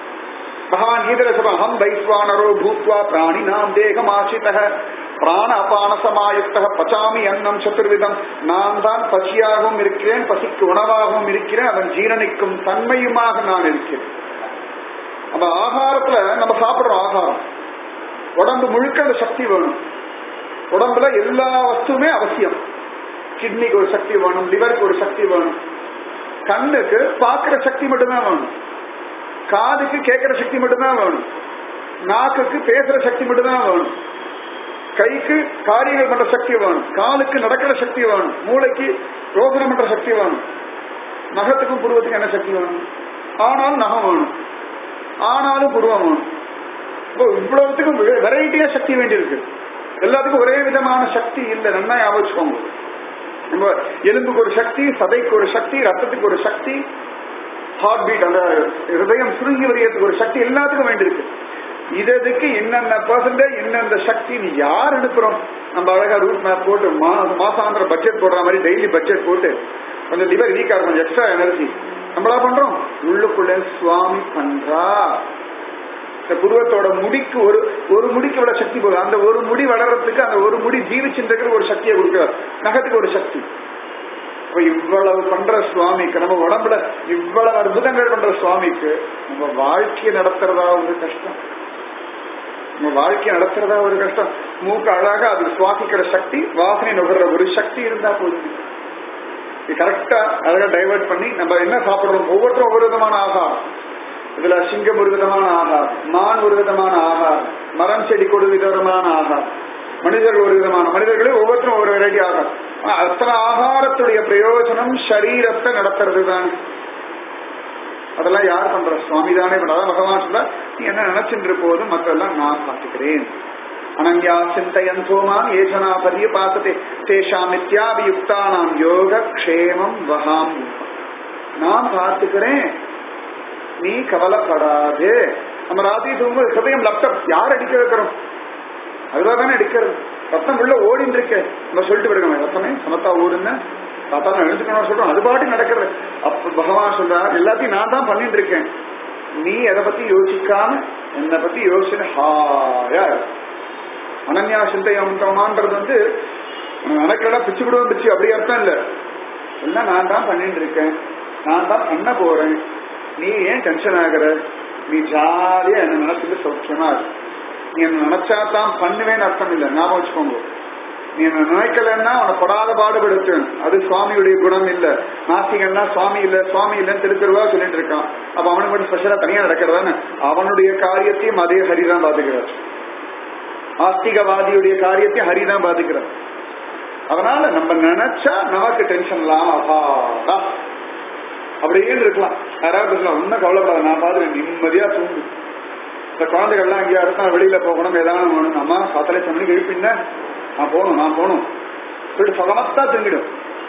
பகவான் கீதையில சொல்றான் அகம் வைஸ்வானரோ பூத்வா பிராணி நாம் தேகமாசித பிராண அபான சமாயுக்த பச்சாமி அன்னம் சதுர்விதம் நான் தான் பசியாகவும் இருக்கிறேன் பசிக்கு உணவாகவும் இருக்கிறேன் அதன் ஜீரணிக்கும் தன்மையுமாக நான் இருக்கிறேன் அந்த ஆகாரத்துல நம்ம சாப்பிடுறோம் ஆகாரம் உடம்பு முழுக்க அந்த சக்தி வேணும் உடம்புல எல்லா வஸ்துவுமே அவசியம் கிட்னிக்கு ஒரு சக்தி வேணும் லிவருக்கு ஒரு சக்தி வேணும் கண்ணுக்கு பார்க்கிற சக்தி மட்டும்தான் வேணும் காதுக்கு கேட்கிற சக்தி மட்டும்தான் வேணும் நாக்குக்கு பேசுற சக்தி மட்டும்தான் வேணும் கைக்கு காரியங்கள் பண்ற சக்தி வேணும் காலுக்கு நடக்கிற சக்தி வேணும் மூளைக்கு யோசனை பண்ற சக்தி வேணும் நகத்துக்கும் புருவத்துக்கும் என்ன சக்தி வேணும் ஆனாலும் நகம் வேணும் ஆனாலும் புருவம் வேணும் இப்போ இவ்வளவுத்துக்கும் வெரைட்டியா சக்தி வேண்டியிருக்கு எல்லாத்துக்கும் ஒரே விதமான சக்தி இல்லை நல்லா ஞாபகம் வச்சுக்கோங்க நம்ம எலும்புக்கு ஒரு சக்தி சதைக்கு ஒரு சக்தி ரத்தத்துக்கு ஒரு சக்தி ஹார்ட் பீட் அந்த ஹிருதயம் சுருங்கி வரையறதுக்கு ஒரு சக்தி எல்லாத்துக்கும் வேண்டியிருக்கு இதுக்கு என்னென்ன பர்சன்டேஜ் என்னென்ன சக்தி நீ யார் அனுப்புறோம் நம்ம அழகா ரூட் மேப் போட்டு மாசாந்திர பட்ஜெட் போடுற மாதிரி டெய்லி பட்ஜெட் போட்டு கொஞ்சம் லிவர் வீக்கா கொஞ்சம் எக்ஸ்ட்ரா எனர்ஜி நம்மளா பண்றோம் உள்ளுக்குள்ள சுவாமி பண்றா இந்த புருவத்தோட முடிக்கு ஒரு ஒரு முடிக்கு இவ்வளவு சக்தி போகுது அந்த ஒரு முடி வளர்றதுக்கு அந்த ஒரு முடி ஜீவிச்சுட்டு ஒரு சக்தியை கொடுக்கிறார் நகத்துக்கு ஒரு சக்தி இப்ப இவ்வளவு பண்ற சுவாமிக்கு நம்ம உடம்புல இவ்வளவு அற்புதங்கள் பண்ற சுவாமிக்கு நம்ம வாழ்க்கையை நடத்துறதா ஒரு கஷ்டம் நம்ம வாழ்க்கையை நடத்துறதா ஒரு கஷ்டம் மூக்கு அழகா அது சுவாசிக்கிற சக்தி வாசனை நுகர்ற ஒரு சக்தி இருந்தா போதும் இது கரெக்டா அழகா டைவர்ட் பண்ணி நம்ம என்ன சாப்பிடுறோம் ஒவ்வொருத்தரும் ஒவ்வொரு விதமான ஆகாரம் இதுல சிங்கம் ஒரு விதமான ஆகாரம் மான் ஒரு விதமான ஆகாரம் மரம் செடி ஒரு விதமான ஆகாரம் மனிதர்கள் ஒரு விதமான மனிதர்களே ஒவ்வொருத்தரும் ஒவ்வொரு வெரைட்டி ஆகாரம் அத்தனை ஆகாரத்துடைய பிரயோஜனம் சரீரத்தை நடத்துறது தான் அதெல்லாம் யார் பண்ற சுவாமி தானே பண்றதா பகவான் சொல்ல நீ என்ன நினைச்சுட்டு போதும் மக்கள் நான் பார்த்துக்கிறேன் அனன்யா சிந்தையன் சோமான் ஏஜனா பதிய பார்த்ததே தேஷாம் நித்யாபியுக்தானாம் யோக க்ஷேமம் வகாம் நான் பார்த்துக்கிறேன் நீ கவலைப்படாது நம்ம ராத்திரி தூங்கும்போது ஹிருதயம் லேப்டாப் யார் அடிக்க வைக்கிறோம் அதுதான் தானே அடிக்கிறது ரத்தம் உள்ள ஓடின்னு இருக்கு நம்ம சொல்லிட்டு விடுங்க ரத்தமே சமத்தா ஓடுன்னு தாத்தா நான் எழுந்துக்கணும் சொல்றோம் அது பாட்டு நடக்கிறது அப்ப பகவான் சொல்றார் எல்லாத்தையும் நான் தான் பண்ணிட்டு இருக்கேன் நீ எதை பத்தி யோசிக்காம என்னை பத்தி யோசிச்சு ஹாயா அனன்யா சிந்தையமான்றது வந்து நடக்கலாம் பிச்சு விடுவோம் பிச்சு அப்படி அர்த்தம் இல்ல எல்லாம் நான் தான் பண்ணிட்டு இருக்கேன் நான் தான் பண்ண போறேன் நீ ஏன் டென்ஷன் ஆகுற நீ ஜாலியா என்ன நினைச்சிட்டு சௌக்கியமா இருக்கு நீ என்ன நினைச்சா தான் பண்ணுவேன்னு அர்த்தம் இல்லை ஞாபகம் வச்சுக்கோங்க நீ என்ன நினைக்கலன்னா அவனை படாத பாடுபடுத்து அது சுவாமியுடைய குணம் இல்ல நாசிகன்னா சுவாமி இல்ல சுவாமி இல்லன்னு திருத்தருவா சொல்லிட்டு இருக்கான் அப்ப அவனுக்கு மட்டும் ஸ்பெஷலா தனியா நடக்கிறதானே அவனுடைய காரியத்தையும் அதே ஹரிதான் பாத்துக்கிறார் ஆஸ்திகவாதியுடைய காரியத்தையும் ஹரிதான் பாத்துக்கிறார் அதனால நம்ம நினைச்சா நமக்கு டென்ஷன் இல்லாம அப்பாடா அப்படியே இருக்கலாம் யாராவது இருக்கலாம் ஒன்னும் கவலைப்படாத நான் பாத்து நிம்மதியா தூங்கு இந்த குழந்தைகள்லாம் எங்கேயா இருந்தா வெளியில போகணும் ஏதாவது வேணும் அம்மா பத்தரை மணிக்கு எழுப்பின நான் போகணும் நான் போகணும் சொல்லிட்டு சகமத்தா தூங்கிடும்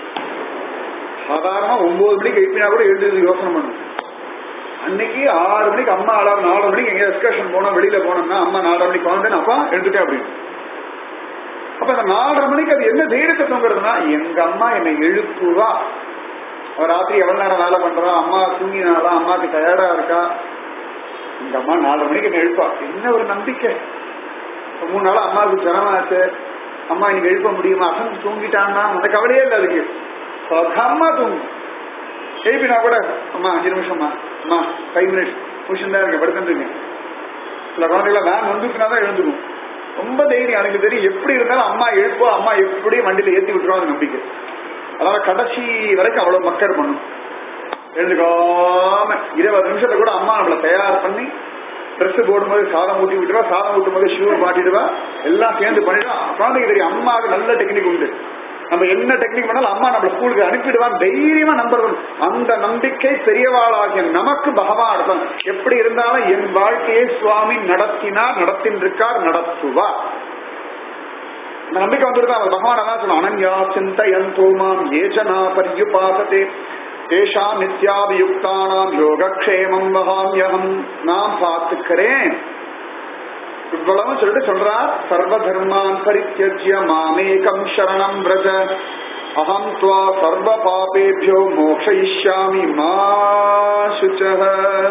சாதாரணமா ஒன்பது மணிக்கு எழுப்பினா கூட எழுந்து யோசனை பண்ணும் அன்னைக்கு ஆறு மணிக்கு அம்மா அலாரம் நாலு மணிக்கு எங்க எக்ஸ்கர்ஷன் போனோம் வெளியில போனோம்னா அம்மா நாலரை மணிக்கு குழந்தைன்னு அப்பா எழுந்துட்டேன் அப்படின்னு அப்ப அந்த நாலரை மணிக்கு அது என்ன தைரியத்தை தூங்குறதுன்னா எங்க அம்மா என்னை எழுப்புவா அவ ராத்திரி எவ்வளவு நேரம் வேலை பண்றா அம்மா தூங்கினாலா அம்மாக்கு டயர்டா இருக்கா எங்க அம்மா நாலரை மணிக்கு என்ன எழுப்பா என்ன ஒரு நம்பிக்கை மூணு நாள் அம்மாவுக்கு ஜனமாச்சு அம்மா இன்னைக்கு எழுப்ப முடியுமா அசந்து தூங்கிட்டான்னா அந்த கவலையே இல்லை அதுக்கு அம்மா தூங்கும் எழுப்பினா கூட அம்மா அஞ்சு நிமிஷம்மா அம்மா ஃபைவ் மினிட்ஸ் டியூஷன் தான் இருக்கு படுத்துருக்கேன் சில குழந்தைகளை வேன் வந்துட்டுனா தான் எழுந்துக்கும் ரொம்ப தைரியம் எனக்கு தெரியும் எப்படி இருந்தாலும் அம்மா எழுப்போ அம்மா எப்படியும் வண்டியில ஏத்தி விட்டுருவோம் நம்பிக்கை அதனால கடைசி வரைக்கும் அவ்வளவு மக்கள் பண்ணும் எழுந்துக்காம இருபது நிமிஷத்துல கூட அம்மா நம்மளை தயார் பண்ணி ட்ரெஸ் போடும்போது சாதம் ஊட்டி விட்டுருவா சாதம் ஊட்டும் போது ஷூ மாட்டிடுவா எல்லாம் சேர்ந்து பண்ணிடுவா குழந்தைக்கு தெரியும் அம்மாவுக்கு நல்ல டெக்னிக் உண்டு நம்ம என்ன டெக்னிக் பண்ணாலும் அம்மா நம்ம ஸ்கூலுக்கு அனுப்பிடுவான் தைரியமா நம்புறது அந்த நம்பிக்கை பெரியவாளாகிய நமக்கு பகவான் அர்த்தம் எப்படி இருந்தாலும் என் வாழ்க்கையை சுவாமி நடத்தினார் நடத்தின்றிருக்கார் நடத்துவார் இந்த நம்பிக்கை வந்துருக்கா பகவான் அதான் சொன்ன அனன்யா சிந்தையன் தோமாம் ஏஜனா பரியுபாசத்தே தேஷாம் நித்யாபியுக்தானாம் யோகக்ஷேமம் வகாமியகம் நான் பார்த்துக்கிறேன் இவ்வளவு சொல்லிட்டு சொல்றார் சர்வ தர்மான் பரித்தியஜ்ய மாமேகம் சரணம் பிரஜ அகம் துவா சர்வ பாபேபியோ மோக்ஷயிஷ்யாமி மா சுச்சக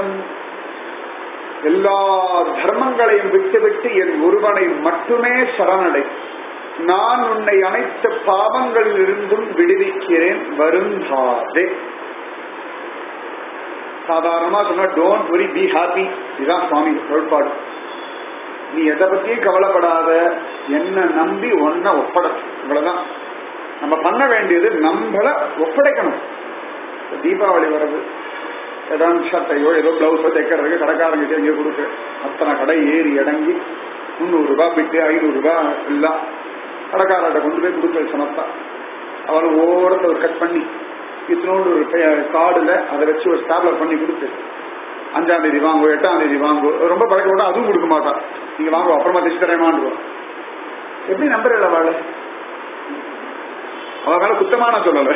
எல்லா தர்மங்களையும் விட்டுவிட்டு என் ஒருவனை மட்டுமே சரணடை நான் உன்னை அனைத்து பாவங்களிலிருந்தும் விடுவிக்கிறேன் வருந்தாதே சாதாரணமா சொன்னா டோன்ட் வரி பி ஹாப்பி இதுதான் சுவாமி கோட்பாடு நீ எதை பத்தியும் கவலைப்படாத என்ன நம்பி ஒன்ன ஒப்பட இவ்வளவுதான் நம்ம பண்ண வேண்டியது நம்மள ஒப்படைக்கணும் தீபாவளி வருது ஏதாவது ஷர்ட்டையோ ஏதோ பிளவுஸோ தைக்கிறதுக்கு கடைக்காரங்கிட்ட எங்கேயோ கொடுக்கு அத்தனை கடை ஏறி அடங்கி முந்நூறு ரூபாய் பிட்டு ஐநூறு ரூபாய் எல்லாம் கடைக்காரர்கிட்ட கொண்டு போய் கொடுக்க சமத்தா அவரை ஓரத்தை ஒரு கட் பண்ணி இத்தனோடு ஒரு கார்டுல அதை வச்சு ஒரு ஸ்டாப்லர் பண்ணி கொடுத்து அஞ்சாம் தேதி வாங்குவோம் எட்டாம் தேதி வாங்குவோம் ரொம்ப பழக்க விட அதுவும் கொடுக்க மாட்டான் நீங்க வாங்குவோம் அப்புறமா தைச்சு தரேமாண்டுவோம் எப்படி நம்புறல அவளை அவ மேல குத்தமான சொல்லல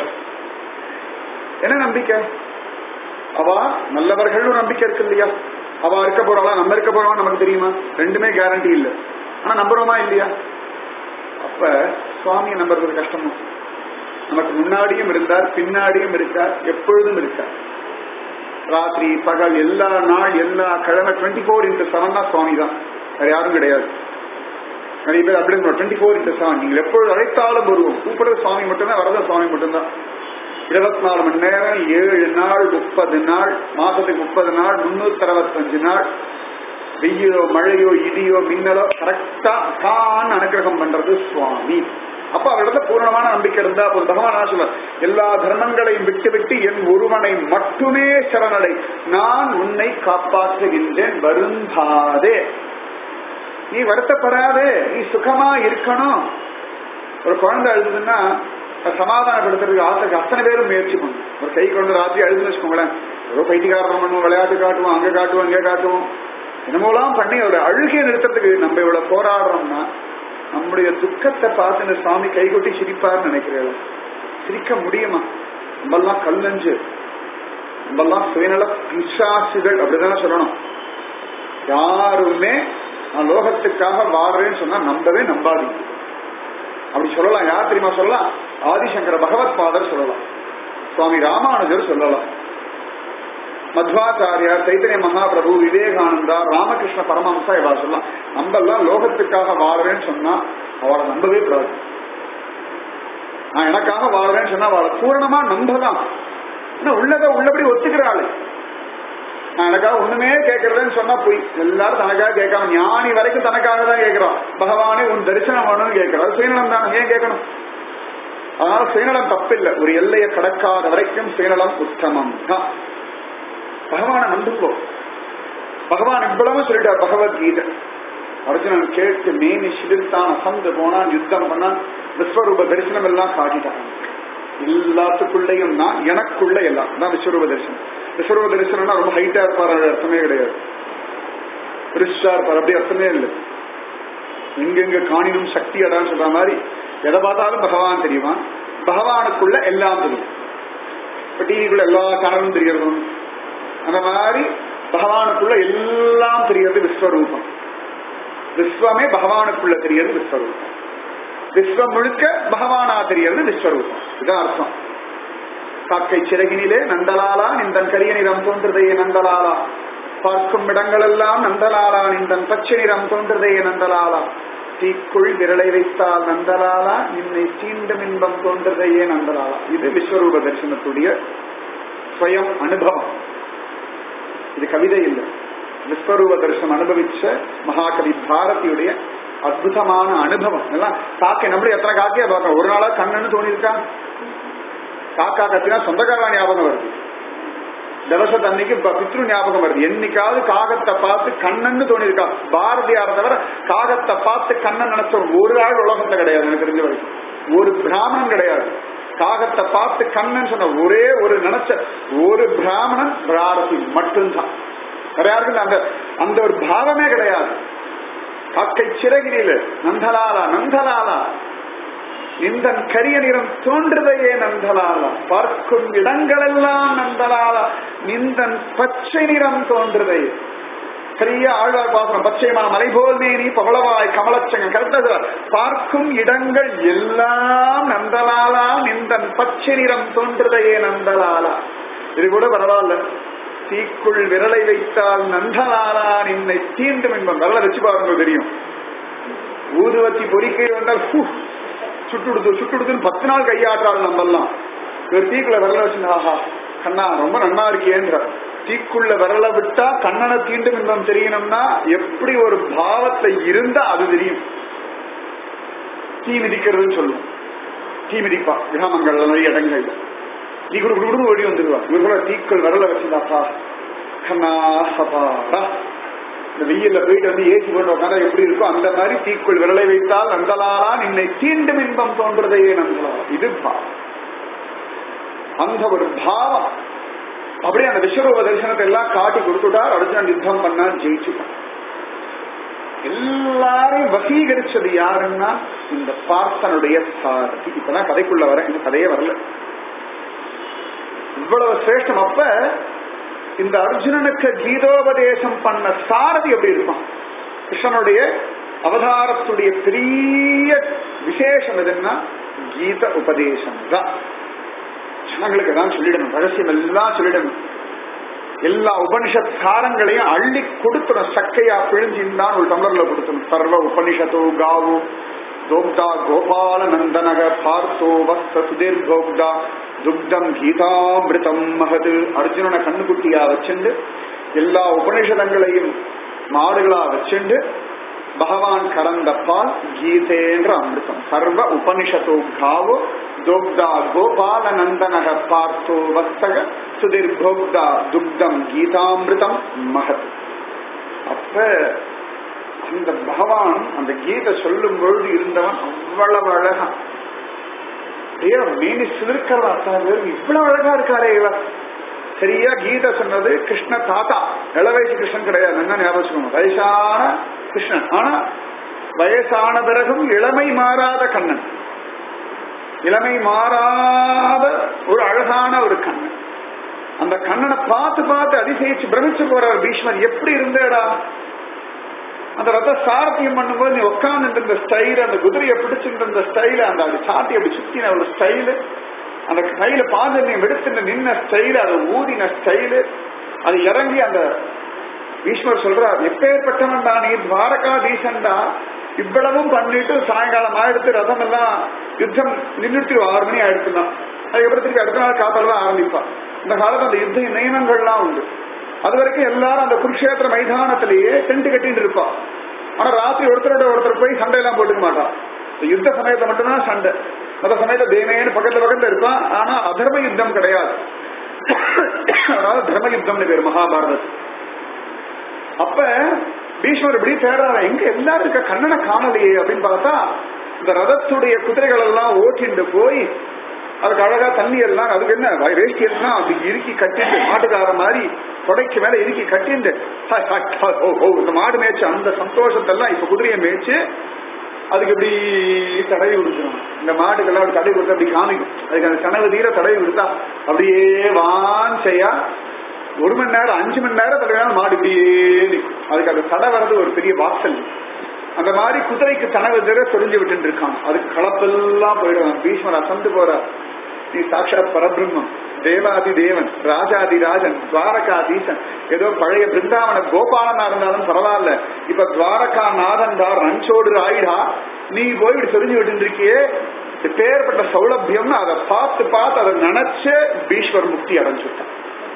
என்ன நம்பிக்கை அவ நல்லவர்கள் நம்பிக்கை இருக்கு இல்லையா அவ இருக்க போறாளா நம்ம இருக்க போறோம் நமக்கு தெரியுமா ரெண்டுமே கேரண்டி இல்ல ஆனா நம்புறோமா இல்லையா அப்ப சுவாமியை நம்புறது கஷ்டமா நமக்கு முன்னாடியும் இருந்தார் பின்னாடியும் இருக்கார் எப்பொழுதும் இருக்கார் ராத்திரி பகல் எல்லா நாள் எல்லா கிழமை டுவெண்ட்டி ஃபோர் இன்ட்டு செவன் தான் சுவாமி தான் வேற யாரும் கிடையாது நிறைய பேர் அப்படி டுவெண்ட்டி ஃபோர் இன்ட்டு செவன் நீங்கள் எப்பொழுது அழைத்தாலும் வருவோம் கூப்பிடுறது சுவாமி மட்டும்தான் வரத சுவாமி மட்டும்தான் இருபத்தி நாலு மணி நேரம் ஏழு நாள் முப்பது நாள் மாசத்துக்கு முப்பது நாள் முன்னூத்தி அறுபத்தஞ்சு நாள் வெயிலோ மழையோ இடியோ மின்னலோ கரெக்டா தான் அனுகிரகம் பண்றது சுவாமி அப்ப அவரிடத்துல பூர்ணமான நம்பிக்கை இருந்தா ஒரு பகவான் சொல்ல எல்லா தர்மங்களையும் விட்டு விட்டு என் ஒருவனை மட்டுமே சரணடை நான் உன்னை காப்பாற்றுகின்றேன் வருந்தாதே நீ வருத்தப்படாதே நீ சுகமா இருக்கணும் ஒரு குழந்தை அழுதுன்னா சமாதானப்படுத்துறதுக்கு ஆசைக்கு அத்தனை பேரும் முயற்சி பண்ணும் ஒரு கை கொண்டு ராத்திரி அழுதுன்னு வச்சுக்கோங்களேன் ஏதோ பைத்தியக்காரன் பண்ணுவோம் விளையாட்டு காட்டுவோம் அங்க காட்டுவோம் இங்க காட்டுவோம் என்னமோலாம் பண்ணி ஒரு அழுகையை நிறுத்தத்துக்கு நம்ம இவ்வளவு போராடுறோம்னா நம்முடைய துக்கத்தை பார்த்து இந்த சுவாமி கைகொட்டி சிரிப்பார்னு நினைக்கிறேன் சிரிக்க முடியுமா நம்மெல்லாம் கல்லஞ்சு நம்மெல்லாம் சுயநல பிசாசுகள் அப்படிதானே சொல்லணும் யாருமே நான் லோகத்துக்காக வாழ்றேன்னு சொன்னா நம்பவே நம்பாதீங்க அப்படி சொல்லலாம் யார் தெரியுமா சொல்லலாம் ஆதிசங்கர பகவத் பாதர் சொல்லலாம் சுவாமி ராமானுஜர் சொல்லலாம் மத்வாச்சாரியார் சைத்தன்ய மகாபிரபு விவேகானந்தா ராமகிருஷ்ண பரமஹம்சா இவா சொல்லலாம் நம்ம எல்லாம் லோகத்துக்காக வாழ்றேன்னு சொன்னா அவளை நம்பவே கூடாது நான் எனக்காக வாழ்றேன்னு சொன்னா அவளை பூரணமா நம்பலாம் உள்ளத உள்ளபடி ஒத்துக்கிறாள் நான் எனக்காக ஒண்ணுமே கேட்கறதுன்னு சொன்னா போய் எல்லாரும் தனக்காக கேட்காம ஞானி வரைக்கும் தனக்காக தான் கேட்கிறான் பகவானே உன் தரிசனம் வேணும்னு கேட்கிறார் சுயநலம் தானே ஏன் கேட்கணும் அதனால சுயநலம் தப்பில்லை ஒரு எல்லையை கடக்காத வரைக்கும் சுயநலம் உத்தமம் தான் பகவான நம்புங்கோ பகவான் இவ்வளவு சொல்லிட்டார் பகவத்கீதை அர்ஜுனன் கேட்டு மேனி சிலிர்த்தான் அசந்து போனான் யுத்தம் பண்ணான் விஸ்வரூப தரிசனம் எல்லாம் காட்டிட்டான் எல்லாத்துக்குள்ளேயும் நான் எனக்குள்ள எல்லாம் தான் விஸ்வரூப தரிசனம் விஸ்வரூப தரிசனம்னா ரொம்ப ஹைட்டா இருப்பார் அது அர்த்தமே கிடையாது பெருசா இருப்பார் அப்படி அர்த்தமே இல்லை எங்கெங்க காணினும் சக்தி அதான் சொல்ற மாதிரி எதை பார்த்தாலும் பகவான் தெரியுமா பகவானுக்குள்ள எல்லாம் தெரியும் இப்ப டிவிக்குள்ள எல்லா சேனலும் தெரியறதும் அந்த மாதிரி பகவானுக்குள்ள எல்லாம் தெரியறது விஸ்வரூபம் விஸ்வமே பகவானுக்குள்ள தெரியறது விஸ்வரூபம் விஸ்வம் முழுக்க பகவானா தெரியறது விஸ்வரூபம் இதுதான் அர்த்தம் காக்கை சிறகினிலே நந்தலாலா நிந்தன் கரிய நிறம் தோன்றுதையே நந்தலாலா பார்க்கும் இடங்களெல்லாம் நந்தலாலா நிந்தன் பச்சை நிறம் தோன்றுதையே நந்தலாலா தீக்குள் விரலை வைத்தால் நந்தலாலா நின்னை தீண்டும் இன்பம் தோன்றுதையே நந்தலாலா இது விஸ்வரூப தரிசனத்துடைய ஸ்வயம் அனுபவம் இது கவிதை இல்லை விஸ்வரூப தரிசனம் அனுபவிச்ச மகாகவி பாரதியுடைய அற்புதமான அனுபவம் எல்லாம் காக்கை நம்மள எத்தனை காக்கையா பார்க்கணும் ஒரு நாளா கண்ணன்னு தோணிருக்கா காக்கா கத்தினா சொந்தக்காரா ஞாபகம் வருது தவசத்து அன்னைக்கு பித்ரு ஞாபகம் வருது என்னைக்காவது காகத்தை பார்த்து கண்ணன்னு தோணிருக்கா பாரதியார தவிர காகத்தை பார்த்து கண்ணன் நினைச்ச ஒரு ஆள் உலகத்துல கிடையாது எனக்கு தெரிஞ்ச வரைக்கும் ஒரு பிராமணன் கிடையாது காகத்தை பார்த்து கண்ணன் சொன்ன ஒரே ஒரு நினைச்ச ஒரு பிராமணன் பாரதி மட்டும்தான் வேற யாருக்கும் அந்த அந்த ஒரு பாவமே கிடையாது காக்கை சிறகிரியில நந்தலாலா நந்தலாலா நிந்தன் கரிய நிறம் தோன்றுதையே நந்தலாலா பார்க்கும் இடங்களெல்லாம் நந்தலாலா நிந்தன் பச்சை நிறம் தோன்றுதையே சரியா ஆழ்வார் பாசனம் பச்சைமா மலைபோல் மேனி பவளவாய் கமலச்சங்க கரெக்டா பார்க்கும் இடங்கள் எல்லாம் நந்தலாலா நின்றன் பச்சை நிறம் தோன்றுதையே நந்தலாலா இது கூட பரவாயில்ல தீக்குள் விரலை வைத்தால் நந்தலாலா நின்னை தீண்டும் என்பன் விரலை வச்சு பாருங்க தெரியும் ஊதுவத்தி பொறிக்கை வந்தால் ஹூ, சுட்டுடுத்து சுட்டுடுத்துன்னு பத்து நாள் கையாற்றாள் நம்மெல்லாம் ஒரு தீக்குள்ள விரல வச்சு ஆஹா கண்ணா ரொம்ப நன்னா இருக்கியேன்ற தீக்குள்ள விரல விட்டா கண்ணனை தீண்டும் என்பம் தெரியணும்னா எப்படி ஒரு பாவத்தை இருந்தா அது தெரியும் தீ மிதிக்கிறதுன்னு சொல்லுவோம் தீ மிதிப்பா கிராமங்கள்ல நிறைய இடங்கள்ல நீ குடு குடு ஓடி வந்துருவா இவர்களோட தீக்குள் விரல வச்சுதாப்பா கண்ணா சபாடா இந்த வெயில்ல போயிட்டு வந்து ஏசி போட்டு உட்காந்தா எப்படி இருக்கோ அந்த மாதிரி தீக்குள் விரலை வைத்தால் நந்தலாலா நின்னை தீண்டும் இன்பம் தோன்றதையே நந்தலா இது பாவம் அந்த ஒரு பாவம் அப்படியே அந்த விஸ்வரூப தரிசனத்தை எல்லாம் காட்டி கொடுத்துட்டார் அர்ஜுனன் யுத்தம் பண்ணா ஜெயிச்சுட்டான் எல்லாரையும் வசீகரிச்சது யாருன்னா இந்த பார்த்தனுடைய சாரதி இப்பதான் கதைக்குள்ள வர இந்த கதையே வரல இவ்வளவு சிரேஷ்டம் அப்ப இந்த அர்ஜுனனுக்கு கீதோபதேசம் பண்ண சாரதி எப்படி இருப்பான் கிருஷ்ணனுடைய அவதாரத்துடைய பெரிய விசேஷம் எதுன்னா கீத உபதேசம் தான் ஜனங்களுக்கு தான் சொல்லிடணும் ரகசியம் எல்லாம் சொல்லிடணும் எல்லா உபனிஷத் சாரங்களையும் அள்ளி கொடுக்கணும் சக்கையா பிழிஞ்சின்தான் ஒரு டம்ளர்ல கொடுக்கணும் சர்வ உபனிஷத்தோ காவு தோக்தா கோபால நந்தனக பார்த்தோ வஸ்த சுதீர் தோக்தா துக்தம் கீதாமிருதம் மகது அர்ஜுனனை கண்ணுக்குட்டியா வச்சுண்டு எல்லா உபனிஷதங்களையும் மாடுகளா வச்சுண்டு பகவான் கலந்த பால் கீதேன்ற அமிர்தம் சர்வ உபனிஷத்தோ காவோ தோக்தா கோபால நந்தனக பார்த்தோ வஸ்தக சுதிர் கோக்தா துக்தம் கீதாமிருதம் மகத் அப்ப அந்த பகவான் அந்த கீதை சொல்லும் பொழுது இருந்தவன் அவ்வளவு அழகா ஐயா மீனி சிலிர்க்கிறதா அத்தனை பேர் இவ்வளவு அழகா இருக்காரே இவர் சரியா கீதை சொன்னது கிருஷ்ண தாத்தா இளவயசு கிருஷ்ணன் கிடையாது என்ன ஞாபகம் வச்சுக்கோங்க. வயசான கிருஷ்ணன் ஆனா வயசான பிறகும் இளமை மாறாத கண்ணன் இளமை மாறாத ஒரு அழகான ஒரு கண்ணன் அந்த கண்ணனை பார்த்து பார்த்து அதிசயிச்சு பிரமிச்சு போறார் பீஷ்மர் எப்படி இருந்தேடா அந்த ரத சாரத்தியம் பண்ணும்போது நீ உட்கார்ந்து இந்த ஸ்டைல் அந்த குதிரையை பிடிச்சிட்டு இருந்த ஸ்டைல் அந்த அது சாத்தி அப்படி சுத்தின ஒரு ஸ்டைலு அந்த கையில பாஞ்ச நீ எடுத்துட்டு நின்ன ஸ்டைல் அதை ஊதின ஸ்டைலு அது இறங்கி அந்த ஈஸ்வர் சொல்றார் எப்பேற்பட்டவன்டா நீ துவாரகாதீசன்டா இவ்வளவும் பண்ணிட்டு சாயங்காலம் ஆயிடுத்து ரதம் எல்லாம் யுத்தம் நின்றுட்டு ஆறு மணி ஆயிடுச்சுன்னா அதுக்கப்புறம் திருப்பி அடுத்த நாள் காப்பால தான் ஆரம்பிப்பான் இந்த காலத்துல அந்த யுத்த நியமங்கள்லாம் உண்டு அது வரைக்கும் எல்லாரும் அந்த குருஷேத்திர மைதானத்திலேயே டென்ட் கட்டிட்டு இருப்பா ஆனா ராத்திரி ஒருத்தரோட ஒருத்தர் போய் சண்டையெல்லாம் போட்டுக்க மாட்டான் இந்த யுத்த சமயத்தை மட்டும்தான் சண்டை அந்த சமயத்துல தேமேன்னு பக்கத்துல பக்கத்துல இருப்பான் ஆனா அதர்ம யுத்தம் கிடையாது அதாவது தர்ம யுத்தம்னு பேர் மகாபாரதம் அப்ப பீஷ்மர் இப்படி தேடுறாரு எங்க எல்லாரும் இருக்க கண்ணனை காணலையே அப்படின்னு பார்த்தா இந்த ரதத்துடைய குதிரைகள் எல்லாம் ஓட்டிண்டு போய் அதுக்கு அழகா தண்ணி எல்லாம் அதுக்கு என்ன வ- வேஷ்டி எல்லாம் அப்படி இறுக்கி கட்டிண்டு மாட்டுக்கார மாதிரி கொடைக்கு மேல இறுக்கி கட்டிண்டு ஹ, ஹ, ஹ, ஓ, ஓ, இந்த மாடு மேய்ச்சு அந்த சந்தோஷத்தெல்லாம் இப்ப குதிரையை மேய்ச்சு அதுக்கு இப்படி தடவி கொடுக்கணும் இந்த மாட்டுக்கெல்லாம் அப்படி தடவி கொடுத்து அப்படி காமிக்கும் அதுக்கு அந்த கனவு தீர தடவி கொடுத்தா அப்படியே வாஞ்சையா ஒரு மணி நேரம் அஞ்சு மணி நேரம் தடவினாலும் மாடு இப்படியே நிக்கும். அதுக்கு அந்த தடை வர்றது ஒரு பெரிய வாசல் அந்த மாதிரி குதிரைக்கு கனவு தீர சொரிஞ்சு விட்டு இருக்கான் அதுக்கு கலப்பெல்லாம் போயிடுவான் பீஷ்மர் அசந்து போறார் நீ சாட்சாத் பரபிரம்மம் தேவாதி தேவன் ராஜாதி ராஜன் துவாரகாதீசன் ஏதோ பழைய பிருந்தாவன கோபாலனா இருந்தாலும் பரவாயில்ல இப்ப துவாரகா நாதன் தான் ரன்சோடு ஆயிடா நீ போய் இப்படி சொரிஞ்சு விட்டு இருக்கியே பேர்பட்ட சௌலபியம்னு அதை பார்த்து பார்த்து அதை நினைச்சு பீஷ்வர் முக்தி அடைஞ்சுட்டான்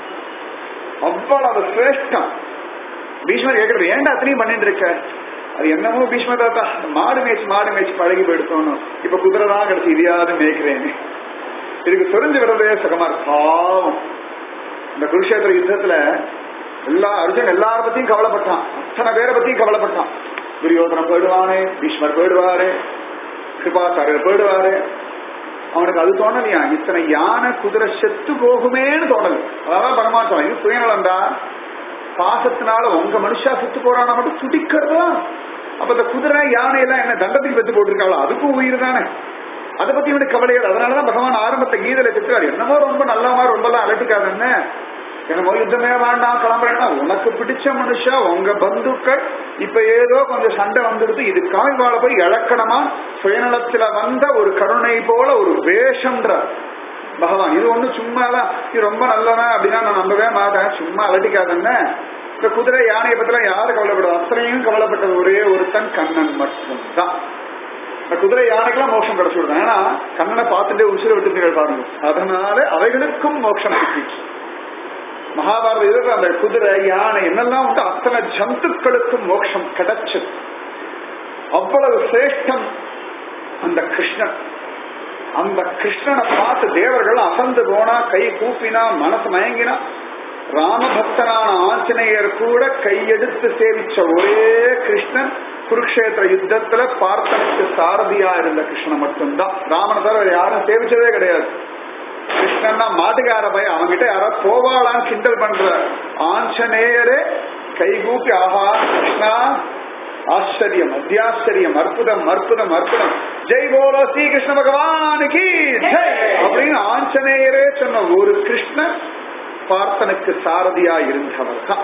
அவ்வளவு சிரேஷ்டம் பீஷ்மர் கேட்கறது ஏன்டா அத்தனையும் பண்ணிட்டு இருக்க அது என்னமோ பீஷ்ம தாத்தா மாடு மேய்ச்சி மாடு மேய்ச்சி பழகி போயிடுத்தோன்னு இப்ப குதிரை தான் கிடைச்சி இதையாவது மேய்க்கிறேன் இதுக்கு சொரிஞ்சு விடுறதே சுகமா இருக்கு பாவம் இந்த குருஷேத்திர யுத்தத்துல எல்லா அர்ஜுன் எல்லார பத்தியும் கவலைப்பட்டான் அத்தனை பேரை பத்தியும் கவலைப்பட்டான் துரியோதனம் போயிடுவானே பீஷ்மர் போயிடுவாரு கிருபாச்சாரியர் போயிடுவாரு அவனுக்கு அது தோணலையா இத்தனை யானை குதிரை செத்து போகுமேன்னு தோணல அதான் பரமாத்மா இது சுயநலம்டா பாசத்தினால உங்க மனுஷா செத்து போறானா மட்டும் துடிக்கிறதா அப்ப இந்த குதிரை யானை எல்லாம் என்ன தண்டத்துக்கு பெத்து போட்டிருக்காங்களா அதுக்கும் உயிர் தானே அதை பத்தி இவனுக்கு கவலை இல்லை அதனாலதான் பகவான் ஆரம்பத்தை கீதல திட்டுறாரு என்னமோ ரொம்ப நல்லமா ரொம்ப எல்லாம் அலட்டிக்காதுன்னு என்னமோ யுத்தமே வேண்டாம் கிளம்புறேன்னா உனக்கு பிடிச்ச மனுஷா உங்க பந்துக்கள் இப்ப ஏதோ கொஞ்சம் சண்டை வந்துடுது இதுக்காக இவாள போய் இழக்கணுமா சுயநலத்துல வந்த ஒரு கருணை போல ஒரு வேஷம்ன்ற பகவான் இது ஒண்ணு சும்மாதான் இது ரொம்ப நல்லவன் அப்படின்னா நான் நம்பவே மாட்டேன் சும்மா அலட்டிக்காதன்னு இந்த குதிரை யானையை பத்திலாம் யாரு கவலைப்படுவோம் அத்தனையும் கவலைப்பட்டது ஒரே ஒருத்தன் கண்ணன் மட்டும்தான் இந்த குதிரை யானைக்கெல்லாம் மோட்சம் கிடைச்சு விடுறேன் ஏன்னா கண்ணனை பார்த்துட்டே உசிர விட்டு பாருங்க அதனால அவைகளுக்கும் மோட்சம் கிட்டிச்சு மகாபாரத இதுக்கு அந்த குதிரை யானை என்னெல்லாம் உண்டு அத்தனை ஜந்துக்களுக்கும் மோட்சம் கிடைச்சது அவ்வளவு சிரேஷ்டம் அந்த கிருஷ்ணன் அந்த கிருஷ்ணனை பார்த்து தேவர்கள் அசந்து போனா கை கூப்பினா மனசு மயங்கினா ராமபக்தனான ஆஞ்சநேயர் கூட கையெடுத்து சேவிச்ச ஒரே கிருஷ்ணன் குருக்ஷேத்திர யுத்தத்துல பார்த்தனுக்கு சாரதியா இருந்த கிருஷ்ணன் மட்டும்தான் ராமனை தவிர வேற யாரும் சேவிச்சதே கிடையாது கிருஷ்ணன்னா மாட்டுக்கார பையன் அவன்கிட்ட யாரோ போவாளான்னு கிண்டல் பண்ற ஆஞ்சநேயரே கைகூப்பி ஆஹா கிருஷ்ணா ஆச்சரியம் அத்தியாச்சரியம் அற்புதம் அற்புதம் அற்புதம் ஜெய் போலோ ஸ்ரீ கிருஷ்ண பகவானுக்கு ஜெய் அப்படின்னு ஆஞ்சநேயரே சொன்ன ஒரு கிருஷ்ணன் பார்த்தனுக்கு சாரதியா இருந்தவர் தான்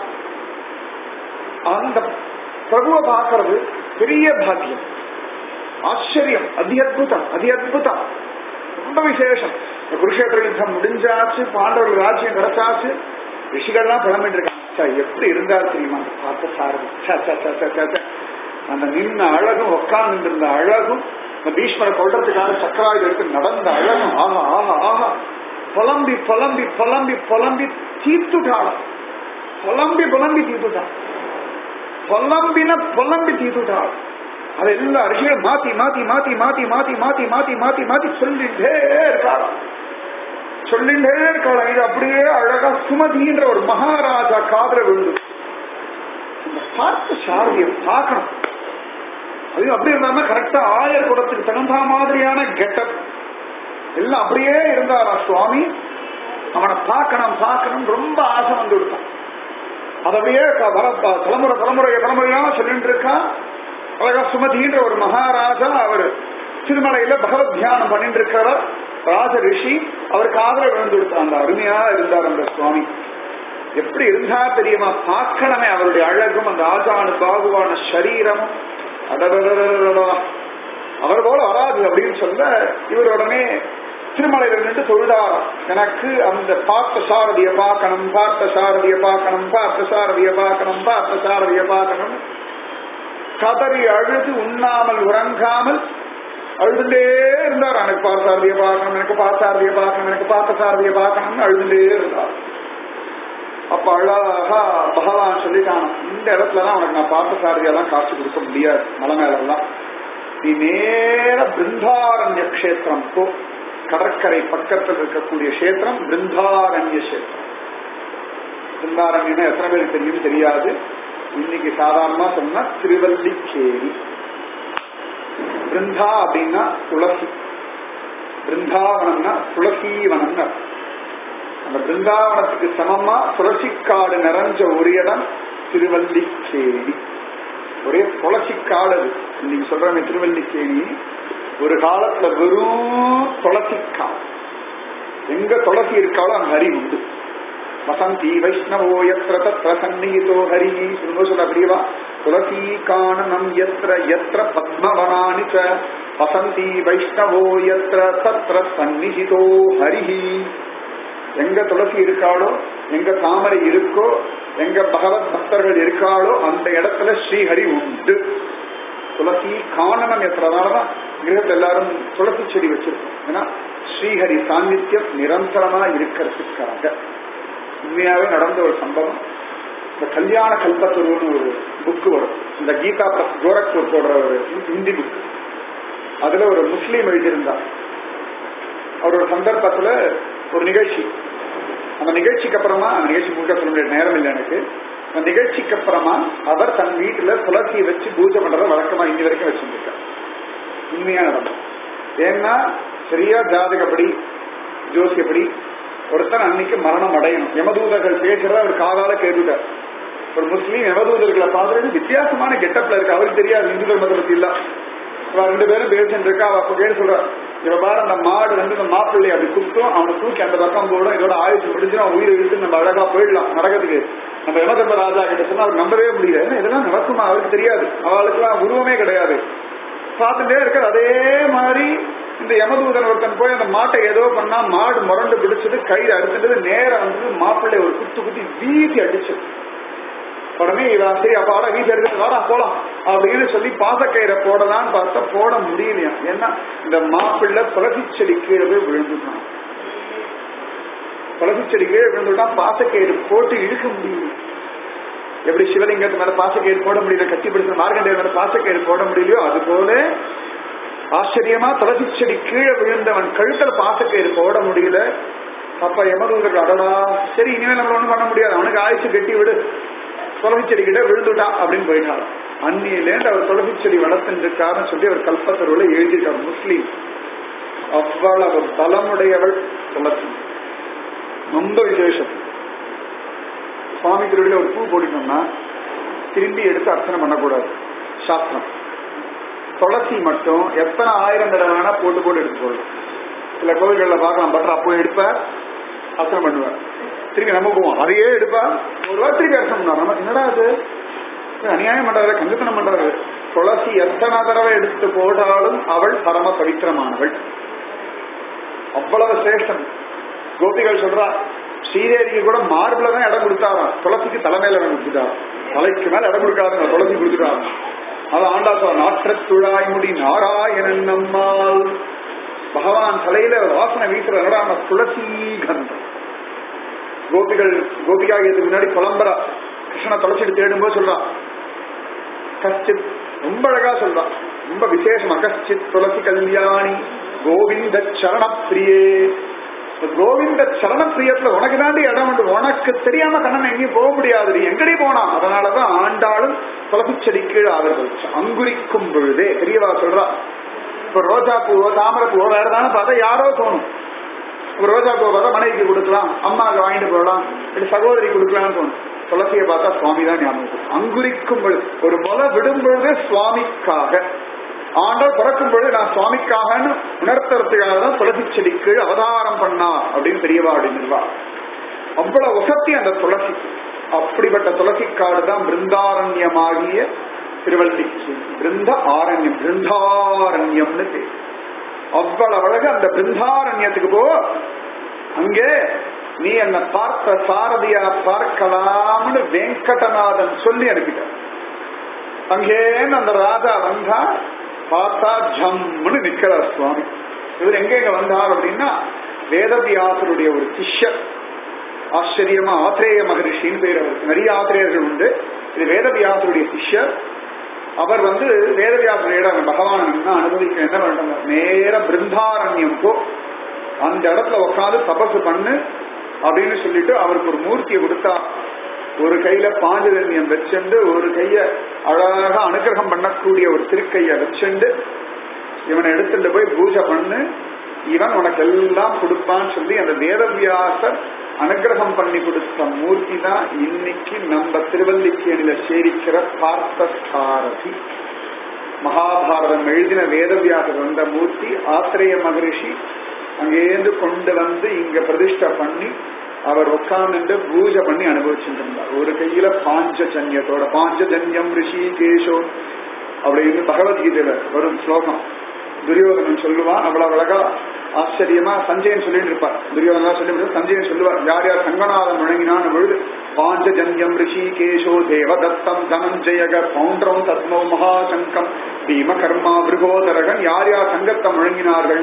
அந்த பிரபுவை பார்க்கறது பெரிய பாக்கியம் ஆச்சரியம் அதி அற்புதம் அதி அற்புதம் ரொம்ப விசேஷம் இந்த குருஷேத்திர யுத்தம் முடிஞ்சாச்சு பாண்டவர்கள் ராஜ்யம் கிடைச்சாச்சு ரிஷிகள்லாம் புலம்பிட்டு இருக்காங்க "ச்சே, எப்படி இருந்தார் தெரியுமா பார்த்த சாரதி ச்சே, ச்சே, ச்சே, ச்சே, ச்சே, ச்சே." அந்த நின்ன அழகும் உட்கார்ந்து இருந்த அழகும் இந்த பீஷ்மரை கொள்றதுக்காக சக்கராயுதம் எடுத்து நடந்த அழகும் ஆஹா ஆஹா ஆஹா புலம்பி புலம்பி புலம்பி புலம்பி தீர்த்துட்டாளாம் புலம்பி புலம்பி தீர்த்துட்டாள் புலம்பின புலம்பி தீர்த்துட்டாள் அது எல்லா ரிஷிகளும் மாத்தி மாத்தி மாத்தி மாத்தி மாத்தி மாத்தி மாத்தி மாத்தி மாத்தி சொல்லிட்டே இருக்காளாம் சொல்லிட்டே இருக்காளாம் இது அப்படியே அழகா சுமதின்ற ஒரு மகாராஜா காதல விழுந்து இந்த பார்த்த சாரதியை பார்க்கணும் அது அப்படி இருந்தாம கரெக்டா ஆயர் குடத்துக்கு தகுந்த மாதிரியான கெட்டப் எல்லாம் அப்படியே இருந்தாரா சுவாமி அவனை பார்க்கணும் பார்க்கணும் ரொம்ப ஆசை வந்து விடுத்தான் அது அப்படியே க- வர ப- தலைமுறை தலைமுறைய தலைமுறையா சொல்லிட்டு இருக்கா அழகா சுமதின்ற ஒரு மகாராஜா அவர் திருமலையில பகவத் தியானம் பண்ணிட்டு இருக்கிறவர் ராஜ ரிஷி அவருக்கு ஆதரவு விழுந்து விடுத்தார் அந்த அருமையா இருந்தார் அந்த சுவாமி எப்படி இருந்தா தெரியுமா பார்க்கணுமே அவருடைய அழகும் அந்த ஆஜானு பாகுவான சரீரமும் அடடடடடடா. அவர் போல வராது அப்படின்னு சொல்ல இவர் உடனே திருமலையில நின்று தொழுதாராம் எனக்கு அந்த பார்த்த சாரதிய பார்க்கணும் பார்த்த சாரதிய பார்க்கணும் பார்த்த சாரதிய பார்க்கணும் பார்த்த சாரதிய பார்க்கணும் கதறி அழுது உண்ணாமல் உறங்காமல் அழுதுண்டே இருந்தார் எனக்கு பார்த்தாரதிய பார்க்கணும் எனக்கு பார்த்தாரதிய பார்க்கணும் எனக்கு பார்த்த சாரதிய பார்க்கணும்னு அழுதுண்டே இருந்தார் அப்ப அழகா பகவான் சொல்லிட்டான் இந்த இடத்துலதான் உனக்கு நான் பார்த்த சாரதியெல்லாம் காட்சி கொடுக்க முடியாது மலை மேலெல்லாம் நீ நேர பிருந்தாரண்ய கஷேத்திரம் போ கடற்கரை பக்கத்தில் இருக்கக்கூடிய கஷேத்திரம் பிருந்தாரண்ய கஷேத்திரம் பிருந்தாரண்யம் எத்தனை பேருக்கு தெரியும் தெரியாது இன்னைக்கு சாதாரணமா சொன்னா திருவல்லிக்கேரி பிருந்தா அப்படின்னா துளசி பிருந்தாவனம்னா துளசீவனம் அந்த பிருந்தாவனத்துக்கு சமமா துளசிக்காடு நிறைஞ்ச ஒரு இடம் திருவல்லிக்கேணி ஒரே துளசிக்காடு அது இன்னைக்கு சொல்றாங்க திருவல்லிக்கேணி ஒரு காலத்துல வெறும் துளசிக்காடு எங்க துளசி இருக்காளோ அங்க ஹரி உண்டு வசந்தி வைஷ்ணவோ எத்திர தத்ர சந்நிகிதோ ஹரி சொல்லுங்க சொல்ல பிரியவா துளசி காணனம் எத்திர எத்திர பத்மவனானி ச வசந்தி வைஷ்ணவோ எத்திர தத்ர சந்நிகிதோ ஹரிஹி எங்க துளசி இருக்காளோ எங்க தாமரை இருக்கோ எங்க பகவத் பக்தர்கள் இருக்காளோ அந்த இடத்துல ஸ்ரீஹரி உண்டு துளசி காணனம் எத்தனாலதான் கிரகத்தில் எல்லாரும் துளசி செடி வச்சிருக்கோம் ஏன்னா ஸ்ரீஹரி சாநித்தியம் நிரந்தரமா இருக்கிறதுக்காக உண்மையாவே நடந்த ஒரு சம்பவம் இந்த கல்யாண கல்பத்துருன்னு ஒரு புக்கு வரும் இந்த கீதா பிரஸ் கோரக்பூர் போடுற ஒரு ஹிந்தி புக் அதுல ஒரு முஸ்லீம் எழுதியிருந்தார் அவரோட சந்தர்ப்பத்துல ஒரு நிகழ்ச்சி அந்த நிகழ்ச்சிக்கு அப்புறமா அந்த நிகழ்ச்சி முழுக்க சொல்ல முடியாது நேரம் இல்லை எனக்கு அந்த நிகழ்ச்சிக்கு அப்புறமா அவர் தன் வீட்டுல துளசியை வச்சு பூஜை பண்றத வழக்கமா இன்னி வரைக்கும் வச்சிருந்திருக்கார் உண்மையா நடந்தது ஏன்னா சரியா ஜாதகப்படி ஜோசியப்படி ஒருத்தன் அன்னைக்கு மரணம் அடையணும் யமதூதர்கள் பேசுறத அவர் காதால கேட்டுட்டார் ஒரு முஸ்லீம் யமதூதர்களை பார்த்துட்டு வித்தியாசமான கெட்டப்ல இருக்கு அவருக்கு தெரியாது இந்து தர்மத்தை பத்தி இல்ல அவ ரெண்டு பேரும் பேசிட்டு இருக்கா அவ அப்ப கேட்டு சொல்ற இவ பாரு அந்த மாடு வந்து இந்த மாப்பிள்ளை அப்படி குத்தும் அவனை தூக்கி அந்த பக்கம் போடும் இதோட ஆயுசு முடிஞ்சு அவன் உயிரை இழுத்து நம்ம அழகா போயிடலாம் நடக்கிறதுக்கு நம்ம யமதர்ம ராஜா கிட்ட சொன்னா அவர் நம்பவே முடியல ஏன்னா இதெல்லாம் நடக்குமா அவருக்கு தெரியாது அவளுக்குலாம் உருவமே கிடையாது பார்த்துட்டே இருக்கார் அதே மாதிரி இந்த யமதூதன் ஒருத்தன் போய் அந்த மாட்டை ஏதோ பண்ணா மாடு முரண்டு பிடிச்சது கையில அறுத்துட்டது நேரம் வந்து மாப்பிள்ளை ஒரு குத்து குத்தி வீசி அடிச்சு உடனே இவன் சரி அப்ப ஆட வீசி எடுத்து வாடா போலாம் அப்படின்னு சொல்லி பாசக்கயிறை போடலான்னு பார்த்தா போட முடியலையா ஏன்னா இந்த மாப்பிள்ளை துளசி செடி கீழே போய் விழுந்துட்டான் துளசி செடி கீழே விழுந்துட்டான் பாசக்கயிறு போட்டு இழுக்க முடியல எப்படி சிவலிங்கத்து மேல பாசக்கயிறு போட முடியல கட்டி பிடிச்ச மார்கண்டேயர் மேல பாசக்கயிறு போட முடியலையோ அது போல ஆச்சரியமா துளசி செடி கீழே விழுந்தவன் கழுத்துல பாசக்கயிறு போட முடியல அப்ப யமதூதர்கள் அடடா சரி இனிமேல் நம்ம ஒண்ணும் பண்ண முடியாது அவனுக்கு ஆயுசு கட்டி விடு துளசி செடி கிட்ட விழுந்துட்டான் அப்படின்னு போயிட்டார் அந்நியிலேருந்து அவர் துளசி செடி வளர்த்துருக்காருன்னு சொல்லி அவர் கல்பத்தருவில் எழுதிட்டார் முஸ்லீம் அவ்வளவு பலமுடையவள் துளசி ரொம்ப விசேஷம் சுவாமி திருவிழில ஒரு பூ போட்டுட்டோம்னா திரும்பி எடுத்து அர்ச்சனை பண்ணக்கூடாது சாஸ்திரம் துளசி மட்டும் எத்தனை ஆயிரம் தடவை வேணா போட்டு போட்டு எடுத்து போடலாம் சில கோவில்களில் பார்க்கலாம் பட்டர் அப்போ எடுப்பார் அர்ச்சனை பண்ணுவார் திரும்பி நம்ம போவோம் அதையே எடுப்பார் ஒரு வாரம் திருப்பி அர்ச்சனை பண்ணுவார் நம்ம என்னடா அது இது அநியாயம் பண்றாரு கஞ்சத்தனம் பண்றாரு துளசி எத்தனை தடவை எடுத்து போட்டாலும் அவள் பரம பவித்திரமானவள் அவ்வளவு சிரேஷ்டம் கோபிகள் சொல்றா ஸ்ரீதேவிக்கு கூட மார்பிள தான் இடம் கொடுத்தாராம் துளசிக்கு தலைமையில இடம் கொடுத்துட்டார் தலைக்கு மேல இடம் கொடுக்காதுங்க துளசி கொடுத்துட்டார் அது ஆண்டா சொல்ற நாற்ற துழாய் முடி நாராயணன் நம்மால் பகவான் தலையில வாசனை வீசுற நடாம துளசி கந்தம் கோபிகள் கோபிகா இதுக்கு முன்னாடி புலம்பரா கிருஷ்ணனை தொலைச்சிட்டு தேடும்போது சொல்றான் கஷ்டித் ரொம்ப அழகா சொல்றான் ரொம்ப விசேஷம் அகஸ்டித் துளசி கல்யாணி கோவிந்த சரணப்பிரியே இந்த கோவிந்த சரணப்பிரியத்துல உனக்கு தாண்டி இடம் உண்டு உனக்கு தெரியாம கண்ணன் எங்கேயும் போக முடியாது நீ எங்கடி போனா அதனாலதான் ஆண்டாளும் துளசி செடி கீழே அவர்கள் அங்குரிக்கும் பொழுதே பெரியவா சொல்றா இப்ப ரோஜா பூவோ தாமரை பூவோ வேற தானே பார்த்தா யாரோ தோணும் இப்ப ரோஜா பூவை பார்த்தா மனைவிக்கு கொடுக்கலாம் அம்மாவுக்கு வாங்கிட்டு போகலாம் இல்லை சகோதரி கொடுக்கலாம்னு தோணும் துளசியை பார்த்தா சுவாமி தான் ஞாபகம் வரும். அங்குரிக்கும் பொழுது ஒரு முலை விடும் பொழுது சுவாமிக்காக ஆண்டாள் பிறக்கும் பொழுது நான் சுவாமிக்காகன்னு உணர்த்துறதுக்காக தான் துளசி செடிக்கு அவதாரம் பண்ணா அப்படின்னு பெரியவா அப்படின்னு அவ்வளவு வசத்தி அந்த துளசி அப்படிப்பட்ட துளசி காடு தான் பிருந்தாரண்யமாகிய திருவள்ளிக்கு பிருந்த ஆரண்யம் பிருந்தாரண்யம்னு பேர் அவ்வளவு அழகு அந்த பிருந்தாரண்யத்துக்கு போ அங்கே நீ என்ன பார்த்த சாரதியா பார்க்கலாம்னு வெங்கடநாதன் சொல்லி அனுப்பிட்டார் அங்கேன்னு அந்த ராஜா வந்தா பார்த்தா ஜம்முன்னு நிக்கிறார் சுவாமி இவர் எங்க எங்க வந்தார் அப்படின்னா வேதவியாசருடைய ஒரு சிஷ்யர் ஆச்சரியமா ஆத்திரேய மகரிஷின்னு பேர் அவருக்கு நிறைய ஆத்திரேயர்கள் உண்டு இது வேதவியாசருடைய சிஷ்யர் அவர் வந்து வேதவியாசரிடம் பகவான் என்ன அனுபவிக்க என்ன பண்றாங்க நேர பிருந்தாரண்யம் போ அந்த இடத்துல உட்காந்து தபசு பண்ணு அப்படின்னு சொல்லிட்டு அவருக்கு ஒரு மூர்த்தியை கொடுத்தா ஒரு கையில பாஞ்சஜன்யம் வச்சுண்டு ஒரு கைய அழகா அனுகிரகம் பண்ணக்கூடிய ஒரு திருக்கைய வச்சுண்டு இவனை எடுத்துட்டு போய் பூஜை பண்ணு இவன் உனக்கு எல்லாம் கொடுப்பான்னு சொல்லி அந்த வேதவியாசர் அனுகிரகம் பண்ணி கொடுத்த மூர்த்தி தான் இன்னைக்கு நம்ம திருவல்லிக்கேணியில சேரிக்கிற பார்த்த சாரதி மகாபாரதம் எழுதின வேதவியாசர் வந்த மூர்த்தி ஆத்திரேய மகரிஷி அங்கேருந்து கொண்டு வந்து இங்க பிரதிஷ்டை பண்ணி அவர் உட்கார்ந்து பூஜை பண்ணி அனுபவிச்சுட்டு இருந்தார் ஒரு கையில பாஞ்சஜன்யத்தோட பாஞ்சஜன்யம் ரிஷி கேஷோ அப்படின்னு பகவத்கீதையில வரும் ஸ்லோகம் துரியோதனன் சொல்லுவான் அவ்வளவு அழகா ஆச்சரியமா சஞ்சயன் சொல்லிட்டு இருப்பார் துரியோதனா சொல்லி சஞ்சயன் சொல்லுவார் யார் யார் சங்கநாதம் வழங்கினான் பொழுது பாஞ்சஜன்யம் ரிஷி கேஷோ தேவதத்தம் தனஞ்சயக பௌண்டரம் தத்மோ மகாசங்கம் பீம கர்மா மிருகோதரகன் யார் யார் சங்கத்தை முழங்கினார்கள்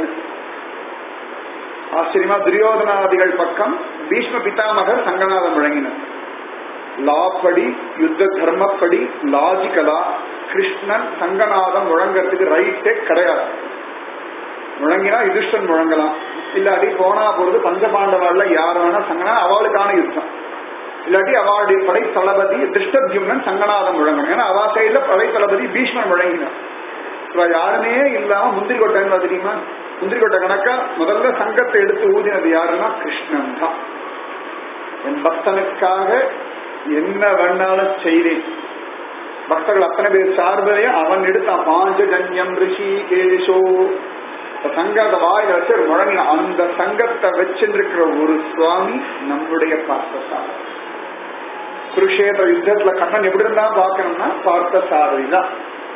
ஆச்சரியமா துரியோதனாதிகள் பக்கம் பீஷ்ம பிதாமகர் சங்கநாதம் முழங்கினார் லா படி யுத்த தர்மப்படி லாஜிக்கலா கிருஷ்ணன் சங்கநாதம் முழங்கறதுக்கு ரைட்டே கிடையாது முழங்கினா யுதிஷ்டன் முழங்கலாம் இல்லாட்டி போனா பொழுது பஞ்சபாண்டவாள்ல யார் வேணா சங்கனா அவளுக்கான யுத்தம் இல்லாட்டி அவளுடைய படை தளபதி திருஷ்டத்யும்னன் சங்கநாதம் முழங்கணும் ஏன்னா அவா சைடுல படை தளபதி பீஷ்மன் முழங்கினார் இவ யாருமே இல்லாம முந்திரி கொட்டைன்னு தெரியுமா முந்திரி கொட்டை கணக்கா முதல்ல சங்கத்தை எடுத்து ஊதினது யாருன்னா கிருஷ்ணன் தான் என் பக்தனுக்காக என்ன வேணாலும் செய்தேன் பக்தர்கள் அத்தனை பேர் சார்பிலே அவன் எடுத்தான் பாஞ்சஜன்யம் ரிஷி கேஷோ இந்த சங்கத்தை வாயில வச்சு ஒரு முழங்கின அந்த சங்கத்தை வச்சிருக்கிற ஒரு சுவாமி நம்முடைய பார்த்தசாரதி குருஷேத்திர யுத்தத்துல கண்ணன் எப்படி இருந்தா பார்க்கணும்னா பார்த்த சாரதி தான்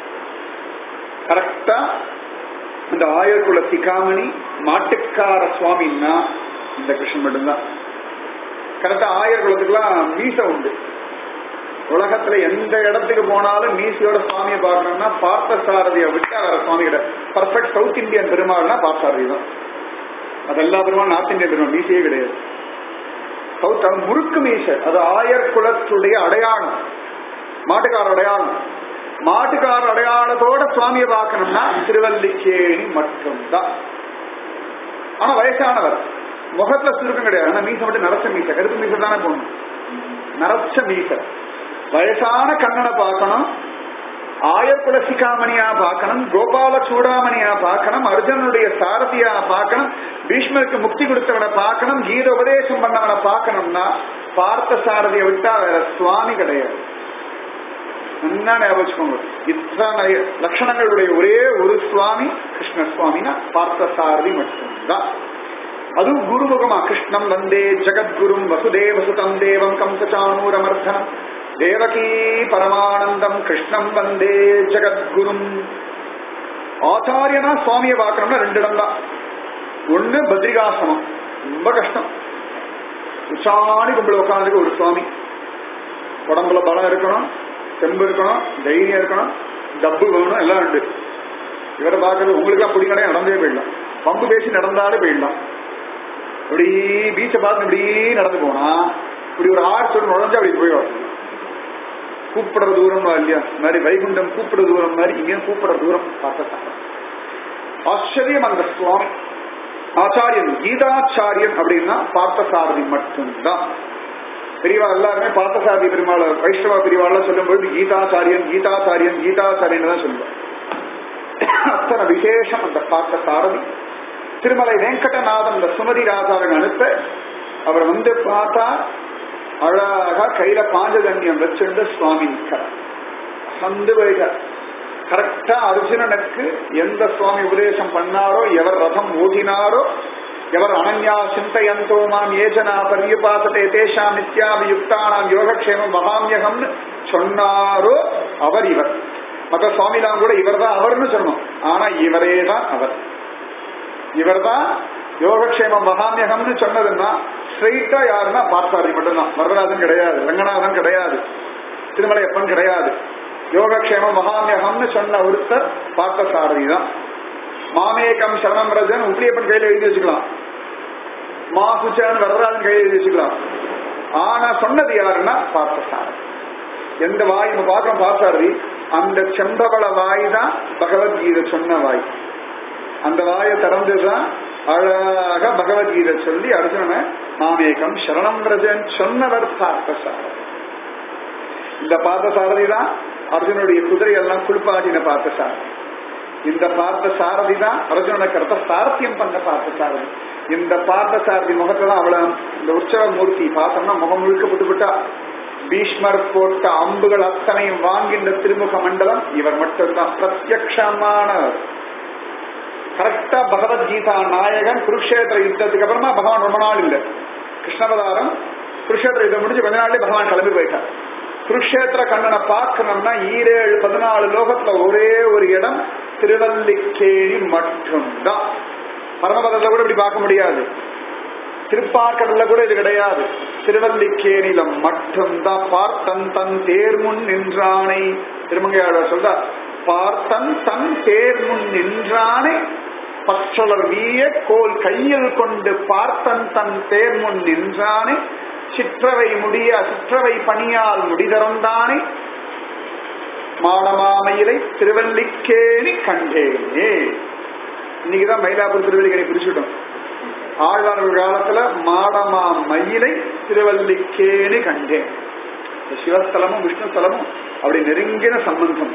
கரெக்டா இந்த ஆயர்குல சிகாமணி மாட்டுக்கார சுவாமின்னா இந்த கிருஷ்ணன் மட்டும்தான் கரெக்டா ஆயர் குலத்துக்குலாம் மீச உண்டு உலகத்துல எந்த இடத்துக்கு போனாலும் மீசையோட சுவாமியை பார்க்கணும்னா பார்த்த சாரதியை விட்டு வேற சுவாமி கிட்ட பர்ஃபெக்ட் சவுத் இந்தியன் பெருமாள்னா பார்த்தசாரதி தான் அது எல்லா பெருமாள் நார்த் இந்தியன் பெருமாள் மீசையே கிடையாது சவுத் அது முறுக்கு மீசை அது ஆயர் குலத்துடைய அடையாளம் மாட்டுக்கார அடையாளம் மாட்டுக்கார அடையாளத்தோட சுவாமியை பார்க்கணும்னா திருவல்லிக்கேணி மட்டும்தான் ஆனா வயசானவர் முகத்துல சுருக்கம் கிடையாது ஆனா மீசை மட்டும் நரச்ச மீசை கருப்பு மீசை தானே போகணும் நரச்ச மீசை வயசான கண்ணனை பார்க்கணும் ஆயக்குல சிகாமணியா பார்க்கணும் கோபால சூடாமணியா பார்க்கணும் அர்ஜுனனுடைய சாரதியா பார்க்கணும் பீஷ்மருக்கு முக்தி கொடுத்தவனை பார்க்கணும் கீத உபதேசம் பண்ணவனை பார்க்கணும்னா பார்த்த சாரதியை விட்டா வேற சுவாமி கிடையாது நல்லா ஞாபகம் வச்சுக்கோங்க இத்தனை லட்சணங்களுடைய ஒரே ஒரு சுவாமி கிருஷ்ண சுவாமினா பார்த்த சாரதி மட்டும்தான் அதுவும் குருமுகமா கிருஷ்ணம் வந்தே ஜெகத்குரும் வசுதேவ சுதம் தேவம் கம்சச்சானூரமர்தனம் தேவகீ பரமானந்தம் கிருஷ்ணம் வந்தே ஜெகத்குரும் ஆச்சாரியனா சுவாமியை பார்க்கணும்னா ரெண்டு இடம் தான் ஒண்ணு பத்ரிகாசனம் ரொம்ப கஷ்டம் உச்சாணி கும்பல உட்காந்துக்கு ஒரு சுவாமி உடம்புல பலம் இருக்கணும் செம்பு இருக்கணும் தைரியம் இருக்கணும் டப்பு வேணும் எல்லாம் உண்டு இவரை பார்க்கறது உங்களுக்கு பிடிக்கணும் நடந்தே போயிடலாம் பம்பு பேசி நடந்தாலே போயிடலாம் இப்படி பீச்சை பார்த்து இப்படி நடந்து போனா இப்படி ஒரு ஆறு சொல்லி நுழைஞ்சா அப்படி போய் வரணும் கூப்பிடுற தூரம் இல்லையா இந்த மாதிரி வைகுண்டம் கூப்பிடுற தூரம் மாதிரி இங்கேயும் கூப்பிடுற தூரம் பார்த்தா ஆச்சரியம் அந்த சுவாமி ஆச்சாரியன் கீதாச்சாரியன் அப்படின்னா பார்த்தசாரதி மட்டும்தான் பெரியவா எல்லாருமே பார்த்தசாரதி பெருமாள் வைஷ்ணவ பெரியவாள் சொல்லும்போது கீதாச்சாரியன் கீதாச்சாரியன் கீதாச்சாரியன் தான் சொல்லுவார் அத்தனை விசேஷம் அந்த பார்த்த சாரதி திருமலை வெங்கடநாதன் இந்த சுமதி ராஜாவை அனுப்ப அவர் வந்து பார்த்தா அழகா கையில பாஞ்சதன்யம் வச்சிருந்து சுவாமி நிற்கிறார் சந்து வைகார் கரெக்டா அர்ஜுனனுக்கு எந்த சுவாமி உபதேசம் பண்ணாரோ எவர் ரதம் ஓட்டினாரோ எவர் அனன்யா சிந்தையந்தோ மாம் ஏஜனா பரியுபாசத்தை தேஷாம் நித்யாபியுக்தானாம் யோகக்ஷேமம் மகாமியகம்னு சொன்னாரோ அவர் இவர் மற்ற சுவாமிலாம் கூட இவர் தான் அவர்னு சொன்னோம் ஆனா இவரே தான் அவர் இவர் தான் யோகக்ஷேமம் மகாமியகம்னு சொன்னதுன்னா ஸ்ட்ரெயிட்டா யாருன்னா பார்த்தாரி மட்டும்தான் வரதராஜன் கிடையாது ரங்கநாதன் கிடையாது திருமலையப்பன் கிடையாது யோகக்ஷேமம் மகாமியகம்னு சொன்ன ஒருத்தர் பார்த்த சாரதி தான் மாமேகம் சரணம் ரஜன் உப்பிலியப்பன் கையில எழுதி வச்சுக்கலாம் மா சுச்சான் வரதராஜன் கையில எழுதி வச்சுக்கலாம் ஆனா சொன்னது யாருன்னா பார்த்த சாரதி எந்த வாய் நம்ம பார்க்கிறோம் பார்த்தாரி அந்த செம்பவள வாய் தான் பகவத்கீதை சொன்ன வாய் அந்த வாயை திறந்துதான் அழகாக பகவத்கீதை சொல்லி அர்ஜுனனை மாமேகம் சரணம் ரஜன் சொன்னவர் பார்த்த சாரதி இந்த பார்த்த சாரதி தான் அர்ஜுனுடைய குதிரையெல்லாம் குளிப்பாட்டின பார்த்த சாரதி இந்த பார்த்த சாரதி தான் அர்ஜுனனுக்கு அடுத்த சாரத்தியம் பண்ண பார்த்த சாரதி இந்த பார்த்த சாரதி முகத்தை தான் அவளை இந்த உற்சவ மூர்த்தி பார்த்தோம்னா முகம் முழுக்க விட்டுவிட்டா பீஷ்மர் போட்ட அம்புகள் அத்தனையும் வாங்கின்ற திருமுக மண்டலம் இவர் மட்டும்தான் பிரத்யக்ஷமானவர் கரெக்டா பகவத்கீதா நாயகன் குருஷேத்திர யுத்தத்துக்கு அப்புறமா பகவான் ரொம்ப நாள் இல்லை கிருஷ்ணபதாரம் குருஷேத்திர யுத்தம் முடிஞ்சு கொஞ்ச நாள்லயே பகவான் கிளம்பி போயிட்டார் குருஷேத்திர கண்ணனை பார்க்கணும்னா ஈரேழு பதினாலு லோகத்துல ஒரே ஒரு இடம் திருவல்லிக்கேணி மட்டும்தான் பரமபதத்துல கூட இப்படி பார்க்க முடியாது திருப்பார்கடல்ல கூட இது கிடையாது திருவல்லிக்கேணியில மட்டும்தான் பார்த்தன் தன் தேர் முன் நின்றானை திருமங்கையாளர் சொல்றார் பார்த்தன் தன் தேர் முன் நின்றானை பற்றலர் வீய கோல் கையில் கொண்டு பார்த்தன் தன் தேர் முன் நின்றானே சிற்றவை முடிய சிற்றவை பணியால் முடிதறந்தானே மாடமாமையிலை திருவல்லிக்கேணி கண்டேனே இன்னைக்குதான் மயிலாப்பூர் திருவல்லிக்கேணி பிரிச்சுட்டோம் ஆழ்வார்கள் காலத்துல மாடமா மயிலை திருவல்லிக்கேணி கண்டேன் சிவஸ்தலமும் விஷ்ணு ஸ்தலமும் அப்படி நெருங்கின சம்பந்தம்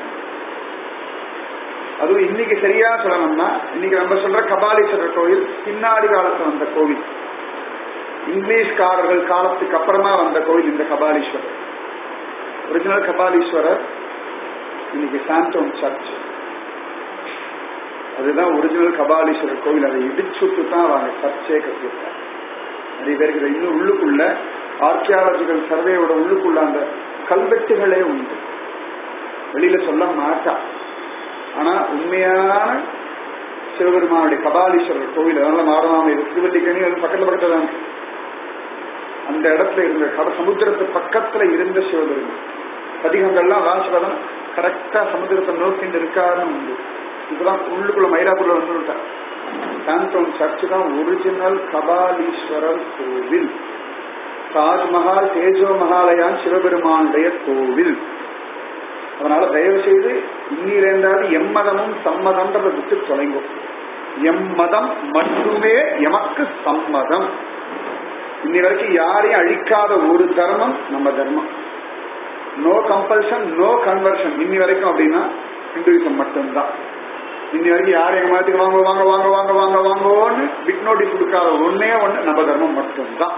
அதுவும் இன்னைக்கு சரியா சொல்லணும்னா இன்னைக்கு நம்ம சொல்ற கபாலீஸ்வரர் கோவில் பின்னாடி காலத்துல வந்த கோவில் இங்கிலீஷ்காரர்கள் காலத்துக்கு அப்புறமா வந்த கோவில் இந்த கபாலீஸ்வரர் ஒரிஜினல் கபாலீஸ்வரர் இன்னைக்கு சாந்தோம் சர்ச் அதுதான் ஒரிஜினல் கபாலீஸ்வரர் கோவில் அதை இடிச்சுட்டு தான் அவங்க சர்ச்சே கட்டியிருக்காங்க நிறைய பேருக்கு இதை இன்னும் உள்ளுக்குள்ள ஆர்கியாலஜிக்கல் சர்வேயோட உள்ளுக்குள்ள அந்த கல்வெட்டுகளே உண்டு வெளியில சொல்ல மாட்டா ஆனா உண்மையான சிவபெருமானுடைய கபாலீஸ்வரர் கோவில் அதனால மாடமாமை திருவல்லிக்கணி அது பக்கத்துல பக்கத்துல தான் இருக்கு. அந்த இடத்துல இருந்த கட சமுத்திரத்து பக்கத்துல இருந்த சிவபெருமான் பதிகங்கள்லாம் வாசிப்பதம் கரெக்டா சமுத்திரத்தை நோக்கிட்டு இருக்காருன்னு உண்டு இப்பதான் உள்ளுக்குள்ள மயிலாப்பூர்ல வந்துட்டார் சாந்தோம் சர்ச் தான் ஒரிஜினல் கபாலீஸ்வரர் கோவில் தாஜ்மஹால் தேஜோ மகாலயான் சிவபெருமானுடைய கோவில் அதனால தயவு செய்து இன்னிலேந்தாவது எம்மதமும் சம்மதம்ன்றதை விட்டு தொலைங்கும் எம்மதம் மட்டுமே எமக்கு சம்மதம் இன்னி வரைக்கும் யாரையும் அழிக்காத ஒரு தர்மம் நம்ம தர்மம் நோ கம்பல்ஷன் நோ கன்வர்ஷன் இன்னி வரைக்கும் அப்படின்னா ஹிந்துவிசம் மட்டும்தான் இன்னி வரைக்கும் யாரும் எங்க மாத்துக்கு வாங்க வாங்க வாங்க வாங்க வாங்க வாங்கோன்னு பிக் நோட்டீஸ் கொடுக்காத ஒன்னே ஒண்ணு நம்ம தர்மம் மட்டும்தான்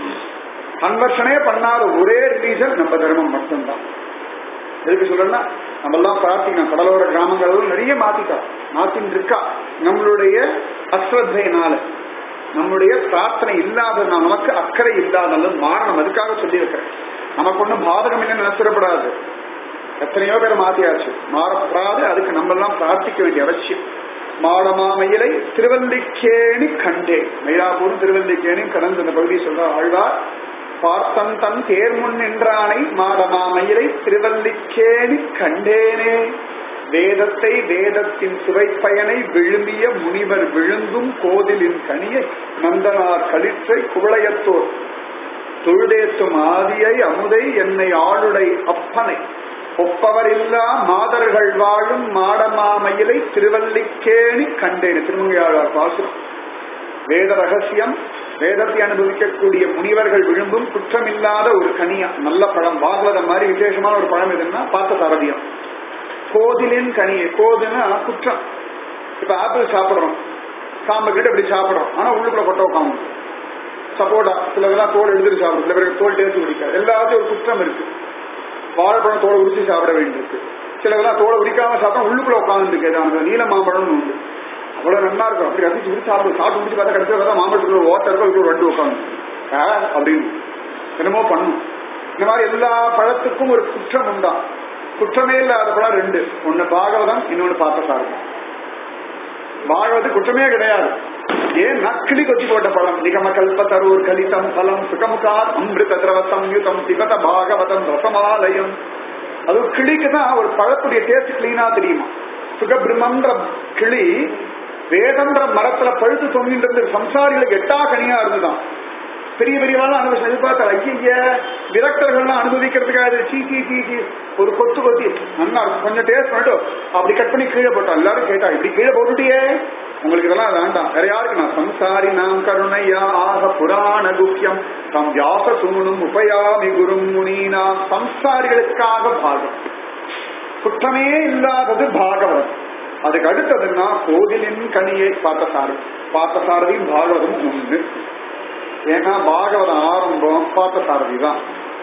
கன்வர்ஷனே பண்ணாத ஒரே ரிலீஜன் நம்ம தர்மம் மட்டும்தான் எதுக்கு சொல்றேன்னா நம்ம எல்லாம் பிரார்த்திக்கணும் கடலோர கிராமங்கள் நிறைய மாத்திட்டோம் மாத்தின்னு இருக்கா நம்மளுடைய அஸ்ரத்தையினால நம்முடைய பிரார்த்தனை இல்லாத நமக்கு அக்கறை இல்லாதது மாறணும் அதுக்காக சொல்லி வைக்கிறேன் நமக்கு ஒண்ணும் பாதகம் இல்லைன்னு நினைச்சிடப்படாது எத்தனையோ பேர் மாத்தியாச்சு மாறப்படாது அதுக்கு நம்ம எல்லாம் பிரார்த்திக்க வேண்டிய அவசியம் மாடமாமயிலை திருவல்லிக்கேணி கண்டே மயிலாப்பூரும் திருவல்லிக்கேணியும் கடந்து இந்த பகுதியை சொல்ற ஆழ்வார் பார்த்தன் தன் தேர்முன் நின்றானை மாடமாமயிலை திருவல்லிக்கேணி கண்டேனே வேதத்தை வேதத்தின் சுவைப்பயனை விழுமிய முனிவர் விழுந்தும் கோதிலின் கனியை நந்தனார் கலிற்றை குவளையத்தோர் தொழுதேத்தும் ஆதியை அமுதை என்னை ஆளுடை அப்பனை ஒப்பவர் இல்லா மாதர்கள் வாழும் மாடமாமயிலை திருவல்லிக்கேணி கண்டேன் திருமங்கையாளர் பாசுரம் வேத ரகசியம் வேதத்தை அனுபவிக்கக்கூடிய முனிவர்கள் விழும்பும் குற்றமில்லாத ஒரு கனியா நல்ல பழம் பாகவதம் மாதிரி விசேஷமான ஒரு பழம் எதுன்னா பார்த்த சாரதியம் கோதிலின் கனியை கோதுன்னா குற்றம் இப்ப ஆப்பிள் சாப்பிடுறோம் சாம்பு கிட்ட இப்படி சாப்பிடுறோம் ஆனா உள்ளுக்குள்ள கொட்ட உட்காந்து சப்போட்டா சிலதெல்லாம் தோல் எழுதிட்டு சாப்பிடும் சில பேருக்கு தோல் டேஸ்ட் பிடிக்காது எல்லாத்தையும் ஒரு குற்றம் இருக்கு வாழைப்பழம் தோலை உரிச்சு சாப்பிட வேண்டியிருக்கு சிலதெல்லாம் தோலை உரிக்காம சாப்பிட்டா உள்ளுக்குள்ள உட்காந்துருக்கு அந்த நீல மாம்பழம்னு உண்டு அவ்வளவு நல்லா இருக்கும் அப்படி ரசிச்சு விட்டு சாப்பிடும் சாப்பிட்டு முடிச்சு பார்த்தா கடைசியில் பார்த்தா மாம்பழத்துக்குள்ள ஓட்ட இருக்கும் அதுக்குள்ள ரெண்டு உட்காந்து அப்படின்னு என்னமோ பண்ணும் இந்த மாதிரி எல்லா பழத்துக்கும் ஒரு குற்றம் உண்டா குற்றமே இல்லாத பழம் ரெண்டு ஒன்னு பாகவதம் இன்னொன்னு பார்த்தசாரம் பாகவது குற்றமே கிடையாது ஏன் நக்கிளி கொச்சி போட்ட பழம் நிகம கல்ப தரூர் கலிதம் பலம் சுகமுகார் அமிர்த திரவ சம்யுதம் திகத பாகவதம் ரசமாலயம் அது கிளிக்கு தான் ஒரு பழத்துடைய டேஸ்ட் கிளீனா தெரியுமா சுகபிரமன்ற கிளி வேதன்ற மரத்துல பழுத்து தொங்கிட்டு இருந்து சம்சாரிகளுக்கு எட்டா கனியா இருந்துதான் பெரிய பெரியவாள் அனுபவிச்சு எதிர்பார்த்தாள் ஐய விரக்தர்கள்லாம் அனுபவிக்கிறதுக்காக சீ சீ சீ சீ ஒரு கொத்து கொத்தி நல்லா இருக்கும் கொஞ்சம் டேஸ்ட் பண்ணிட்டு அப்படி கட் பண்ணி கீழே போட்டோம் எல்லாரும் கேட்டா இப்படி கீழே போட்டுட்டியே உங்களுக்கு இதெல்லாம் வேண்டாம் வேற யாருக்கு நான் சம்சாரி நாம் கருணையா ஆக புராண குக்கியம் தம் வியாச சூனும் உபயாமி குரும் முனீனா சம்சாரிகளுக்காக பாகம் குற்றமே இல்லாதது பாகவதம் அதுக்கு அடுத்ததுன்னா கோதிலின் கனியை பார்த்தசாரதி பார்த்தசாரதியும் பாகவதமும் உண்டு ஏன்னா பாகவதம் ஆரம்பம் பார்த்தசாரதி தான்